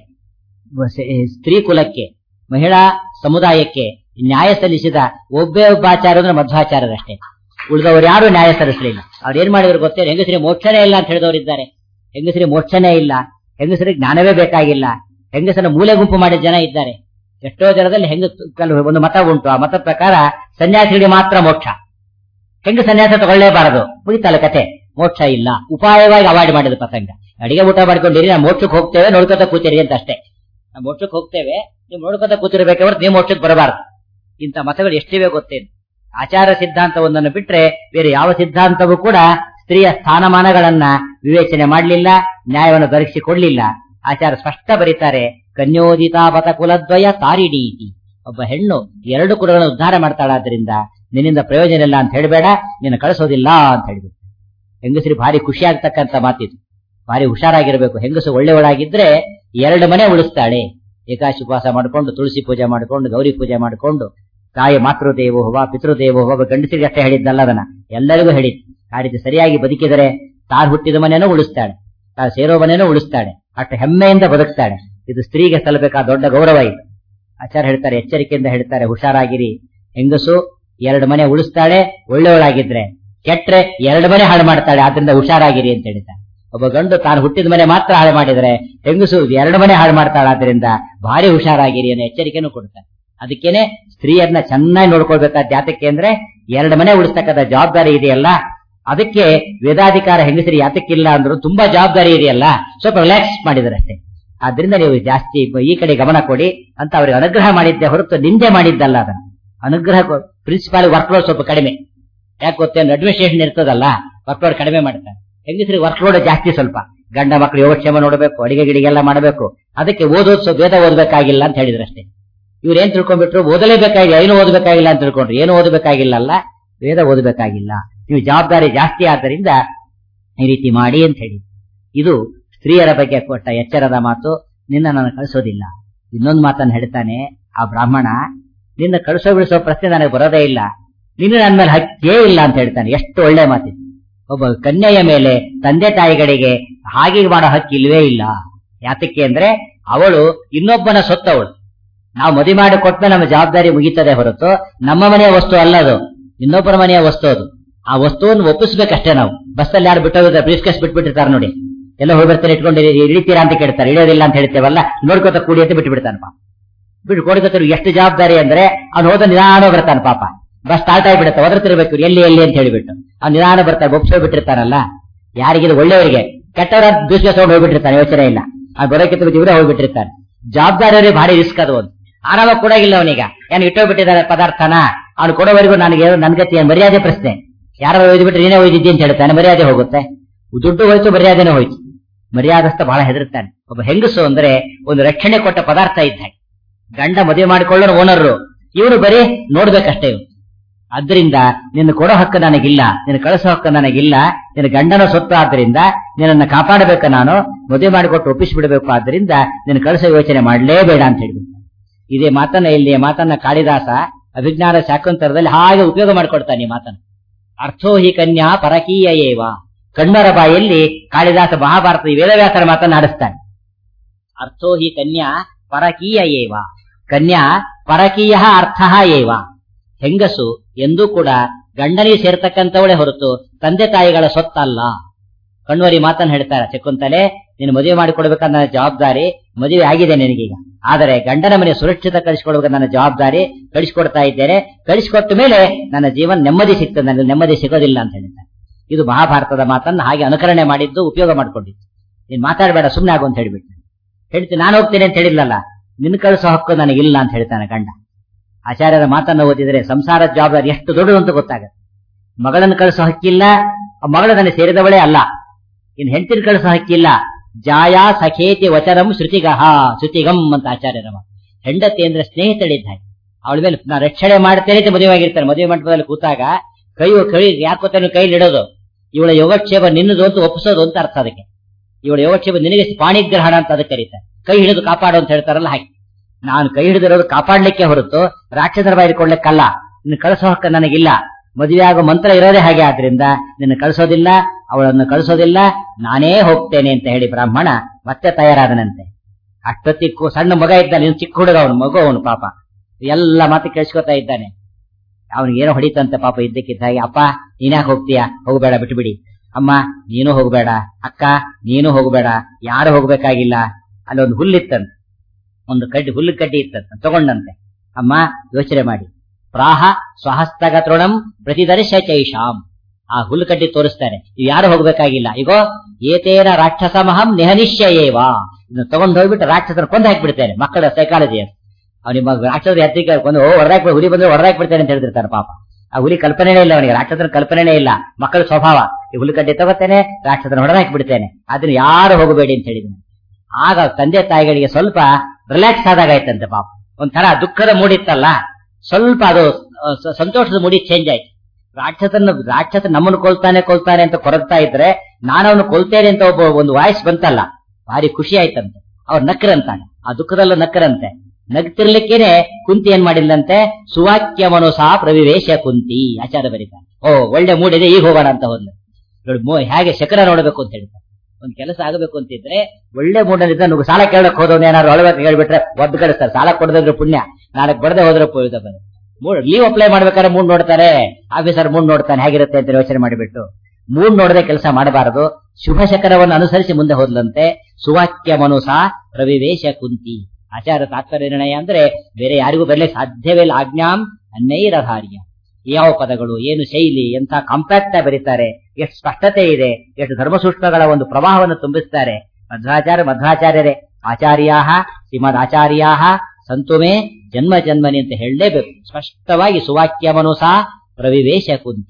ಸ್ತ್ರೀ ಕುಲಕ್ಕೆ ಮಹಿಳಾ ಸಮುದಾಯಕ್ಕೆ ನ್ಯಾಯ ಸಲ್ಲಿಸಿದ ಒಬ್ಬೇ ಒಬ್ಬ ಆಚಾರ ಅಂದ್ರೆ ಮಧ್ವಾಚಾರ್ಯರಷ್ಟೇ ಉಳಿದವರು ಯಾರು ನ್ಯಾಯ ಸಲ್ಲಿಸಲಿಲ್ಲ ಅವ್ರು ಏನ್ ಮಾಡಿದ್ರು ಗೊತ್ತೇ ಹೆಂಗಸರಿಗೆ ಮೋಕ್ಷನೇ ಇಲ್ಲ ಅಂತ ಹೇಳಿದವರಿದ್ದಾರೆ ಹೆಂಗಸರಿಗೆ ಮೋಕ್ಷನೇ ಇಲ್ಲ ಹೆಂಗಸರಿಗೆ ಜ್ಞಾನವೇ ಬೇಕಾಗಿಲ್ಲ ಹೆಂಗಸರ ಮೂಲೆ ಗುಂಪು ಮಾಡಿದ ಜನ ಇದ್ದಾರೆ ಎಷ್ಟೋ ಜನದಲ್ಲಿ ಹೆಂಗ ಒಂದು ಮತ ಉಂಟು ಆ ಮತ ಪ್ರಕಾರ ಸನ್ಯಾಸಿಗಳಿಗೆ ಮಾತ್ರ ಮೋಕ್ಷ ಹೆಂಗ ಸನ್ಯಾಸ ತಗೊಳ್ಳೇಬಾರದು ಮುಗಿತಲ್ಲ ಕತೆ ಮೋಕ್ಷ ಇಲ್ಲ ಉಪಾಯವಾಗಿ ಅವಾಯ್ಡ್ ಮಾಡಿದ ಪ್ರಸಂಗ ಅಡಿಗೆ ಊಟ ಮಾಡ್ಕೊಂಡಿರಿ ನಾವು ಮೋಕ್ಷಕ್ಕೆ ಹೋಗ್ತೇವೆ ನೋಡ್ಕೊತ ಕೂತಿರಿ ಅಂತ ಅಷ್ಟೇ ನಾವು ಮೋಕ್ಷಕ್ಕೆ ಹೋಗ್ತೇವೆ ನೀವು ನೋಡ್ಕೊತ ಕೂತಿರ್ಬೇಕವ್ರು ನೀವು ಮೋಕ್ಷಕ್ಕೆ ಬರಬಾರದು ಇಂಥ ಮತಗಳು ಎಷ್ಟಿವೆ ಗೊತ್ತೇನು ಆಚಾರ ಸಿದ್ಧಾಂತ ಒಂದನ್ನು ಬಿಟ್ರೆ ಬೇರೆ ಯಾವ ಸಿದ್ಧಾಂತವೂ ಕೂಡ ಸ್ತ್ರೀಯ ಸ್ಥಾನಮಾನಗಳನ್ನ ವಿವೇಚನೆ ಮಾಡಲಿಲ್ಲ ನ್ಯಾಯವನ್ನು ದೊರಕಿಸಿಕೊಡ್ಲಿಲ್ಲ ಆಚಾರ ಸ್ಪಷ್ಟ ಬರೀತಾರೆ ಕನ್ಯೋದಿತಾಪತ ಕುಲದ್ವಯ ತಾರಿಣೀತಿ ಒಬ್ಬ ಹೆಣ್ಣು ಎರಡು ಕುಲಗಳನ್ನು ಉದ್ಧಾರ ಮಾಡ್ತಾಳಾದ್ರಿಂದ ನಿನ್ನಿಂದ ಪ್ರಯೋಜನ ಇಲ್ಲ ಅಂತ ಹೇಳಬೇಡ ನಿನ್ನ ಕಳಿಸೋದಿಲ್ಲ ಅಂತ ಹೇಳಿದ್ರು ಹೆಂಗಸರಿ ಭಾರಿ ಖುಷಿ ಆಗ್ತಕ್ಕಂಥ ಮಾತಿದು ಭಾರಿ ಹುಷಾರಾಗಿರ್ಬೇಕು ಹೆಂಗಸು ಒಳ್ಳೆಯವಳಾಗಿದ್ರೆ ಎರಡು ಮನೆ ಉಳಿಸ್ತಾಳೆ ಏಕಾಶಿ ಉಪವಾಸ ಮಾಡಿಕೊಂಡು ತುಳಸಿ ಪೂಜೆ ಮಾಡಿಕೊಂಡು ಗೌರಿ ಪೂಜೆ ಮಾಡಿಕೊಂಡು ತಾಯಿ ಮಾತೃದೇವೋಹವ ಪಿತೃದೇವೋಹವ ಗಂಡಸರಿಗೆ ಅಷ್ಟೇ ಹೇಳಿದ್ದಲ್ಲ ಅದನ್ನ ಎಲ್ಲರಿಗೂ ಹೇಳಿದ್ ಆ ರೀತಿ ಸರಿಯಾಗಿ ಬದುಕಿದರೆ ತಾನು ಹುಟ್ಟಿದ ಮನೆಯನ್ನು ಉಳಿಸ್ತಾಳೆ ತಾನು ಸೇರೋ ಮನೆಯನ್ನು ಉಳಿಸ್ತಾಳೆ ಅಷ್ಟು ಹೆಮ್ಮೆಯಿಂದ ಬದುಕ್ತಾಳೆ ಇದು ಸ್ತ್ರೀಗೆ ಸಲ್ಲಬೇಕಾದ ದೊಡ್ಡ ಗೌರವ ಇದು ಆಚಾರ್ಯ ಹೇಳ್ತಾರೆ ಎಚ್ಚರಿಕೆಯಿಂದ ಹೇಳ್ತಾರೆ ಹುಷಾರಾಗಿರಿ ಹೆಂಗಸು ಎರಡು ಮನೆ ಉಳಿಸ್ತಾಳೆ ಒಳ್ಳೆಯವಳಾಗಿದ್ರೆ ಕೆಟ್ರೆ ಎರಡು ಮನೆ ಹಾಳು ಮಾಡ್ತಾಳೆ ಆದ್ರಿಂದ ಹುಷಾರಾಗಿರಿ ಅಂತ ಹೇಳ್ತಾರೆ ಒಬ್ಬ ಗಂಡು ತಾನು ಹುಟ್ಟಿದ ಮನೆ ಮಾತ್ರ ಹಾಳು ಮಾಡಿದ್ರೆ ಹೆಂಗಸು ಎರಡು ಮನೆ ಹಾಳು ಮಾಡ್ತಾಳೆ ಆದ್ರಿಂದ ಭಾರಿ ಹುಷಾರಾಗಿರಿ ಅನ್ನೋ ಎಚ್ಚರಿಕೆನೂ ಕೊಡ್ತಾರೆ ಅದಕ್ಕೇನೆ ಸ್ತ್ರೀಯರನ್ನ ಚೆನ್ನಾಗಿ ನೋಡ್ಕೊಳ್ಬೇಕಾದ ಜಾತಕ್ಕೆ ಅಂದ್ರೆ ಎರಡು ಮನೆ ಉಳಿಸ್ತಕ್ಕಂಥ ಜವಾಬ್ದಾರಿ ಇದೆಯಲ್ಲ ಅದಕ್ಕೆ ವೇದಾಧಿಕಾರ ಹೆಂಗಸರಿ ಯಾತಕ್ಕಿಲ್ಲ ಅಂದ್ರು ತುಂಬಾ ಜವಾಬ್ದಾರಿ ಇದೆಯಲ್ಲ ಸ್ವಲ್ಪ ರಿಲ್ಯಾಕ್ಸ್ ಮಾಡಿದ್ರೆ ಅಷ್ಟೇ ಆದ್ರಿಂದ ನೀವು ಜಾಸ್ತಿ ಈ ಕಡೆ ಗಮನ ಕೊಡಿ ಅಂತ ಅವ್ರಿಗೆ ಅನುಗ್ರಹ ಮಾಡಿದ್ದೆ ಹೊರತು ನಿಂದೆ ಮಾಡಿದ್ದಲ್ಲ ಅದನ್ನ ಅನುಗ್ರಹ ಪ್ರಿನ್ಸಿಪಾಲ್ ವರ್ಕ್ ಲೋಡ್ ಸ್ವಲ್ಪ ಕಡಿಮೆ ಯಾಕೆ ಗೊತ್ತೇನು ಅಡ್ಮಿನಿಸ್ಟ್ರೇಷನ್ ಇರ್ತದಲ್ಲ ವರ್ಕ್ ಲೋಡ್ ಕಡಿಮೆ ಮಾಡ್ತಾರೆ ಹೆಂಗಸರಿಗೆ ವರ್ಕ್ ಲೋಡ್ ಜಾಸ್ತಿ ಸ್ವಲ್ಪ ಗಂಡ ಮಕ್ಕಳು ಯೋಗಕ್ಷೇಮ ನೋಡಬೇಕು ಅಡಿಗೆ ಗಿಡಿಗೆಲ್ಲ ಮಾಡಬೇಕು ಅದಕ್ಕೆ ಓದೋದ್ ಸ್ವಲ್ಪ ವೇದ ಓದಬೇಕಾಗಿಲ್ಲ ಅಂತ ಹೇಳಿದ್ರು ಅಷ್ಟೇ ಇವ್ರು ಏನ್ ತಿಳ್ಕೊಂಡ್ಬಿಟ್ರು ಓದಲೇಬೇಕಾಗಿಲ್ಲ ಏನು ಓದಬೇಕಾಗಿಲ್ಲ ಅಂತ ತಿಳ್ಕೊಂಡ್ರು ಏನು ಓದಬೇಕಾಗಿಲ್ಲ ಅಲ್ಲ ವೇದ ಓದಬೇಕಾಗಿಲ್ಲ ನೀವು ಜವಾಬ್ದಾರಿ ಜಾಸ್ತಿ ಆದ್ದರಿಂದ ಈ ರೀತಿ ಮಾಡಿ ಅಂತ ಹೇಳಿ ಇದು ಸ್ತ್ರೀಯರ ಬಗ್ಗೆ ಕೊಟ್ಟ ಎಚ್ಚರದ ಮಾತು ನಿನ್ನ ನಾನು ಕಳಿಸೋದಿಲ್ಲ ಇನ್ನೊಂದು ಮಾತನ್ನು ಹೇಳ್ತಾನೆ ಆ ಬ್ರಾಹ್ಮಣ ನಿನ್ನ ಕಳಿಸೋ ಬಿಡಿಸೋ ಪ್ರಶ್ನೆ ನನಗೆ ಬರೋದೇ ಇಲ್ಲ ನಿನ್ನ ನನ್ನ ಮೇಲೆ ಹಕ್ಕೇ ಇಲ್ಲ ಅಂತ ಹೇಳ್ತಾನೆ ಎಷ್ಟು ಒಳ್ಳೆ ಮಾತಿದೆ ಒಬ್ಬ ಕನ್ಯೆಯ ಮೇಲೆ ತಂದೆ ತಾಯಿಗಳಿಗೆ ಹಾಗೆ ಮಾಡೋ ಹಕ್ಕು ಇಲ್ವೇ ಇಲ್ಲ ಯಾತಕ್ಕೆ ಅಂದ್ರೆ ಅವಳು ಇನ್ನೊಬ್ಬನ ಸೊತ್ತವಳು ನಾವು ಮದುವೆ ಮಾಡಿ ಕೊಟ್ಮೇಲೆ ನಮ್ಮ ಜವಾಬ್ದಾರಿ ಮುಗೀತದೆ ಹೊರತು ನಮ್ಮ ಮನೆಯ ವಸ್ತು ಅಲ್ಲ ಅದು ಇನ್ನೊಬ್ಬರ ಮನೆಯ ವಸ್ತು ಅದು ಆ ವಸ್ತುವನ್ನು ಒಪ್ಪಿಸ್ಬೇಕಷ್ಟೇ ನಾವು ಬಸ್ಸಲ್ಲಿ ಯಾರು ಬಿಟ್ಟೋಗಿದ್ರೆ ಬ್ರೀಫ್ ಕೇಸ್ ಬಿಟ್ಬಿಟ್ಟಿರ್ತಾರೆ ನೋಡಿ ಎಲ್ಲ ಹೋಗ್ಬರ್ತಾರೆ ಇಟ್ಕೊಂಡು ಇಳಿತೀರಾ ಅಂತ ಕೇಳ್ತಾರೆ ಇಳಿಯೋದಿಲ್ಲ ಅಂತ ಹೇಳ್ತೇವಲ್ಲ ನೋಡ್ಕೊತ ಕೂಡಿ ಅಂತ ಬಿಟ್ಟು ಬಿಡ್ತಾನೆ ಪಾಪ ಬಿಟ್ಟು ಕೊಡ್ಕೊತಾರೆ ಎಷ್ಟು ಜವಾಬ್ದಾರಿ ಅಂದ್ರೆ ಅವ್ನು ಹೋದ ನಿಧಾನ ಬರ್ತಾನೆ ಪಾಪ ಬಸ್ ಸ್ಟಾರ್ಟ್ ಆಗಿಬಿಡುತ್ತೆ ಒದರ್ತಿರ್ಬೇಕು ಎಲ್ಲಿ ಎಲ್ಲಿ ಅಂತ ಹೇಳಿಬಿಟ್ಟು ಅವ್ನು ನಿಧಾನ ಬರ್ತಾರೆ ಒಪ್ಸೋ ಬಿಟ್ಟಿರ್ತಾನಲ್ಲ ಯಾರಿಗಿದು ಒಳ್ಳೆಯವರಿಗೆ ಕೆಟ್ಟವರ ದೃಷ್ಟಿ ತಗೊಂಡು ಹೋಗ್ಬಿಟ್ಟಿರ್ತಾನೆ ಯೋಚನೆ ಇಲ್ಲ ಆ ಬರೋಕ್ಕಿಂತ ಇವರೇ ಹೋಗ್ಬಿಟ್ಟಿರ್ತಾನೆ ಜವಾಬ್ದಾರಿಯವರಿಗೆ ಭಾರಿ ರಿಸ್ಕ್ ಅದು ಒಂದು ಆರಾಮಾಗಿ ಕೊಡೋಗಿಲ್ಲ ಅವನೀಗ ಏನು ಇಟ್ಟೋಗ್ಬಿಟ್ಟಿದ್ದಾರೆ ಪದಾರ್ಥನ ಅವ್ನು ಕೊಡೋವರೆಗೂ ನನಗೆ ನನ್ನ ಗತಿ ಏನ್ ಮರ್ಯಾದೆ ಪ್ರಶ್ನೆ ಯಾರು ಒಯ್ದು ನೀನೇ ಒಯ್ದಿದ್ದಿ ಅಂತ ಹೇಳ್ತಾನೆ ಮರ್ಯಾದೆ ಹೋಗುತ್ತೆ ದುಡ್ಡು ಹೋಯ್ತು ಮರ್ಯಾದೆನೇ ಹೋಯ್ತು ಮರ್ಯಾದಸ್ಥ ಬಹಳ ಹೆದರ್ತಾನೆ ಒಬ್ಬ ಹೆಂಗಸು ಅಂದ್ರೆ ಒಂದು ರಕ್ಷಣೆ ಕೊಟ್ಟ ಪದಾರ್ಥ ಇದ್ದ ಗಂಡ ಮದುವೆ ಮಾಡಿಕೊಳ್ಳೋರು ಓನರ್ರು ಇವನು ಬರೀ ನೋಡ್ಬೇಕಷ್ಟೇ ಇವ್ನು ಆದ್ರಿಂದ ನಿನ್ನ ಕೊಡೋ ಹಕ್ಕು ನನಗಿಲ್ಲ ನಿನ್ನ ಕಳಿಸೋ ಹಕ್ಕು ನನಗಿಲ್ಲ ನಿನ್ನ ಗಂಡನ ಸೊತ್ತು ಆದ್ರಿಂದ ನಿನ್ನನ್ನು ಕಾಪಾಡಬೇಕು ನಾನು ಮದುವೆ ಮಾಡಿಕೊಟ್ಟು ಒಪ್ಪಿಸಿಬಿಡಬೇಕು ಆದ್ರಿಂದ ನಿನ್ನ ಕಳಿಸೋ ಯೋಚನೆ ಮಾಡಲೇಬೇಡ ಅಂತ ಹೇಳಿದ್ರು ಇದೇ ಮಾತನ್ನ ಇಲ್ಲಿ ಮಾತನ್ನ ಕಾಳಿದಾಸ ಅಭಿಜ್ಞಾನ ಶಾಕುಂತರದಲ್ಲಿ ಹಾಗೆ ಉಪಯೋಗ ಮಾಡಿಕೊಡ್ತಾನೆ ಈ ಮಾತನ್ನ ಅರ್ಥೋ ಹಿ ಕನ್ಯಾ ಪರಕೀಯ ಏವ ಕಣ್ಣರ ಬಾಯಲ್ಲಿ ಕಾಳಿದಾಸ ಮಹಾಭಾರತ ಈ ವೇದವ್ಯಾಸರ ಮಾತನ್ನ ಆಡಿಸ್ತಾನೆ ಅರ್ಥೋ ಹಿ ಕನ್ಯಾ ಪರಕೀಯ ಏವ ಕನ್ಯಾ ಪರಕೀಯ ಅರ್ಥ ಏವ ಹೆಂಗಸು ಎಂದೂ ಕೂಡ ಗಂಡನಿಗೆ ಸೇರ್ತಕ್ಕಂಥವಳೆ ಹೊರತು ತಂದೆ ತಾಯಿಗಳ ಸೊತ್ತಲ್ಲ ಕಣ್ವರಿ ಮಾತನ್ನ ಹೇಳ್ತಾರೆ ಶಕುಂತಲೆ ನೀನು ಮದುವೆ ಮಾಡಿಕೊಡ್ಬೇಕನ್ನ ನನ್ನ ಜವಾಬ್ದಾರಿ ಮದುವೆ ಆಗಿದೆ ನಿನಗೀಗ ಆದರೆ ಗಂಡನ ಮನೆ ಸುರಕ್ಷಿತ ಕಳಿಸಿಕೊಡ್ಬೇಕು ನನ್ನ ಜವಾಬ್ದಾರಿ ಕಳಿಸಿಕೊಡ್ತಾ ಇದ್ದೇನೆ ಕಳಿಸಿಕೊಟ್ಟ ಮೇಲೆ ನನ್ನ ಜೀವನ ನೆಮ್ಮದಿ ಸಿಗ್ತದೆ ನನಗೆ ನೆಮ್ಮದಿ ಸಿಗೋದಿಲ್ಲ ಅಂತ ಹೇಳ್ತಾರೆ ಇದು ಮಹಾಭಾರತದ ಮಾತನ್ನ ಹಾಗೆ ಅನುಕರಣೆ ಮಾಡಿದ್ದು ಉಪಯೋಗ ಮಾಡ್ಕೊಂಡಿದ್ದು ನೀನ್ ಮಾತಾಡಬೇಡ ಸುಮ್ಮನೆ ಆಗು ಅಂತ ಹೇಳ್ಬಿಟ್ಟು ಹೇಳ್ತೀನಿ ನಾನು ಹೋಗ್ತೇನೆ ಅಂತ ಹೇಳಿಲ್ಲಲ್ಲ ನಿನ್ ಕಳಿಸೋ ಹಕ್ಕು ನನಗಿಲ್ಲ ಅಂತ ಹೇಳ್ತಾನೆ ಗಂಡ ಆಚಾರ್ಯರ ಮಾತನ್ನ ಓದಿದ್ರೆ ಸಂಸಾರದ ಜವಾಬ್ದಾರಿ ಎಷ್ಟು ದೊಡ್ಡದು ಅಂತ ಗೊತ್ತಾಗುತ್ತೆ ಮಗಳನ್ನು ಕಳಿಸೋ ಹಕ್ಕಿಲ್ಲ ಆ ಮಗಳು ನನಗೆ ಸೇರಿದವಳೇ ಅಲ್ಲ ಇನ್ ಹೆಂಡತಿನ ಕಳಿಸೋ ಹಕ್ಕಿಲ್ಲ ಜಾಯಾ ಸಖೇತಿ ವಚನಂ ಶ್ರುತಿಗಹ ಶ್ರುತಿಗಂ ಅಂತ ಆಚಾರ್ಯರ ಮಾತು ಹೆಂಡತಿ ಅಂದ್ರೆ ಸ್ನೇಹಿತಳಿದ್ದ ಹಾಗೆ ಅವಳ ಮೇಲೆ ನಾ ರಕ್ಷಣೆ ಮಾಡ್ತೇನೆ ಅಂತ ಮದುವೆ ಆಗಿರ್ತಾರೆ ಮದುವೆ ಮಂಟಪದಲ್ಲಿ ಕೂತಾಗ ಕೈ ಕೈ ಯಾಕೋತಾನೆ ಕೈಲಿ ಇಡೋದು ಇವಳ ಯೋಗಕ್ಷೇಮ ನಿನ್ನದು ಅಂತ ಒಪ್ಪಿಸೋದು ಅಂತ ಅರ್ಥ ಅದಕ್ಕೆ ಇವಳ ಯೋಗಕ್ಷೇಮ ನಿನಗೆ ಪಾಣಿಗ್ರಹಣ ಅಂತ ಅದಕ್ಕೆ ಕರೀತಾರೆ ಕೈ ಹಿಡಿದು ಕಾಪಾಡು ಅಂತ ಹೇಳ್ತಾರಲ್ಲ ಹಾಗೆ ನಾನು ಕೈ ಹಿಡಿದಿರೋದು ಕಾಪಾಡ್ಲಿಕ್ಕೆ ಹೊರತು ರಾಕ್ಷಸರ ಬಾಯಿಕೊಳ್ಳಿಕ್ಕಲ್ಲ ನಿನ್ನ ಕಳಿಸೋ ಹಕ್ಕ ನನಗಿಲ್ಲ ಮದುವೆ ಆಗೋ ಮಂತ್ರ ಇರೋದೇ ಹಾಗೆ ಆದ್ರಿಂದ ನಿನ್ನ ಕಳಿಸೋದಿಲ್ಲ ಅವಳನ್ನು ಕಳಿಸೋದಿಲ್ಲ ನಾನೇ ಹೋಗ್ತೇನೆ ಅಂತ ಹೇಳಿ ಬ್ರಾಹ್ಮಣ ಮತ್ತೆ ತಯಾರಾದನಂತೆ ಅಷ್ಟೊತ್ತಿಗೂ ಸಣ್ಣ ಮಗ ಇದ್ದಾನೆ ಇನ್ನು ಚಿಕ್ಕ ಹುಡುಗ ಅವನು ಮಗು ಅವನು ಪಾಪ ಎಲ್ಲ ಮಾತು ಕೇಳಿಸ್ಕೊತಾ ಇದ್ದಾನೆ ಅವನಿಗೆ ಏನೋ ಹೊಡಿತಂತೆ ಪಾಪ ಇದ್ದಕ್ಕಿದ್ದ ಹಾಗೆ ಅಪ್ಪ ನೀನ್ಯಾಕೆ ಹೋಗ್ತೀಯಾ ಹೋಗಬೇಡ ಬಿಟ್ಬಿಡಿ ಅಮ್ಮ ನೀನು ಹೋಗಬೇಡ ಅಕ್ಕ ನೀನು ಹೋಗಬೇಡ ಯಾರು ಹೋಗ್ಬೇಕಾಗಿಲ್ಲ ಅಲ್ಲಿ ಒಂದು ಹುಲ್ಲಿತ್ತಂತೆ ಒಂದು ಕಡ್ಡಿ ಹುಲ್ಲು ಕಡ್ಡಿ ಇತ್ತಂತೆ ತಗೊಂಡಂತೆ ಅಮ್ಮ ಯೋಚನೆ ಮಾಡಿ ಪ್ರಾಹ ಸ್ವಹಸ್ತಗ ತೃಣಂ ಪ್ರತಿದರ್ಶ ಚೈಷಾಂ ಆ ಹುಲ್ಲು ಕಡ್ಡಿ ತೋರಿಸ್ತಾರೆ ಇವು ಯಾರು ಹೋಗ್ಬೇಕಾಗಿಲ್ಲ ಈಗೋ ಏತೇನ ರಾಕ್ಷಸಮಹಂ ನಿಹನಿಶ್ಚಯೇವಾ ಇದನ್ನ ತಗೊಂಡು ಹೋಗ್ಬಿಟ್ಟು ರಾಕ್ಷಸರ ಕೊಂದು ಹಾಕ್ಬಿಡ್ತೇನೆ ಮಕ್ಕಳ ಸೈಕಾಲಜಿ ಅವ್ನು ನಿಮ್ಮ ರಾಕ್ಷಸರ ಎತ್ತಿಗೆ ಕೊಂದು ಓ ಹೊಡೆದಾಕ್ ಹುಲಿ ಬಂದ್ರೆ ಹೊಡೆದಾಕ್ ಬಿಡ್ತೇನೆ ಅಂತ ಹೇಳ್ತಿರ್ತಾರೆ ಪಾಪ ಆ ಹುಲಿ ಕಲ್ಪನೆನೇ ಇಲ್ಲ ಅವನಿಗೆ ರಾಕ್ಷಸರ ಕಲ್ಪನೆನೇ ಇಲ್ಲ ಮಕ್ಕಳ ಸ್ವಭಾವ ಈ ಹುಲ್ಲು ಕಡ್ಡಿ ತಗೋತೇನೆ ರಾಕ್ಷಸರ ಹೊಡೆದಾಕ್ ಬಿಡ್ತೇನೆ ಅದನ್ನ ಯಾರು ಹೋಗಬೇಡಿ ಅಂತ ಹೇಳಿದ್ದೀನಿ ಆಗ ತಂದೆ ತಾಯಿಗಳಿಗೆ ಸ್ವಲ್ಪ ರಿಲ್ಯಾಕ್ಸ್ ಆದಾಗ ಆಯ್ತಂತೆ ಪಾಪ ಒಂಥರ ದುಃಖದ ಮೂಡಿತ್ತಲ್ಲ ಸ್ವಲ್ಪ ಅದು ಸ- ಸಂತೋಷದ ಮೂಡಿ ಚೇಂಜ್ ಆಯ್ತು ರಾಕ್ಷಸನ ರಾಕ್ಷಸ ನಮ್ಮನ್ನು ಕೊಲ್ತಾನೆ ಕೊಲ್ತಾನೆ ಅಂತ ಕೊರಗ್ತಾ ಇದ್ರೆ ನಾನು ಅವನು ಕೊಲ್ತೇನೆ ಅಂತ ಒಬ್ಬ ಒಂದು ವಾಯ್ಸ್ ಬಂತಲ್ಲ ಭಾರಿ ಖುಷಿ ಆಯ್ತಂತೆ ಅವ್ರು ನಕ್ಕರಂತಾನೆ ಆ ದುಃಖದಲ್ಲೂ ನಕ್ಕರಂತೆ ನಗ್ತಿರ್ಲಿಕ್ಕೇನೆ ಕುಂತಿ ಏನ್ ಮಾಡಿಲ್ಲಂತೆ ಸುವಾಕ್ಯ ಮನೋಸಾ ಪ್ರವಿವೇಶ ಕುಂತಿ ಆಚಾರ ಬರೀತಾನೆ ಓ ಒಳ್ಳೆ ಮೂಡಿದೆ ಈಗ ಹೋಗೋಣ ಅಂತ ಹೋದ್ಲು ಇವ್ಳು ಮೋ- ಹೇಗೆ ಶಕರ ನೋಡಬೇಕು ಅಂತ ಹೇಳ್ತಾರೆ ಒಂದ್ ಕೆಲಸ ಆಗಬೇಕು ಅಂತಿದ್ರೆ ಒಳ್ಳೆ ಮೂಡಲ್ಲಿದ್ದ ನುಗ್ಗು ಸಾಲ ಕೇಳಕ್ ಹೋದವನು ಏನಾದ್ರು ಒಳಬೇಕು ಹೇಳ್ಬಿಟ್ರೆ ಒದ್ದು ಕಳಿಸ್ತಾರೆ ಸಾಲ ಕೊಡದಿದ್ರೆ ಪುಣ್ಯ ನಾಳೆ ಕೊಡದೆ ಹೋದ್ರೆ ಪುಣ್ಯ ಬರುತ್ತೆ. ಮೂಡ್ ಲೀವ್ ಅಪ್ಲೈ ಮಾಡ್ಬೇಕಾದ್ರೆ ಮೂಡ್ ನೋಡ್ತಾರೆ ಆಫೀಸರ್ ಮೂಡ್ ನೋಡ್ತಾನೆ ಹೇಗಿರುತ್ತೆ ಅಂತ ಯೋಚನೆ ಮಾಡಿಬಿಟ್ಟು ಮೂಡ್ ನೋಡದೆ ಕೆಲಸ ಮಾಡಬಾರದು ಶುಭ ಶಕರವನ್ನು ಅನುಸರಿಸಿ ಮುಂದೆ ಹೋದ್ಲಂತೆ ಸುವಾಕ್ಯ ಮನುಸ ಪ್ರವಿವೇಶ ಕುಂತಿ ಆಚಾರ ತಾತ್ಪರ್ಯ ನಿರ್ಣಯ ಅಂದ್ರೆ ಬೇರೆ ಯಾರಿಗೂ ಬರಲಿಕ್ಕೆ ಸಾಧ್ಯವೇ ಇಲ್ಲ ಆಜ್ಞಾಂ ಅನ್ನೈರಧಾರ್ಯ ಯಾವ ಪದಗಳು ಏನು ಶೈಲಿ ಎಂತ ಕಾಂಪ್ಯಾಕ್ಟ್ ಬರೀತಾರೆ ಎಷ್ಟು ಸ್ಪಷ್ಟತೆ ಇದೆ ಎಷ್ಟು ಧರ್ಮಸೂಕ್ಷ್ಮಗಳ ಒಂದು ಪ್ರವಾಹವನ್ನು ತುಂಬಿಸ್ತಾರೆ ಮಧ್ವಾಚಾರ್ಯ ಮಧ್ವಾಚಾರ್ಯರೇ ಆಚಾರ್ಯಾಹ ಶ್ರೀಮದ್ ಆಚಾರ್ಯಾಹ ಸಂತುಮೇ ಜನ್ಮ ಜನ್ಮನಿ ಅಂತ ಹೇಳಲೇಬೇಕು ಸ್ಪಷ್ಟವಾಗಿ ಸುವಾಕ್ಯ ಮನುಸಾ ಪ್ರವಿವೇಶ ಕುಂತಿ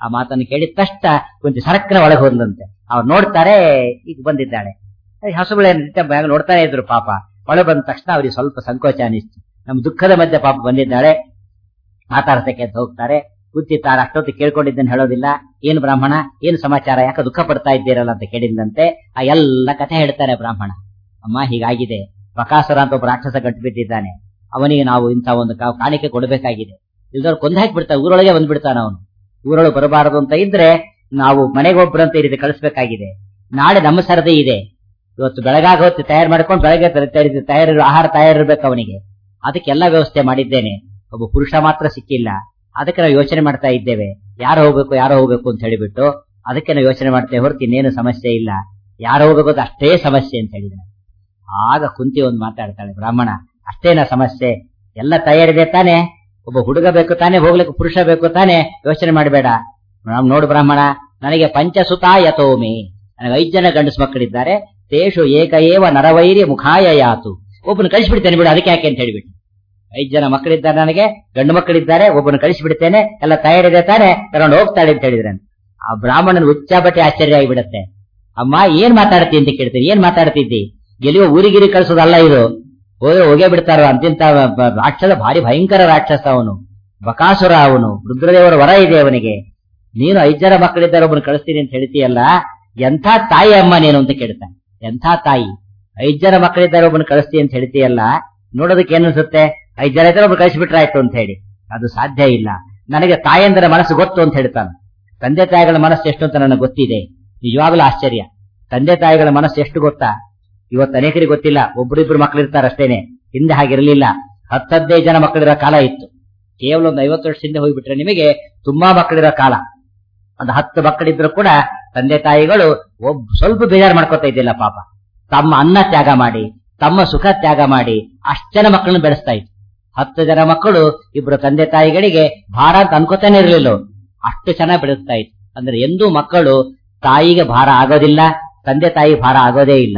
ಆ ಮಾತನ್ನು ಕೇಳಿದ ತಕ್ಷಣ ಕುಂತಿ ಸರಕ್ಕನ ಒಳಗೆ ಹೋದಂತೆ ಅವ್ರು ನೋಡ್ತಾರೆ ಈಗ ಬಂದಿದ್ದಾಳೆ ಹಸುಗಳು ಬ್ಯಾಗ್ ನೋಡ್ತಾನೆ ಇದ್ರು ಪಾಪ ಒಳಗೆ ಬಂದ ತಕ್ಷಣ ಅವ್ರಿಗೆ ಸ್ವಲ್ಪ ಸಂಕೋಚ ಅನಿಸ್ತು ನಮ್ ದುಃಖದ ಮಧ್ಯೆ ಪಾಪ ಬಂದಿದ್ದಾಳೆ ಮಾತಾಡ್ಸಕ್ಕೆ ಅಂತ ಹೋಗ್ತಾರೆ ಕೂತಿರ್ತಾರೆ ಅಷ್ಟೊತ್ತು ಕೇಳ್ಕೊಂಡಿದ್ದನ್ನು ಹೇಳೋದಿಲ್ಲ ಏನು ಬ್ರಾಹ್ಮಣ ಏನು ಸಮಾಚಾರ ಯಾಕೆ ದುಃಖ ಪಡ್ತಾ ಇದ್ದೀರಲ್ಲ ಅಂತ ಕೇಳಿದಂತೆ ಆ ಎಲ್ಲ ಕಥೆ ಹೇಳ್ತಾರೆ ಬ್ರಾಹ್ಮಣ ಅಮ್ಮ ಹೀಗಾಗಿದೆ ಬಕಾಸುರ ಅಂತ ಒಬ್ಬ ರಾಕ್ಷಸ ಗಂಟು ಬಿದ್ದಿದ್ದಾನೆ ಅವನಿಗೆ ನಾವು ಇಂಥ ಒಂದು ಕಾ- ಕಾಣಿಕೆ ಕೊಡಬೇಕಾಗಿದೆ ಇಲ್ದವ್ರು ಕೊಂದು ಹಾಕಿಬಿಡ್ತಾನೆ ಊರೊಳಗೆ ಬಂದ್ಬಿಡ್ತಾನೆ ಅವನು ಊರೊಳಗೆ ಬರಬಾರದು ಅಂತ ಇದ್ರೆ ನಾವು ಮನೆಗೊಬ್ಬರಂತ ಈ ರೀತಿ ಕಳಿಸ್ಬೇಕಾಗಿದೆ ನಾಳೆ ನಮ್ಮ ಸರದಿ ಇದೆ ಇವತ್ತು ಬೆಳಗಾಗ ಹೊತ್ತು ತಯಾರು ಮಾಡ್ಕೊಂಡು ಬೆಳಗ್ಗೆ ತಯಾರಿ- ತಯಾರಿ ಆಹಾರ ತಯಾರಿರ್ಬೇಕು ಅವನಿಗೆ ಅದಕ್ಕೆಲ್ಲ ವ್ಯವಸ್ಥೆ ಮಾಡಿದ್ದೇನೆ ಒಬ್ಬ ಪುರುಷ ಮಾತ್ರ ಸಿಕ್ಕಿಲ್ಲ ಅದಕ್ಕೆ ನಾವು ಯೋಚನೆ ಮಾಡ್ತಾ ಇದ್ದೇವೆ ಯಾರು ಹೋಗ್ಬೇಕು ಯಾರು ಹೋಗ್ಬೇಕು ಅಂತ ಹೇಳಿಬಿಟ್ಟು ಅದಕ್ಕೆ ನಾವು ಯೋಚನೆ ಮಾಡ್ತೇವೆ ಹೊರತು ಇನ್ನೇನು ಸಮಸ್ಯೆ ಇಲ್ಲ ಯಾರು ಹೋಗ್ಬೇಕು ಅಂತ ಅಷ್ಟೇ ಸಮಸ್ಯೆ ಅಂತ ಹೇಳಿದ್ರೆ ಆಗ ಕುಂತಿ ಒಂದು ಮಾತಾಡ್ತಾಳೆ ಬ್ರಾಹ್ಮಣ ಅಷ್ಟೇನ ಸಮಸ್ಯೆ ಎಲ್ಲ ತಯಾರಿದೆ ತಾನೆ ಒಬ್ಬ ಹುಡುಗ ಬೇಕು ತಾನೆ ಹೋಗ್ಲಿಕ್ಕೆ ಪುರುಷ ಬೇಕು ತಾನೆ ಯೋಚನೆ ಮಾಡಬೇಡ ನಾವು ನೋಡು ಬ್ರಾಹ್ಮಣ ನನಗೆ ಪಂಚಸುತ ಯತೋಮಿ ನನಗೆ ಐದು ಜನ ಗಂಡಸು ಮಕ್ಕಳಿದ್ದಾರೆ ತೇಷು ಏಕ ಏವ ನರವೈರ್ಯ ಮುಖಾಯ ಯಾತು ಒಬ್ಬನ ಕಳಿಸ್ಬಿಡ್ತೇನೆ ಬಿಡು ಅದಕ್ಕೆ ಯಾಕೆ ಅಂತ ಹೇಳಿಬಿಟ್ಟು ಐದು ಜನ ಮಕ್ಕಳಿದ್ದಾರೆ ನನಗೆ ಗಂಡು ಮಕ್ಕಳಿದ್ದಾರೆ ಒಬ್ಬನ ಕಳಿಸಿಬಿಡ್ತೇನೆ ಎಲ್ಲ ತಯಾರಿದೆ ತಾನೆ ತಗೊಂಡು ಹೋಗ್ತಾಳೆ ಅಂತ ಹೇಳಿದ್ರೆ ಆ ಬ್ರಾಹ್ಮಣನ ಉಚ್ಚಾಬಟ್ಟೆ ಆಶ್ಚರ್ಯ ಆಗಿಬಿಡತ್ತೆ ಅಮ್ಮ ಏನ್ ಮಾತಾಡ್ತಿ ಅಂತ ಕೇಳ್ತೀನಿ ಏನ್ ಮಾತಾಡ್ತಿದ್ದಿ ಎಲ್ಲಿಯೋ ಊರಿಗಿರಿ ಕಳ್ಸೋದಲ್ಲ ಇದು ಹೋದ್ರೆ ಹೋಗೇ ಬಿಡ್ತಾರೋ ಅಂತಿಂತ ಬ- ರಾಕ್ಷಸ ಭಾರಿ ಭಯಂಕರ ರಾಕ್ಷಸ ಅವನು ಬಕಾಸುರ ಅವನು ರುದ್ರದೇವರ ವರ ಇದೆ ಅವನಿಗೆ ನೀನು ಐದ್ ಜನ ಮಕ್ಕಳಿದ್ದಾರೆ ಒಬ್ಬನ ಕಳಿಸ್ತೀನಿ ಅಂತ ಹೇಳ್ತೀಯಲ್ಲ ಎಂಥ ತಾಯಿ ಅಮ್ಮ ನೀನು ಅಂತ ಕೇಳ್ತಾನೆ ಎಂಥ ತಾಯಿ ಐದ್ ಜನ ಮಕ್ಕಳಿದ್ದಾರೆ ಒಬ್ಬನ ಕಳಿಸ್ತೀನಿ ಅಂತ ಹೇಳ್ತೀಯಲ್ಲ ನೋಡೋದಕ್ಕೆ ಏನ್ ಅನ್ಸುತ್ತೆ ಐದ್ ಜನ ಇದ್ದಾರೆ ಒಬ್ಬರು ಕಳಿಸ್ಬಿಟ್ರೆ ಆಯ್ತು ಅಂತ ಹೇಳಿ ಅದು ಸಾಧ್ಯ ಇಲ್ಲ ನನಗೆ ತಾಯಂದರ ಮನಸ್ಸು ಗೊತ್ತು ಅಂತ ಹೇಳ್ತಾನೆ ತಂದೆ ತಾಯಿಗಳ ಮನಸ್ಸು ಎಷ್ಟು ಅಂತ ನನಗೆ ಗೊತ್ತಿದೆ ನಿಜವಾಗ್ಲೂ ಆಶ್ಚರ್ಯ ತಂದೆ ತಾಯಿಗಳ ಮನಸ್ಸು ಎಷ್ಟು ಗೊತ್ತಾ ಇವತ್ತು ಅನೇಕರಿಗೆ ಗೊತ್ತಿಲ್ಲ ಒಬ್ಬರಿಬ್ರು ಮಕ್ಕಳಿರ್ತಾರೆ ಅಷ್ಟೇನೆ ಹಿಂದೆ ಹಾಗಿರಲಿಲ್ಲ ಹತ್ತದೈದು ಜನ ಮಕ್ಕಳಿರೋ ಕಾಲ ಇತ್ತು ಕೇವಲ ಒಂದು ಐವತ್ತು ವರ್ಷ ಹಿಂದೆ ಹೋಗ್ಬಿಟ್ರೆ ನಿಮಗೆ ತುಂಬಾ ಮಕ್ಕಳಿರೋ ಕಾಲ ಒಂದು ಹತ್ತು ಮಕ್ಕಳಿದ್ರು ಕೂಡ ತಂದೆ ತಾಯಿಗಳು ಒಬ್ ಸ್ವಲ್ಪ ಬೇಜಾರು ಮಾಡ್ಕೊತಾ ಇದ್ದಿಲ್ಲ ಪಾಪ ತಮ್ಮ ಅನ್ನ ತ್ಯಾಗ ಮಾಡಿ ತಮ್ಮ ಸುಖ ತ್ಯಾಗ ಮಾಡಿ ಅಷ್ಟು ಜನ ಮಕ್ಕಳನ್ನ ಬೆಳೆಸ್ತಾ ಇತ್ತು ಹತ್ತು ಜನ ಮಕ್ಕಳು ಇಬ್ರು ತಂದೆ ತಾಯಿಗಳಿಗೆ ಭಾರ ಅಂತ ಅನ್ಕೋತಾನೆ ಇರಲಿಲ್ಲ ಅವ್ರು. ಅಷ್ಟು ಚೆನ್ನಾಗಿ ಬೆಳೆಸ್ತಾ ಇತ್ತು ಅಂದ್ರೆ ಎಂದೂ ಮಕ್ಕಳು ತಾಯಿಗೆ ಭಾರ ಆಗೋದಿಲ್ಲ ತಂದೆ ತಾಯಿ ಭಾರ ಆಗೋದೇ ಇಲ್ಲ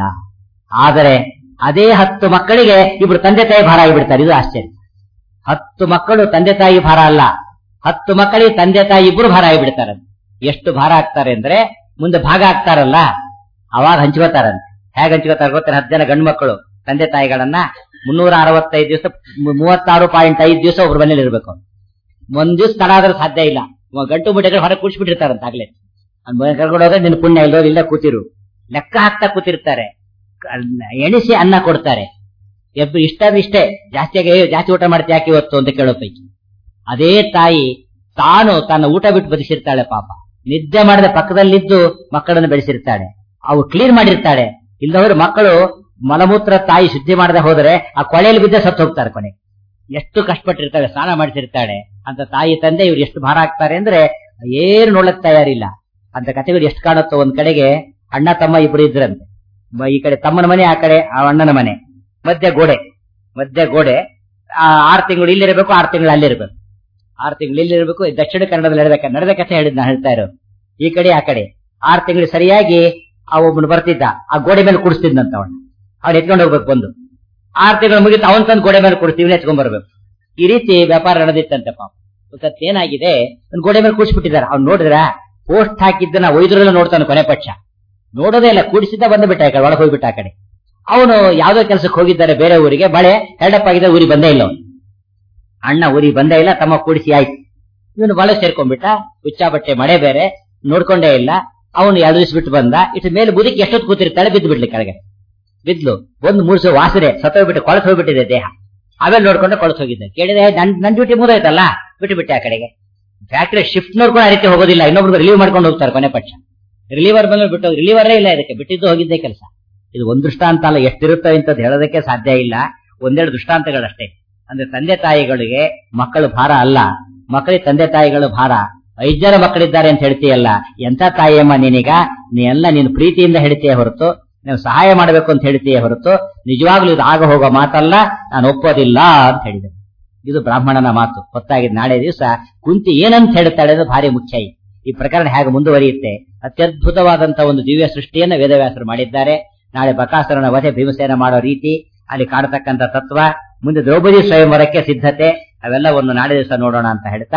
ಆದರೆ ಅದೇ ಹತ್ತು ಮಕ್ಕಳಿಗೆ ಇಬ್ರು ತಂದೆ ತಾಯಿ ಭಾರ ಆಗಿಬಿಡ್ತಾರೆ ಇದು ಆಶ್ಚರ್ಯ ಹತ್ತು ಮಕ್ಕಳು ತಂದೆ ತಾಯಿ ಭಾರ ಅಲ್ಲ ಹತ್ತು ಮಕ್ಕಳಿಗೆ ತಂದೆ ತಾಯಿ ಇಬ್ರು ಭಾರ ಆಗಿಬಿಡ್ತಾರೆ ಎಷ್ಟು ಭಾರ ಆಗ್ತಾರೆ ಅಂದ್ರೆ ಮುಂದೆ ಭಾಗ ಆಗ್ತಾರಲ್ಲ ಅವಾಗ ಹಂಚ್ಕೋತಾರಂತೆ ಹೇಗೆ ಹಂಚ್ಕೋತಾರೆ ಗೊತ್ತಾರೆ ಹತ್ತು ಜನ ಗಂಡು ಮಕ್ಕಳು ತಂದೆ ತಾಯಿಗಳನ್ನ ಮುನ್ನೂರ ಅರವತ್ತೈದು ದಿವಸ ಮೂವತ್ತಾರು ಪಾಯಿಂಟ್ ಐದು ದಿವಸ ಒಬ್ರು ಮನೇಲಿ ಇರ್ಬೇಕು ಒಂದ್ ದಿವಸ ತಡ ಆದ್ರೆ ಸಾಧ್ಯ ಇಲ್ಲ ಮ- ಗಂಟು ಮುಟ್ಟೆ ಹೊರಗೆ ಕೂಡಿಸ್ಬಿಟ್ಟಿರ್ತಾರಂತ ಆಗ್ಲೇ ಅವ್ನ್ ಮನೆಗ್ ಕರ್ಕೊಂಡು ಹೋದ್ರೆ ನಿನ್ನ ಪುಣ್ಯ ಇಲ್ಲೋ ಇಲ್ಲ ಕೂತಿರು ಲೆಕ್ಕ ಹಾಕ್ತಾ ಕೂತಿರ್ತಾರೆ ಕ- ಎಣಿಸಿ ಅನ್ನ ಕೊಡ್ತಾರೆ ಎಬ್ಬ ಇಷ್ಟ ಇಷ್ಟೇ ಜಾಸ್ತಿ ಆಗಿ- ಜಾಸ್ತಿ ಊಟ ಮಾಡ್ತೀಯ ಯಾಕೆ ಇವತ್ತು ಅಂತ ಕೇಳೋ ಪೈಕಿ ಅದೇ ತಾಯಿ ತಾನು ತನ್ನ ಊಟ ಬಿಟ್ಟು ಬದಿಸಿರ್ತಾಳೆ ಪಾಪ ನಿದ್ದೆ ಮಾಡದೆ ಪಕ್ಕದಲ್ಲಿದ್ದು ಮಕ್ಕಳನ್ನು ಬೆಳೆಸಿರ್ತಾಳೆ ಅವು ಕ್ಲೀನ್ ಮಾಡಿರ್ತಾಳೆ ಇಲ್ಲದವರು ಮಕ್ಕಳು ಮಲಮೂತ್ರ ತಾಯಿ ಶುದ್ಧಿ ಮಾಡದೆ ಹೋದರೆ ಆ ಕೊಳೆಯಲ್ಲಿ ಬಿದ್ದ ಸತ್ತು ಹೋಗ್ತಾರೆ ಕೊನೆ ಎಷ್ಟು ಕಷ್ಟಪಟ್ಟಿರ್ತಾಳೆ ಸ್ನಾನ ಮಾಡಿಸಿರ್ತಾಳೆ ಅಂತ ತಾಯಿ ತಂದೆ ಇವ್ರು ಎಷ್ಟು ಭಾರ ಆಗ್ತಾರೆ ಅಂದ್ರೆ ಏನು ನೋಡಕ್ ತಯಾರಿಲ್ಲ ಅಂತ ಕಥೆಗಳು ಎಷ್ಟು ಕಾಣುತ್ತೋ ಒಂದ್ ಕಡೆಗೆ ಅಣ್ಣ ತಮ್ಮ ಇಬ್ರು ಇದ್ರಂತೆ ಮ- ಈ ಕಡೆ ತಮ್ಮನ ಮನೆ ಆ ಕಡೆ ಆ ಅಣ್ಣನ ಮನೆ ಮಧ್ಯ ಗೋಡೆ ಮಧ್ಯ ಗೋಡೆ ಆ ಆರು ತಿಂಗಳು ಇಲ್ಲಿರಬೇಕು ಆರು ತಿಂಗಳು ಅಲ್ಲಿರ್ಬೇಕು ಆರು ತಿಂಗಳು ಇಲ್ಲಿರ್ಬೇಕು ದಕ್ಷಿಣ ಕನ್ನಡದಲ್ಲಿ ನಡೆದ ನಡೆದ ಕಥೆ ಹೇಳಿದ್ ನಾ ಹೇಳ್ತಾ ಇರೋ ಈ ಕಡೆ ಆ ಕಡೆ ಆರು ತಿಂಗಳು ಸರಿಯಾಗಿ ಆ ಒಬ್ಬನು ಬರ್ತಿದ್ದ ಆ ಗೋಡೆ ಮೇಲೆ ಕುಡಿಸ್ತಿದ್ನಂತ ಅವನು ಅವ್ನು ಎತ್ಕೊಂಡು ಹೋಗ್ಬೇಕು ಬಂದು ಆರು ತಿಂಗಳು ಮುಗಿತು ಅವನ್ ತಂದು ಗೋಡೆ ಮೇಲೆ ಕುಡಿಸ್ತೀವಿ ಎತ್ಕೊಂಡ್ ಬರ್ಬೇಕು ಈ ರೀತಿ ವ್ಯಾಪಾರ ನಡೆದಿತ್ತಂತೆ ಪಾಪ ಇವತ್ತು ಏನಾಗಿದೆ ಒಂದ್ ಗೋಡೆ ಮೇಲೆ ಕೂಡಿಸ್ಬಿಟ್ಟಿದ್ದಾರೆ ಅವ್ನು ನೋಡಿದ್ರ ಪೋಸ್ಟ್ ಹಾಕಿದ್ದನ್ನ ಒಯ್ದ್ರಲ್ಲ ನೋಡ್ತಾನೆ ಕೊನೆ ಪಕ್ಷ ನೋಡೋದೇ ಇಲ್ಲ ಕೂಡಿಸಿದ್ದ ಬಂದ್ಬಿಟ್ಟ ಆ ಕಡೆ ಒಳಗೆ ಹೋಗ್ಬಿಟ್ಟ ಆ ಕಡೆ ಅವನು ಯಾವ್ದೋ ಕೆಲಸಕ್ಕೆ ಹೋಗಿದ್ದಾರೆ ಬೇರೆ ಊರಿಗೆ ಬಳೆ ಹೆಲ್ಡಪ್ ಆಗಿದೆ ಊರಿಗೆ ಬಂದೇ ಇಲ್ಲ ಅವನು ಅಣ್ಣ ಊರಿಗೆ ಬಂದೇ ಇಲ್ಲ ತಮ್ಮ ಕೂಡಿಸಿ ಆಯ್ತು ಇವನು ಒಳಗೆ ಸೇರ್ಕೊಂಡ್ಬಿಟ್ಟ ಹುಚ್ಚಾಬಟ್ಟೆ ಮಳೆ ಬೇರೆ ನೋಡ್ಕೊಂಡೇ ಇಲ್ಲ ಅವನು ಎರಡು ದಿವಸ ಬಿಟ್ಟು ಬಂದ ಇಟ್ಟು ಮೇಲೆ ಬುದಿಕ್ಕೆ ಎಷ್ಟೊತ್ತು ಕೂತಿರ್ತಾಳೆ ಬಿದ್ದು ಬಿಡ್ಲಿ ಕೆಳಗೆ ಬಿದ್ಲು ಒಂದು ಮೂರು ಸಲ ವಾಸನೆ ಸತ್ತೋಗ್ಬಿಟ್ಟು ಕೊಳತು ಹೋಗ್ಬಿಟ್ಟಿದೆ ದೇಹ ಆಮೇಲೆ ನೋಡ್ಕೊಂಡು ಕೊಳತು ಹೋಗಿದ್ದೆ ಕೇಳಿದೆ ನನ್ ನನ್ ಡ್ಯೂಟಿ ಮುಗಿದೋಯ್ತಲ್ಲ ಬಿಟ್ಟು ಬಿಟ್ಟೆ ಆ ಕಡೆಗೆ ಫ್ಯಾಕ್ಟ್ರಿ ಶಿಫ್ಟ್ ನೋಡ್ಕೊಂಡು ಆ ರೀತಿ ಹೋಗೋದಿಲ್ಲ ಇನ್ನೊಬ್ರು ರಿಲೀವ್ ಮಾಡ್ಕೊಂಡು ಹೋಗ್ತಾರೆ ಕೊನೆ ಪಕ್ಷ ರಿಲೀವರ್ ಬಂದ್ರೆ ಬಿಟ್ಟು ರಿಲೀವರೇ ಇಲ್ಲ ಇದಕ್ಕೆ ಬಿಟ್ಟಿದ್ದು ಹೋಗಿದ್ದೇ ಕೆಲಸ ಇದು ಒಂದ್ ದೃಷ್ಟಾಂತ ಅಲ್ಲ ಎಷ್ಟಿರುತ್ತವೆ ಅಂತ ಹೇಳೋದಕ್ಕೆ ಸಾಧ್ಯ ಇಲ್ಲ ಒಂದೆರಡು ದೃಷ್ಟಾಂತಗಳಷ್ಟೇ ಅಂದ್ರೆ ತಂದೆ ತಾಯಿಗಳಿಗೆ ಮಕ್ಕಳು ಭಾರ ಅಲ್ಲ ಮಕ್ಕಳಿಗೆ ತಂದೆ ತಾಯಿಗಳು ಭಾರ ಐದ್ ಜನ ಮಕ್ಕಳಿದ್ದಾರೆ ಅಂತ ಹೇಳ್ತೀಯಲ್ಲ ಎಂತ ತಾಯಿಯಮ್ಮ ನೀನೀಗ ನೀ ಎಲ್ಲ ನೀನು ಪ್ರೀತಿಯಿಂದ ಹೇಳ್ತೀಯ ಹೊರತು ನೀವು ಸಹಾಯ ಮಾಡಬೇಕು ಅಂತ ಹೇಳ್ತೀಯ ಹೊರತು ನಿಜವಾಗ್ಲೂ ಇದು ಆಗ ಹೋಗೋ ಮಾತಲ್ಲ ನಾನು ಒಪ್ಪೋದಿಲ್ಲ ಅಂತ ಹೇಳಿದೆ ಇದು ಬ್ರಾಹ್ಮಣನ ಮಾತು ಗೊತ್ತಾಗಿದೆ ನಾಳೆ ದಿವಸ ಕುಂತಿ ಏನಂತ ಹೇಳ್ತಾಳೆ ಅದು ಭಾರಿ ಮುಖ್ಯ ಈ. ಈ ಪ್ರಕರಣ ಹೇಗೆ ಮುಂದುವರಿಯುತ್ತೆ ಅತ್ಯದ್ಭುತವಾದಂತಹ ಒಂದು ದಿವ್ಯ ಸೃಷ್ಟಿಯನ್ನ ವೇದವ್ಯಾಸರು ಮಾಡಿದ್ದಾರೆ ನಾಳೆ ಬಕಾಸುರನ ವಧೆ ಭೀಮಸೇನ ಮಾಡೋ ರೀತಿ ಅಲ್ಲಿ ಕಾಣತಕ್ಕಂತ ತತ್ವ ಮುಂದೆ ದ್ರೌಪದಿ ಸ್ವಯಂವರಕ್ಕೆ ಸಿದ್ಧತೆ ಅವೆಲ್ಲವನ್ನು ನಾಳೆ ದಿವಸ ನೋಡೋಣ ಅಂತ ಹೇಳ್ತಾ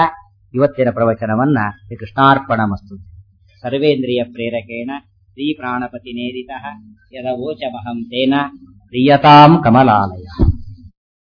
ಇವತ್ತಿನ ಪ್ರವಚನವನ್ನ ಶ್ರೀ ಕೃಷ್ಣಾರ್ಪಣ ಮಸ್ತು ಸರ್ವೇಂದ್ರಿಯ ಪ್ರೇರಕೇಣ ಶ್ರೀ ಪ್ರಾಣಪತಿ ನೇರಿತ ಯದವೋಚಮಹಂ ತೇನ ಪ್ರಿಯತಾಂ ಕಮಲಾಲಯ